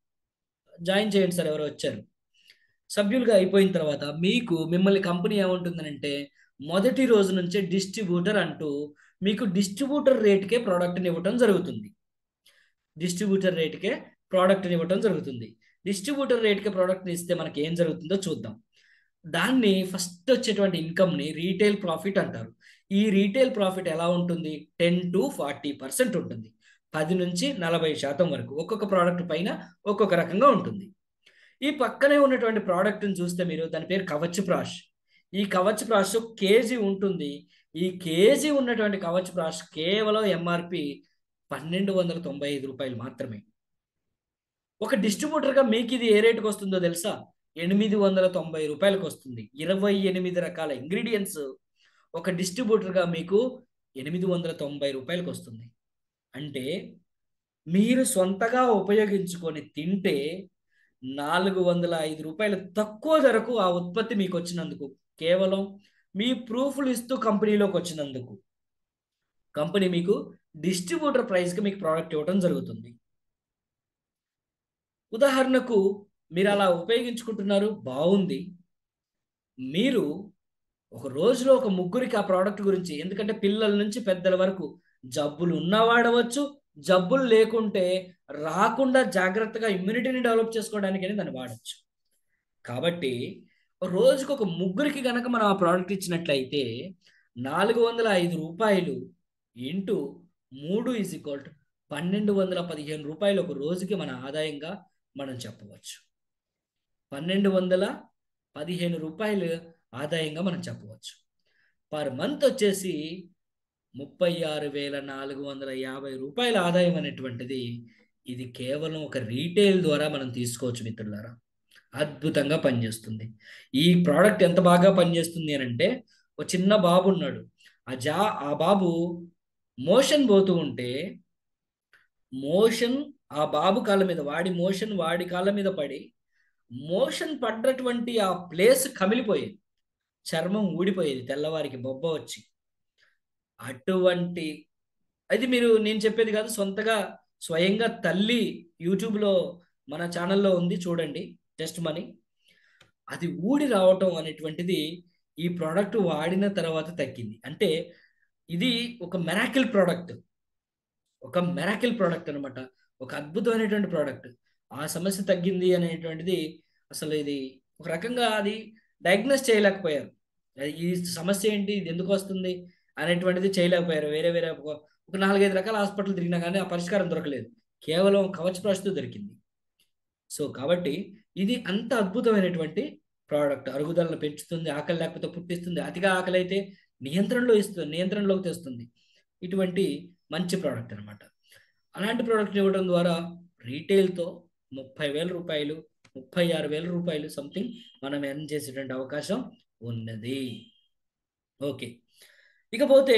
జాయిన్ చేయండి సార్ ఎవరో వచ్చారు సభ్యులుగా అయిపోయిన తర్వాత మీకు మిమ్మల్ని కంపెనీ ఏముంటుందనంటే మొదటి రోజు నుంచే డిస్ట్రిబ్యూటర్ అంటూ మీకు డిస్ట్రిబ్యూటర్ రేట్కే ప్రోడక్ట్ని ఇవ్వటం జరుగుతుంది డిస్ట్రిబ్యూటర్ రేట్కే ప్రోడక్ట్ని ఇవ్వటం జరుగుతుంది డిస్ట్రిబ్యూటర్ రేట్కే ప్రోడక్ట్ని ఇస్తే మనకి ఏం జరుగుతుందో చూద్దాం దాన్ని ఫస్ట్ వచ్చేటువంటి ఇన్కమ్ని రీటైల్ ప్రాఫిట్ అంటారు ఈ రీటైల్ ప్రాఫిట్ ఎలా ఉంటుంది టెన్ టు ఫార్టీ పర్సెంట్ ఉంటుంది పది నుంచి నలభై శాతం వరకు ఒక్కొక్క ప్రోడక్ట్ పైన ఒక్కొక్క రకంగా ఉంటుంది ఈ పక్కనే ఉన్నటువంటి ప్రోడక్ట్ని చూస్తే మీరు దాని పేరు కవచ్ ప్రాష్ ఈ కవచ్ ప్రాష్ కేజీ ఉంటుంది ఈ కేజీ ఉన్నటువంటి కవచ్ ప్రాష్ కేవలం ఎంఆర్పి పన్నెండు వందల తొంభై ఐదు రూపాయలు మాత్రమే ఒక డిస్ట్రిబ్యూటర్గా మీకు ఇది ఏ రేటుకి వస్తుందో తెలుసా ఎనిమిది వందల తొంభై రూపాయలకు వస్తుంది ఇరవై ఎనిమిది రకాల ఇంగ్రీడియంట్స్ ఒక డిస్ట్రిబ్యూటర్గా మీకు ఎనిమిది వందల తొంభై రూపాయలకు వస్తుంది అంటే మీరు సొంతగా ఉపయోగించుకొని తింటే నాలుగు వందల ఐదు రూపాయలు తక్కువ ధరకు ఆ ఉత్పత్తి మీకు వచ్చినందుకు కేవలం మీ ప్రూఫ్లు ఇస్తూ కంపెనీలోకి వచ్చినందుకు కంపెనీ మీకు డిస్ట్రిబ్యూటర్ ప్రైస్కి మీకు ప్రోడక్ట్ ఇవ్వడం జరుగుతుంది ఉదాహరణకు మీరు అలా ఉపయోగించుకుంటున్నారు బాగుంది మీరు ఒక రోజులో ఒక ముగ్గురికి ఆ ప్రోడక్ట్ గురించి ఎందుకంటే పిల్లల నుంచి పెద్దల వరకు జబ్బులు ఉన్నా వాడవచ్చు జబ్బులు లేకుంటే రాకుండా జాగ్రత్తగా ఇమ్యూనిటీని డెవలప్ చేసుకోవడానికని దాన్ని వాడచ్చు కాబట్టి రోజుకు ఒక ముగ్గురికి గనక మనం ఆ ప్రోడక్ట్ ఇచ్చినట్లయితే నాలుగు వందల ఐదు రూపాయలు ఇంటూ మూడు ఈజ్ ఈక్వల్ టు పన్నెండు వందల పదిహేను రూపాయలు ఒక రోజుకి మన ఆదాయంగా మనం చెప్పవచ్చు పన్నెండు వందల పదిహేను రూపాయలు ఆదాయంగా మనం చెప్పవచ్చు పర్ మంత్ వచ్చేసి ముప్పై ఆరు వేల నాలుగు వందల యాభై రూపాయల ఆదాయం అనేటువంటిది ఇది కేవలం ఒక రీటైల్ ద్వారా మనం తీసుకోవచ్చు మిత్రులారా అద్భుతంగా పనిచేస్తుంది ఈ ప్రోడక్ట్ ఎంత బాగా పనిచేస్తుంది అని అంటే ఒక చిన్న బాబు ఉన్నాడు ఆ జా ఆ బాబు మోషన్ పోతూ ఉంటే మోషన్ ఆ బాబు కాళ్ళ మీద వాడి మోషన్ వాడి కాళ్ళ మీద పడి మోషన్ పడ్డటువంటి ఆ ప్లేస్ కమిలిపోయేది చర్మం ఊడిపోయేది తెల్లవారికి బొబ్బ వచ్చి అటువంటి అది మీరు నేను చెప్పేది కాదు సొంతగా స్వయంగా తల్లి యూట్యూబ్లో మన ఛానల్లో ఉంది చూడండి టెస్ట్ మనీ అది ఊడి రావటం అనేటువంటిది ఈ ప్రోడక్ట్ వాడిన తర్వాత తగ్గింది అంటే ఇది ఒక మెరాకిల్ ప్రోడక్ట్ ఒక మెరాకిల్ ప్రోడక్ట్ అనమాట ఒక అద్భుతమైనటువంటి ప్రోడక్ట్ ఆ సమస్య తగ్గింది అనేటువంటిది అసలు ఇది ఒక రకంగా అది డయాగ్నోస్ చేయలేకపోయారు అది ఈ సమస్య ఏంటి ఇది ఎందుకు వస్తుంది అనేటువంటిది చేయలేకపోయారు వేరే వేరే ఒక ఒక నాలుగైదు రకాల హాస్పిటల్ తిరిగినా కానీ ఆ పరిష్కారం దొరకలేదు కేవలం కవచ ప్రస్తుతం దొరికింది సో కాబట్టి ఇది అంత అద్భుతమైనటువంటి ప్రోడక్ట్ అరుగుదలను పెంచుతుంది ఆకలి లేకపోతే పుట్టిస్తుంది అతిగా ఆకలి అయితే నియంత్రణలో ఇస్తుంది నియంత్రణలోకి తెస్తుంది ఇటువంటి మంచి ప్రోడక్ట్ అనమాట అలాంటి ప్రోడక్ట్ ఇవ్వడం ద్వారా రీటైల్తో ముప్పై వేల రూపాయలు ముప్పై ఆరు వేల రూపాయలు సంథింగ్ మనం ఎర్న్ చేసేటువంటి అవకాశం ఉన్నది ఓకే ఇకపోతే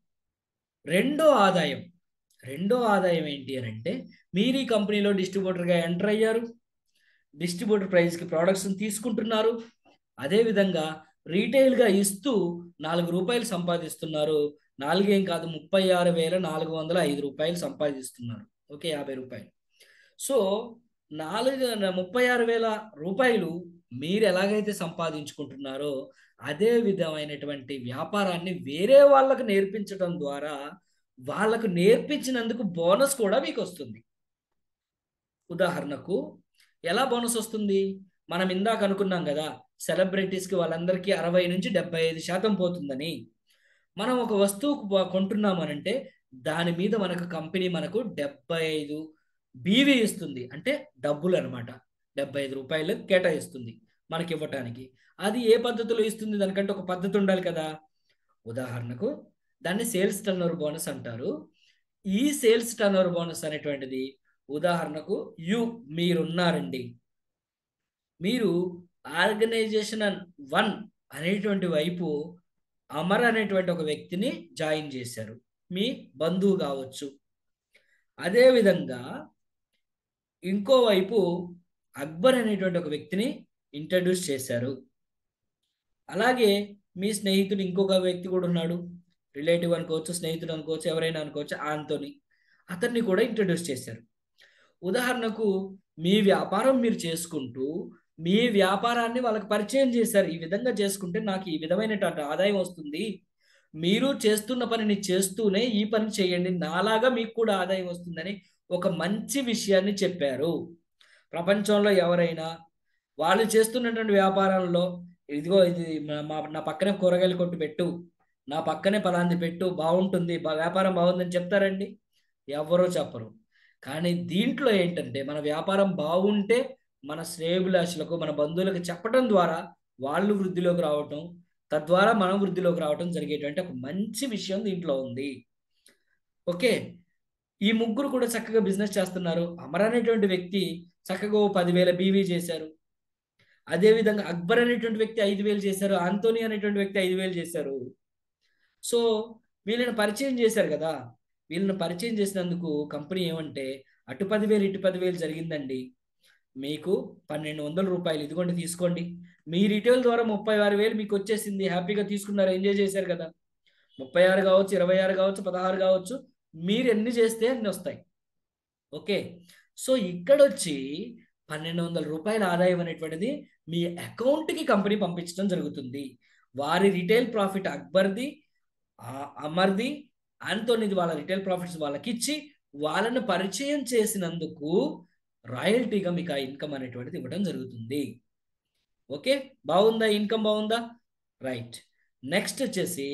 రెండో ఆదాయం రెండో ఆదాయం ఏంటి అని అంటే మీరు ఈ కంపెనీలో డిస్ట్రిబ్యూటర్గా ఎంటర్ అయ్యారు డిస్ట్రిబ్యూటర్ ప్రైస్కి ప్రోడక్ట్స్ని తీసుకుంటున్నారు అదేవిధంగా రీటైల్గా ఇస్తూ నాలుగు రూపాయలు సంపాదిస్తున్నారు నాలుగేం కాదు ముప్పై ఆరు వేల నాలుగు వందల ఐదు రూపాయలు సంపాదిస్తున్నారు ఓకే యాభై రూపాయలు సో నాలుగు ముప్పై ఆరు వేల రూపాయలు మీరు ఎలాగైతే సంపాదించుకుంటున్నారో అదే విధమైనటువంటి వ్యాపారాన్ని వేరే వాళ్ళకు నేర్పించడం ద్వారా వాళ్ళకు నేర్పించినందుకు బోనస్ కూడా మీకు వస్తుంది ఉదాహరణకు ఎలా బోనస్ వస్తుంది మనం ఇందాక అనుకున్నాం కదా సెలబ్రిటీస్కి వాళ్ళందరికీ అరవై నుంచి డెబ్బై ఐదు శాతం పోతుందని మనం ఒక వస్తువు కొంటున్నామనంటే దాని మీద మనకు కంపెనీ మనకు డెబ్బై ఐదు బీవీ ఇస్తుంది అంటే డబ్బులు అనమాట డెబ్బై ఐదు రూపాయలు కేటాయిస్తుంది మనకి ఇవ్వటానికి అది ఏ పద్ధతిలో ఇస్తుంది దానికంటే ఒక పద్ధతి ఉండాలి కదా ఉదాహరణకు దాన్ని సేల్స్ టర్నోవర్ బోనస్ అంటారు ఈ సేల్స్ టర్నోవర్ బోనస్ అనేటువంటిది ఉదాహరణకు యు మీరున్నారండి మీరు ఆర్గనైజేషన్ వన్ అనేటువంటి వైపు అమర్ అనేటువంటి ఒక వ్యక్తిని జాయిన్ చేశారు మీ బంధువు కావచ్చు అదేవిధంగా ఇంకోవైపు అక్బర్ అనేటువంటి ఒక వ్యక్తిని ఇంట్రడ్యూస్ చేశారు అలాగే మీ స్నేహితుడు ఇంకొక వ్యక్తి కూడా ఉన్నాడు రిలేటివ్ అనుకోవచ్చు స్నేహితుడు అనుకోవచ్చు ఎవరైనా అనుకోవచ్చు ఆంతోని అతన్ని కూడా ఇంట్రడ్యూస్ చేశారు ఉదాహరణకు మీ వ్యాపారం మీరు చేసుకుంటూ మీ వ్యాపారాన్ని వాళ్ళకి పరిచయం చేశారు ఈ విధంగా చేసుకుంటే నాకు ఈ విధమైనటువంటి ఆదాయం వస్తుంది మీరు చేస్తున్న పనిని చేస్తూనే ఈ పని చేయండి నాలాగా మీకు కూడా ఆదాయం వస్తుందని ఒక మంచి విషయాన్ని చెప్పారు ప్రపంచంలో ఎవరైనా వాళ్ళు చేస్తున్నటువంటి వ్యాపారంలో ఇదిగో ఇది మా నా పక్కనే కూరగాయలు కొట్టు పెట్టు నా పక్కనే పలాంది పెట్టు బాగుంటుంది వ్యాపారం బాగుందని చెప్తారండి ఎవరో చెప్పరు కానీ దీంట్లో ఏంటంటే మన వ్యాపారం బాగుంటే మన శ్రేయభిలాషులకు మన బంధువులకు చెప్పడం ద్వారా వాళ్ళు వృద్ధిలోకి రావటం తద్వారా మనం వృద్ధిలోకి రావటం జరిగేటువంటి ఒక మంచి విషయం దీంట్లో ఉంది ఓకే ఈ ముగ్గురు కూడా చక్కగా బిజినెస్ చేస్తున్నారు అమర్ అనేటువంటి వ్యక్తి చక్కగా ఓ పదివేల బీవీ చేశారు అదేవిధంగా అక్బర్ అనేటువంటి వ్యక్తి ఐదు వేలు చేశారు ఆంతోని అనేటువంటి వ్యక్తి ఐదు వేలు చేశారు సో వీళ్ళని పరిచయం చేశారు కదా వీళ్ళని పరిచయం చేసినందుకు కంపెనీ ఏమంటే అటు పదివేలు ఇటు పదివేలు జరిగిందండి మీకు పన్నెండు వందల రూపాయలు ఇదిగోండి తీసుకోండి మీ రిటైల్ ద్వారా ముప్పై ఆరు వేలు మీకు వచ్చేసింది హ్యాపీగా తీసుకున్నారు ఎంజాయ్ చేశారు కదా ముప్పై ఆరు కావచ్చు ఇరవై ఆరు కావచ్చు పదహారు కావచ్చు మీరు ఎన్ని చేస్తే అన్ని వస్తాయి ఓకే సో ఇక్కడ వచ్చి పన్నెండు వందల రూపాయల ఆదాయం అనేటువంటిది మీ అకౌంట్కి కంపెనీ పంపించడం జరుగుతుంది వారి రిటైల్ ప్రాఫిట్ అక్బర్ది అమర్ది ఆంతోనిది వాళ్ళ రిటైల్ ప్రాఫిట్స్ వాళ్ళకి ఇచ్చి వాళ్ళను పరిచయం చేసినందుకు రాయల్టీగా మీకు ఆ ఇన్కమ్ అనేటువంటిది ఇవ్వడం జరుగుతుంది ఓకే బాగుందా ఇన్కమ్ బాగుందా రైట్ నెక్స్ట్ వచ్చేసి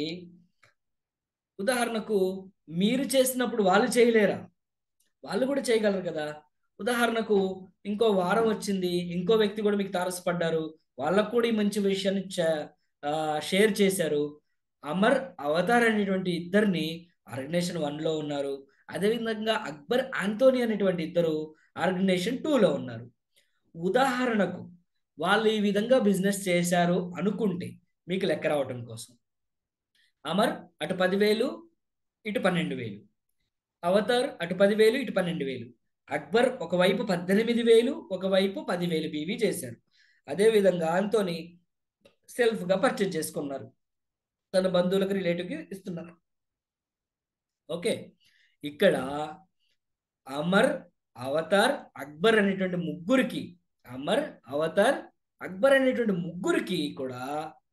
ఉదాహరణకు మీరు చేసినప్పుడు వాళ్ళు చేయలేరా వాళ్ళు కూడా చేయగలరు కదా ఉదాహరణకు ఇంకో వారం వచ్చింది ఇంకో వ్యక్తి కూడా మీకు తారసపడ్డారు వాళ్ళకు కూడా ఈ మంచి విషయాన్ని షేర్ చేశారు అమర్ అవతార్ అనేటువంటి ఇద్దరిని ఆర్గనైజేషన్ వన్లో ఉన్నారు అదేవిధంగా అక్బర్ ఆంటోనీ అనేటువంటి ఇద్దరు ఆర్గనైజేషన్ టూలో ఉన్నారు ఉదాహరణకు వాళ్ళు ఈ విధంగా బిజినెస్ చేశారు అనుకుంటే మీకు లెక్క రావటం కోసం అమర్ అటు పదివేలు ఇటు పన్నెండు వేలు అవతార్ అటు పదివేలు ఇటు పన్నెండు వేలు అక్బర్ ఒకవైపు పద్దెనిమిది వేలు ఒకవైపు పదివేలు బీవీ చేశారు అదేవిధంగా ఆంతోని సెల్ఫ్గా పర్చేజ్ చేసుకున్నారు తన బంధువులకు రిలేటివ్కి ఇస్తున్నారు ఓకే ఇక్కడ అమర్ అవతార్ అక్బర్ అనేటువంటి ముగ్గురికి అమర్ అవతార్ అక్బర్ అనేటువంటి ముగ్గురికి కూడా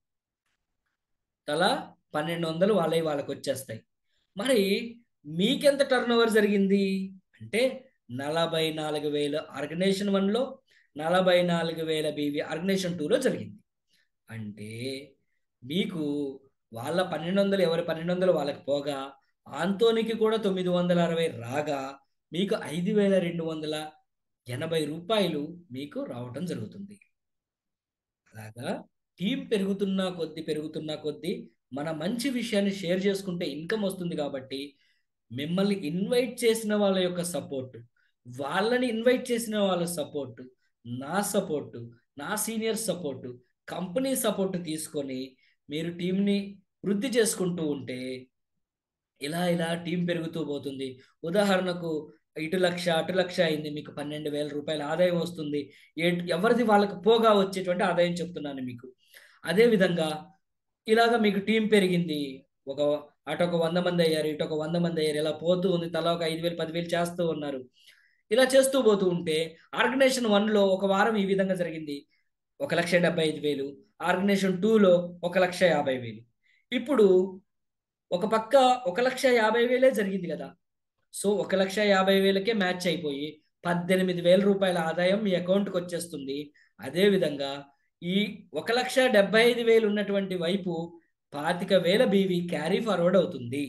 తలా పన్నెండు వందలు వాళ్ళవి వాళ్ళకి వచ్చేస్తాయి మరి మీకెంత టర్న్ ఓవర్ జరిగింది అంటే నలభై నాలుగు వేల ఆర్గనైజేషన్ వన్లో నలభై నాలుగు వేల బీవీ ఆర్గనైజేషన్ టూలో జరిగింది అంటే మీకు వాళ్ళ పన్నెండు వందలు ఎవరి పన్నెండు వందలు వాళ్ళకి పోగా ఆంతోనికి కూడా తొమ్మిది వందల అరవై రాగా మీకు ఐదు వేల రెండు వందల ఎనభై రూపాయలు మీకు రావటం జరుగుతుంది అలాగా టీం పెరుగుతున్నా కొద్దీ పెరుగుతున్నా కొద్దీ మన మంచి విషయాన్ని షేర్ చేసుకుంటే ఇన్కమ్ వస్తుంది కాబట్టి మిమ్మల్ని ఇన్వైట్ చేసిన వాళ్ళ యొక్క సపోర్ట్ వాళ్ళని ఇన్వైట్ చేసిన వాళ్ళ సపోర్ట్ నా సపోర్ట్ నా సీనియర్ సపోర్ట్ కంపెనీ సపోర్ట్ తీసుకొని మీరు టీంని వృద్ధి చేసుకుంటూ ఉంటే ఇలా ఇలా టీం పెరుగుతూ పోతుంది ఉదాహరణకు ఇటు లక్ష అటు లక్ష అయింది మీకు పన్నెండు వేల రూపాయల ఆదాయం వస్తుంది ఏ- ఎవరిది వాళ్ళకి పోగా వచ్చేటువంటి ఆదాయం చెప్తున్నాను మీకు అదే విధంగా ఇలాగ మీకు టీం పెరిగింది ఒక అటు ఒక వంద మంది అయ్యారు ఇటు ఒక వంద మంది అయ్యారు ఇలా పోతూ ఉంది తలా ఒక ఐదు వేలు పదివేలు చేస్తూ ఉన్నారు ఇలా చేస్తూ పోతూ ఉంటే ఆర్గనైజేషన్ వన్లో ఒక వారం ఈ విధంగా జరిగింది ఒక లక్ష డెబ్బై ఐదు వేలు ఆర్గనైజేషన్ టూలో ఒక లక్ష యాభై వేలు ఇప్పుడు ఒక పక్క ఒక లక్ష యాభై వేలే జరిగింది కదా సో ఒక లక్ష యాభై వేలకే మ్యాచ్ అయిపోయి పద్దెనిమిది వేల రూపాయల ఆదాయం మీ అకౌంట్కి వచ్చేస్తుంది అదేవిధంగా ఈ ఒక లక్ష డెబ్బై ఐదు వేలు ఉన్నటువంటి వైపు పాతిక వేల బీవీ క్యారీ ఫార్వర్డ్ అవుతుంది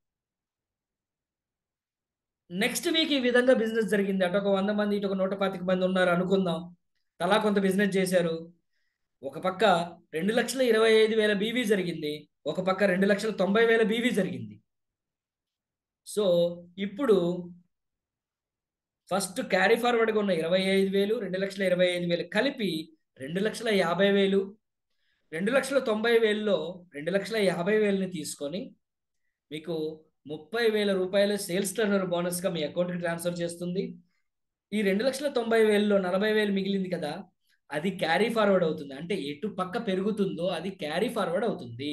నెక్స్ట్ వీక్ ఈ విధంగా బిజినెస్ జరిగింది అటు ఒక వంద మంది ఇటు ఒక నూట పాతిక మంది ఉన్నారు అనుకుందాం తలా కొంత బిజినెస్ చేశారు ఒక పక్క రెండు లక్షల ఇరవై ఐదు వేల బీవీ జరిగింది ఒక పక్క రెండు లక్షల తొంభై వేల బీవీ జరిగింది సో ఇప్పుడు ఫస్ట్ క్యారీ ఫార్వర్డ్గా ఉన్న ఇరవై ఐదు వేలు రెండు లక్షల ఇరవై ఐదు వేలు కలిపి రెండు లక్షల యాభై వేలు రెండు లక్షల తొంభై వేలలో రెండు లక్షల యాభై వేలని తీసుకొని మీకు ముప్పై వేల రూపాయల సేల్స్ టర్నర్ బోనస్గా మీ అకౌంట్కి ట్రాన్స్ఫర్ చేస్తుంది ఈ రెండు లక్షల తొంభై వేలలో నలభై వేలు మిగిలింది కదా అది క్యారీ ఫార్వర్డ్ అవుతుంది అంటే ఎటు పక్క పెరుగుతుందో అది క్యారీ ఫార్వర్డ్ అవుతుంది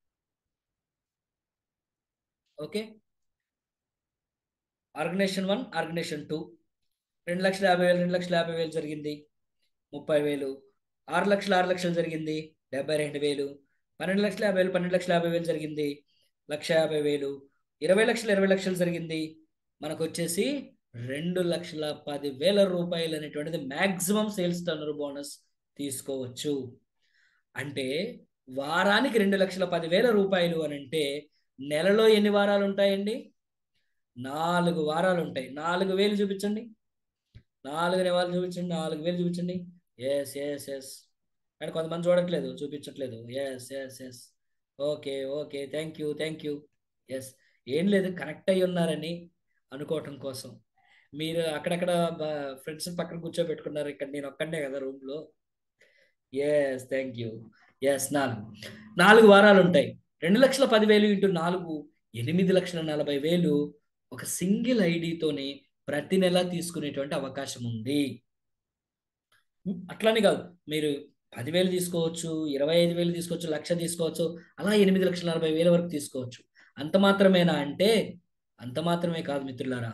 okay organization one organization two రెండు లక్షల యాభై వేలు రెండు లక్షల యాభై వేలు జరిగింది ముప్పై వేలు ఆరు లక్షల ఆరు లక్షలు జరిగింది డెబ్బై రెండు వేలు పన్నెండు లక్షల యాభై వేలు పన్నెండు లక్షల యాభై వేలు జరిగింది లక్ష యాభై వేలు ఇరవై లక్షల ఇరవై లక్షలు జరిగింది మనకు వచ్చేసి రెండు లక్షల పది వేల రూపాయలు అనేటువంటిది మ్యాక్సిమం సేల్స్ టర్నర్ బోనస్ తీసుకోవచ్చు అంటే వారానికి రెండు లక్షల పదివేల రూపాయలు అని అంటే నెలలో ఎన్ని వారాలు ఉంటాయండి నాలుగు వారాలు ఉంటాయి నాలుగు వేలు చూపించండి నాలుగు నెలలు చూపించండి నాలుగు వేలు చూపించండి ఎస్ ఎస్ ఎస్ కానీ కొంతమంది చూడట్లేదు చూపించట్లేదు yes yes yes okay okay thank you thank you yes ఏం లేదు కనెక్ట్ అయ్యి ఉన్నారని అనుకోవటం కోసం మీరు అక్కడక్కడ ఫ్రెండ్స్ పక్కన కూర్చోబెట్టుకున్నారు ఇక్కడ నేను ఒక్కడే కదా రూమ్లో ఎస్ థ్యాంక్ యూ ఎస్ నాలుగు నాలుగు వారాలు ఉంటాయి రెండు లక్షల పదివేలు ఇంటూ నాలుగు ఎనిమిది లక్షల నలభై వేలు ఒక సింగిల్ ఐడితోనే ప్రతి నెల తీసుకునేటువంటి అవకాశం ఉంది అట్లానే కాదు మీరు పదివేలు తీసుకోవచ్చు ఇరవై ఐదు వేలు తీసుకోవచ్చు లక్ష తీసుకోవచ్చు అలా ఎనిమిది లక్షల నలభై వేల వరకు తీసుకోవచ్చు అంత మాత్రమేనా అంటే అంత మాత్రమే కాదు మిత్రులారా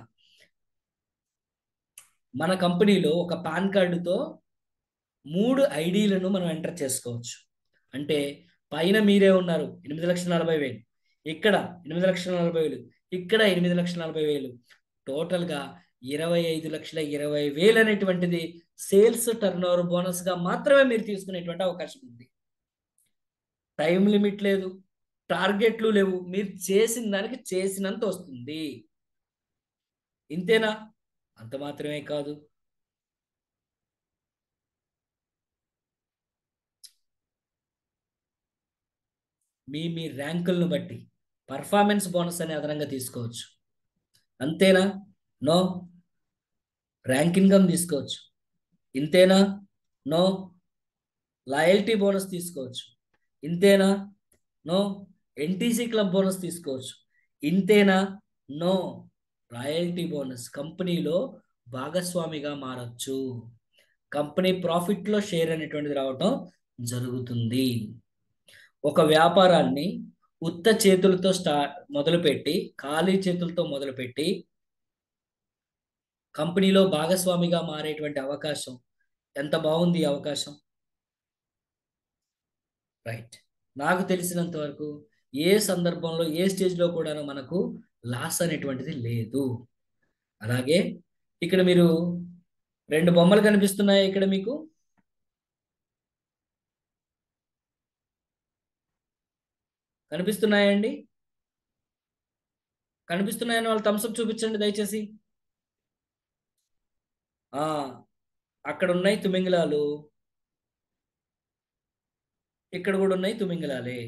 మన కంపెనీలో ఒక పాన్ కార్డుతో మూడు ఐడీలను మనం ఎంటర్ చేసుకోవచ్చు అంటే పైన మీరే ఉన్నారు ఎనిమిది లక్షల నలభై వేలు ఇక్కడ ఎనిమిది లక్షల నలభై వేలు ఇక్కడ ఎనిమిది లక్షల నలభై వేలు టోటల్గా ఇరవై ఐదు లక్షల ఇరవై వేలు అనేటువంటిది సేల్స్ టర్న్ ఓవర్ బోనస్గా మాత్రమే మీరు తీసుకునేటువంటి అవకాశం ఉంది టైం లిమిట్ లేదు టార్గెట్లు లేవు మీరు చేసిన దానికి చేసినంత వస్తుంది ఇంతేనా అంత మాత్రమే కాదు మీ మీ ర్యాంకులను బట్టి పర్ఫార్మెన్స్ బోనస్ అనే అదనంగా తీసుకోవచ్చు అంతేనా నో ర్యాంక్ ఇన్కమ్ తీసుకోవచ్చు ఇంతేనా నో లాయల్టీ బోనస్ తీసుకోవచ్చు ఇంతేనా నో ఎన్టీసీ క్లబ్ బోనస్ తీసుకోవచ్చు ఇంతేనా నో రాయల్టీ బోనస్ కంపెనీలో భాగస్వామిగా మారచ్చు కంపెనీ ప్రాఫిట్లో షేర్ అనేటువంటిది రావటం జరుగుతుంది ఒక వ్యాపారాన్ని ఉత్త చేతులతో స్టార్ట్ మొదలుపెట్టి ఖాళీ చేతులతో మొదలుపెట్టి కంపెనీలో భాగస్వామిగా మారేటువంటి అవకాశం ఎంత బాగుంది ఈ అవకాశం రైట్ నాకు తెలిసినంత వరకు ఏ సందర్భంలో ఏ స్టేజ్లో కూడా మనకు లాస్ అనేటువంటిది లేదు అలాగే ఇక్కడ మీరు రెండు బొమ్మలు కనిపిస్తున్నాయి ఇక్కడ మీకు కనిపిస్తున్నాయండి కనిపిస్తున్నాయని వాళ్ళు థమ్స్అప్ చూపించండి దయచేసి ఆ అక్కడ ఉన్నాయి తుమింగలాలు ఇక్కడ కూడా ఉన్నాయి తుమింగలాలే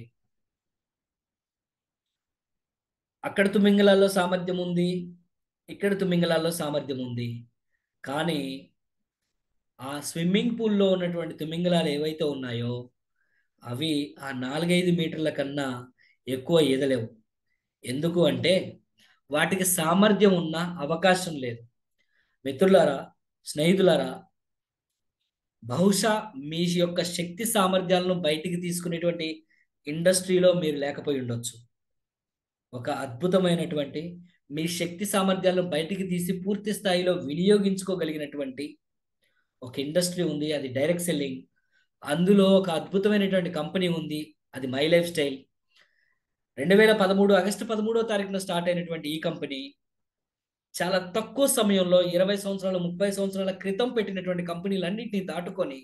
అక్కడ తుమింగలాల్లో సామర్థ్యం ఉంది ఇక్కడ తుమింగలాల్లో సామర్థ్యం ఉంది కానీ ఆ స్విమ్మింగ్ పూల్లో ఉన్నటువంటి తుమింగలాలు ఏవైతే ఉన్నాయో అవి ఆ నాలుగైదు మీటర్ల కన్నా ఎక్కువ ఈదలేవు ఎందుకు అంటే వాటికి సామర్థ్యం ఉన్న అవకాశం లేదు మిత్రులారా స్నేహితులారా బహుశా మీ యొక్క శక్తి సామర్థ్యాలను బయటికి తీసుకునేటువంటి ఇండస్ట్రీలో మీరు లేకపోయి ఉండొచ్చు ఒక అద్భుతమైనటువంటి మీ శక్తి సామర్థ్యాలను బయటికి తీసి పూర్తి స్థాయిలో వినియోగించుకోగలిగినటువంటి ఒక ఇండస్ట్రీ ఉంది అది డైరెక్ట్ సెల్లింగ్ అందులో ఒక అద్భుతమైనటువంటి కంపెనీ ఉంది అది మై లైఫ్ స్టైల్ రెండు వేల పదమూడు ఆగస్టు పదమూడో తారీఖున స్టార్ట్ అయినటువంటి ఈ కంపెనీ చాలా తక్కువ సమయంలో ఇరవై సంవత్సరాలు ముప్పై సంవత్సరాల క్రితం పెట్టినటువంటి కంపెనీలన్నింటినీ దాటుకొని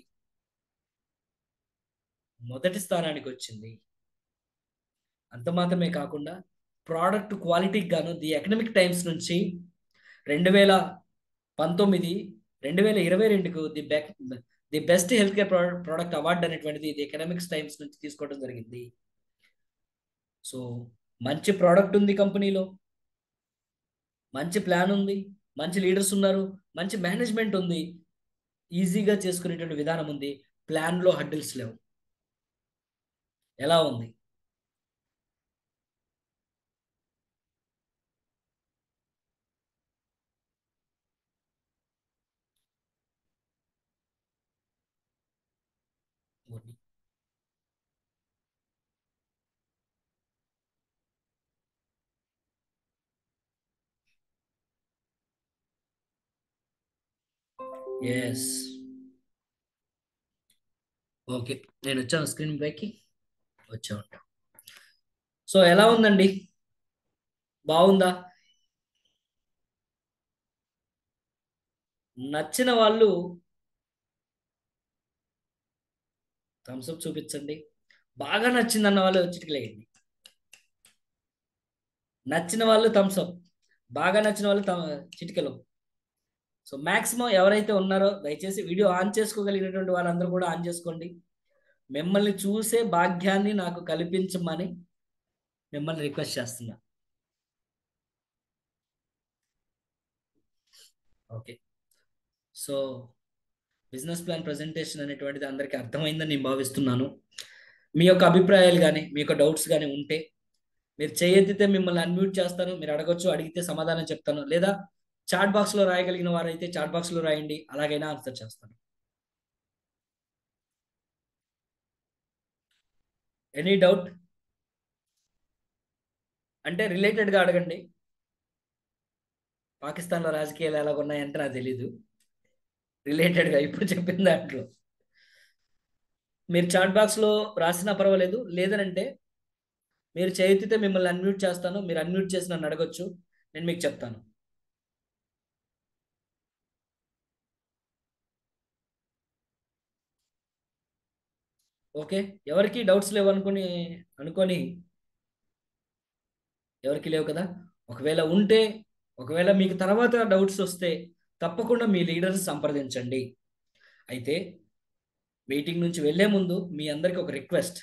మొదటి స్థానానికి వచ్చింది అంత మాత్రమే కాకుండా ప్రోడక్ట్ క్వాలిటీకి గాను ది ఎకనమిక్ టైమ్స్ నుంచి రెండు వేల పంతొమ్మిది రెండు వేల ఇరవై రెండుకు ది బెక్ the best health care product award అనేటువంటిది ది ఎకనామిక్స్ టైమ్స్ నుంచి తీసుకోవడం జరిగింది సో మంచి ప్రోడక్ట్ ఉంది కంపెనీలో మంచి ప్లాన్ ఉంది మంచి లీడర్స్ ఉన్నారు మంచి మేనేజ్మెంట్ ఉంది ఈజీగా చేసుకునేటువంటి విధానం ఉంది ప్లాన్లో హడ్డిల్స్ లేవు ఎలా ఉంది ఎస్ ఓకే నేను వచ్చాను స్క్రీన్ పైకి వచ్చా ఉంటా సో ఎలా ఉందండి బాగుందా నచ్చిన వాళ్ళు థమ్స్అప్ చూపించండి బాగా నచ్చిందన్న వాళ్ళు చిటికలేయండి నచ్చిన వాళ్ళు థమ్స్అప్ బాగా నచ్చిన వాళ్ళు చిటికలు సో మ్యాక్సిమం ఎవరైతే ఉన్నారో దయచేసి వీడియో ఆన్ చేసుకోగలిగినటువంటి వాళ్ళందరూ కూడా ఆన్ చేసుకోండి మిమ్మల్ని చూసే భాగ్యాన్ని నాకు కల్పించమని మిమ్మల్ని రిక్వెస్ట్ చేస్తున్నా okay so business plan presentation అనేటువంటిది అందరికీ అర్థమైందని నేను భావిస్తున్నాను మీ యొక్క అభిప్రాయాలు కానీ మీ యొక్క డౌట్స్ కానీ ఉంటే మీరు చేయెత్తితే మిమ్మల్ని అన్మ్యూట్ చేస్తాను మీరు అడగొచ్చు అడిగితే సమాధానం చెప్తాను లేదా చాట్ బాక్స్లో రాయగలిగిన వారైతే చాట్ బాక్స్లో రాయండి అలాగైనా ఆన్సర్ చేస్తాను ఎనీ డౌట్ అంటే రిలేటెడ్గా అడగండి పాకిస్తాన్లో రాజకీయాలు ఎలా ఉన్నాయంటే నాకు తెలీదు రిలేటెడ్గా ఇప్పుడు చెప్పిన దాంట్లో మీరు చాట్ బాక్స్లో రాసినా పర్వాలేదు లేదనంటే మీరు చేతితే మిమ్మల్ని అన్మ్యూట్ చేస్తాను మీరు అన్మ్యూట్ చేసి నన్ను అడగొచ్చు నేను మీకు చెప్తాను ఓకే ఎవరికి డౌట్స్ లేవు అనుకుని అనుకొని ఎవరికి లేవు కదా ఒకవేళ ఉంటే ఒకవేళ మీకు తర్వాత డౌట్స్ వస్తే తప్పకుండా మీ లీడర్స్ సంప్రదించండి అయితే మీటింగ్ నుంచి వెళ్లే ముందు మీ అందరికి ఒక రిక్వెస్ట్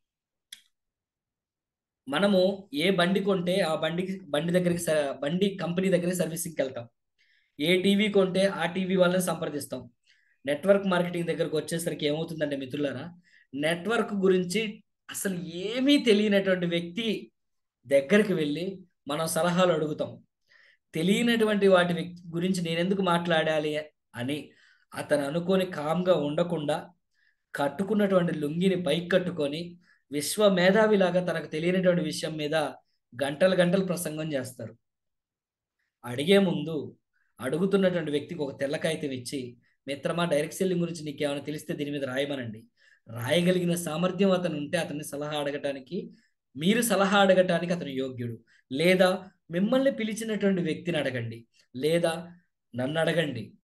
మనము ఏ బండి కొంటే ఆ బండికి బండి దగ్గరికి బండి కంపెనీ దగ్గరికి సర్వీసింగ్కి వెళ్తాం ఏ టీవీ కొంటే ఆ టీవీ వాళ్ళని సంప్రదిస్తాం నెట్వర్క్ మార్కెటింగ్ దగ్గరకు వచ్చేసరికి ఏమవుతుందంటే మిత్రులారా నెట్వర్క్ గురించి అసలు ఏమీ తెలియనటువంటి వ్యక్తి దగ్గరికి వెళ్ళి మనం సలహాలు అడుగుతాం తెలియనటువంటి వాటి వ్యక్తి గురించి నేను ఎందుకు మాట్లాడాలి అని అతను అనుకొని కామ్గా ఉండకుండా కట్టుకున్నటువంటి లుంగిని పైకి కట్టుకొని విశ్వ మేధావిలాగా తనకు తెలియనటువంటి విషయం మీద గంటలు గంటలు ప్రసంగం చేస్తారు అడిగే ముందు అడుగుతున్నటువంటి వ్యక్తికి ఒక తెల్ల కాగితం ఇచ్చి మిత్రమా డైరెక్ట్ సెల్లింగ్ గురించి నీకు ఏమైనా తెలిస్తే దీని మీద రాయమనండి రాయగలిగిన సామర్థ్యం అతను ఉంటే అతన్ని సలహా అడగటానికి మీరు సలహా అడగటానికి అతను యోగ్యుడు లేదా మిమ్మల్ని పిలిచినటువంటి వ్యక్తిని అడగండి లేదా నన్ను అడగండి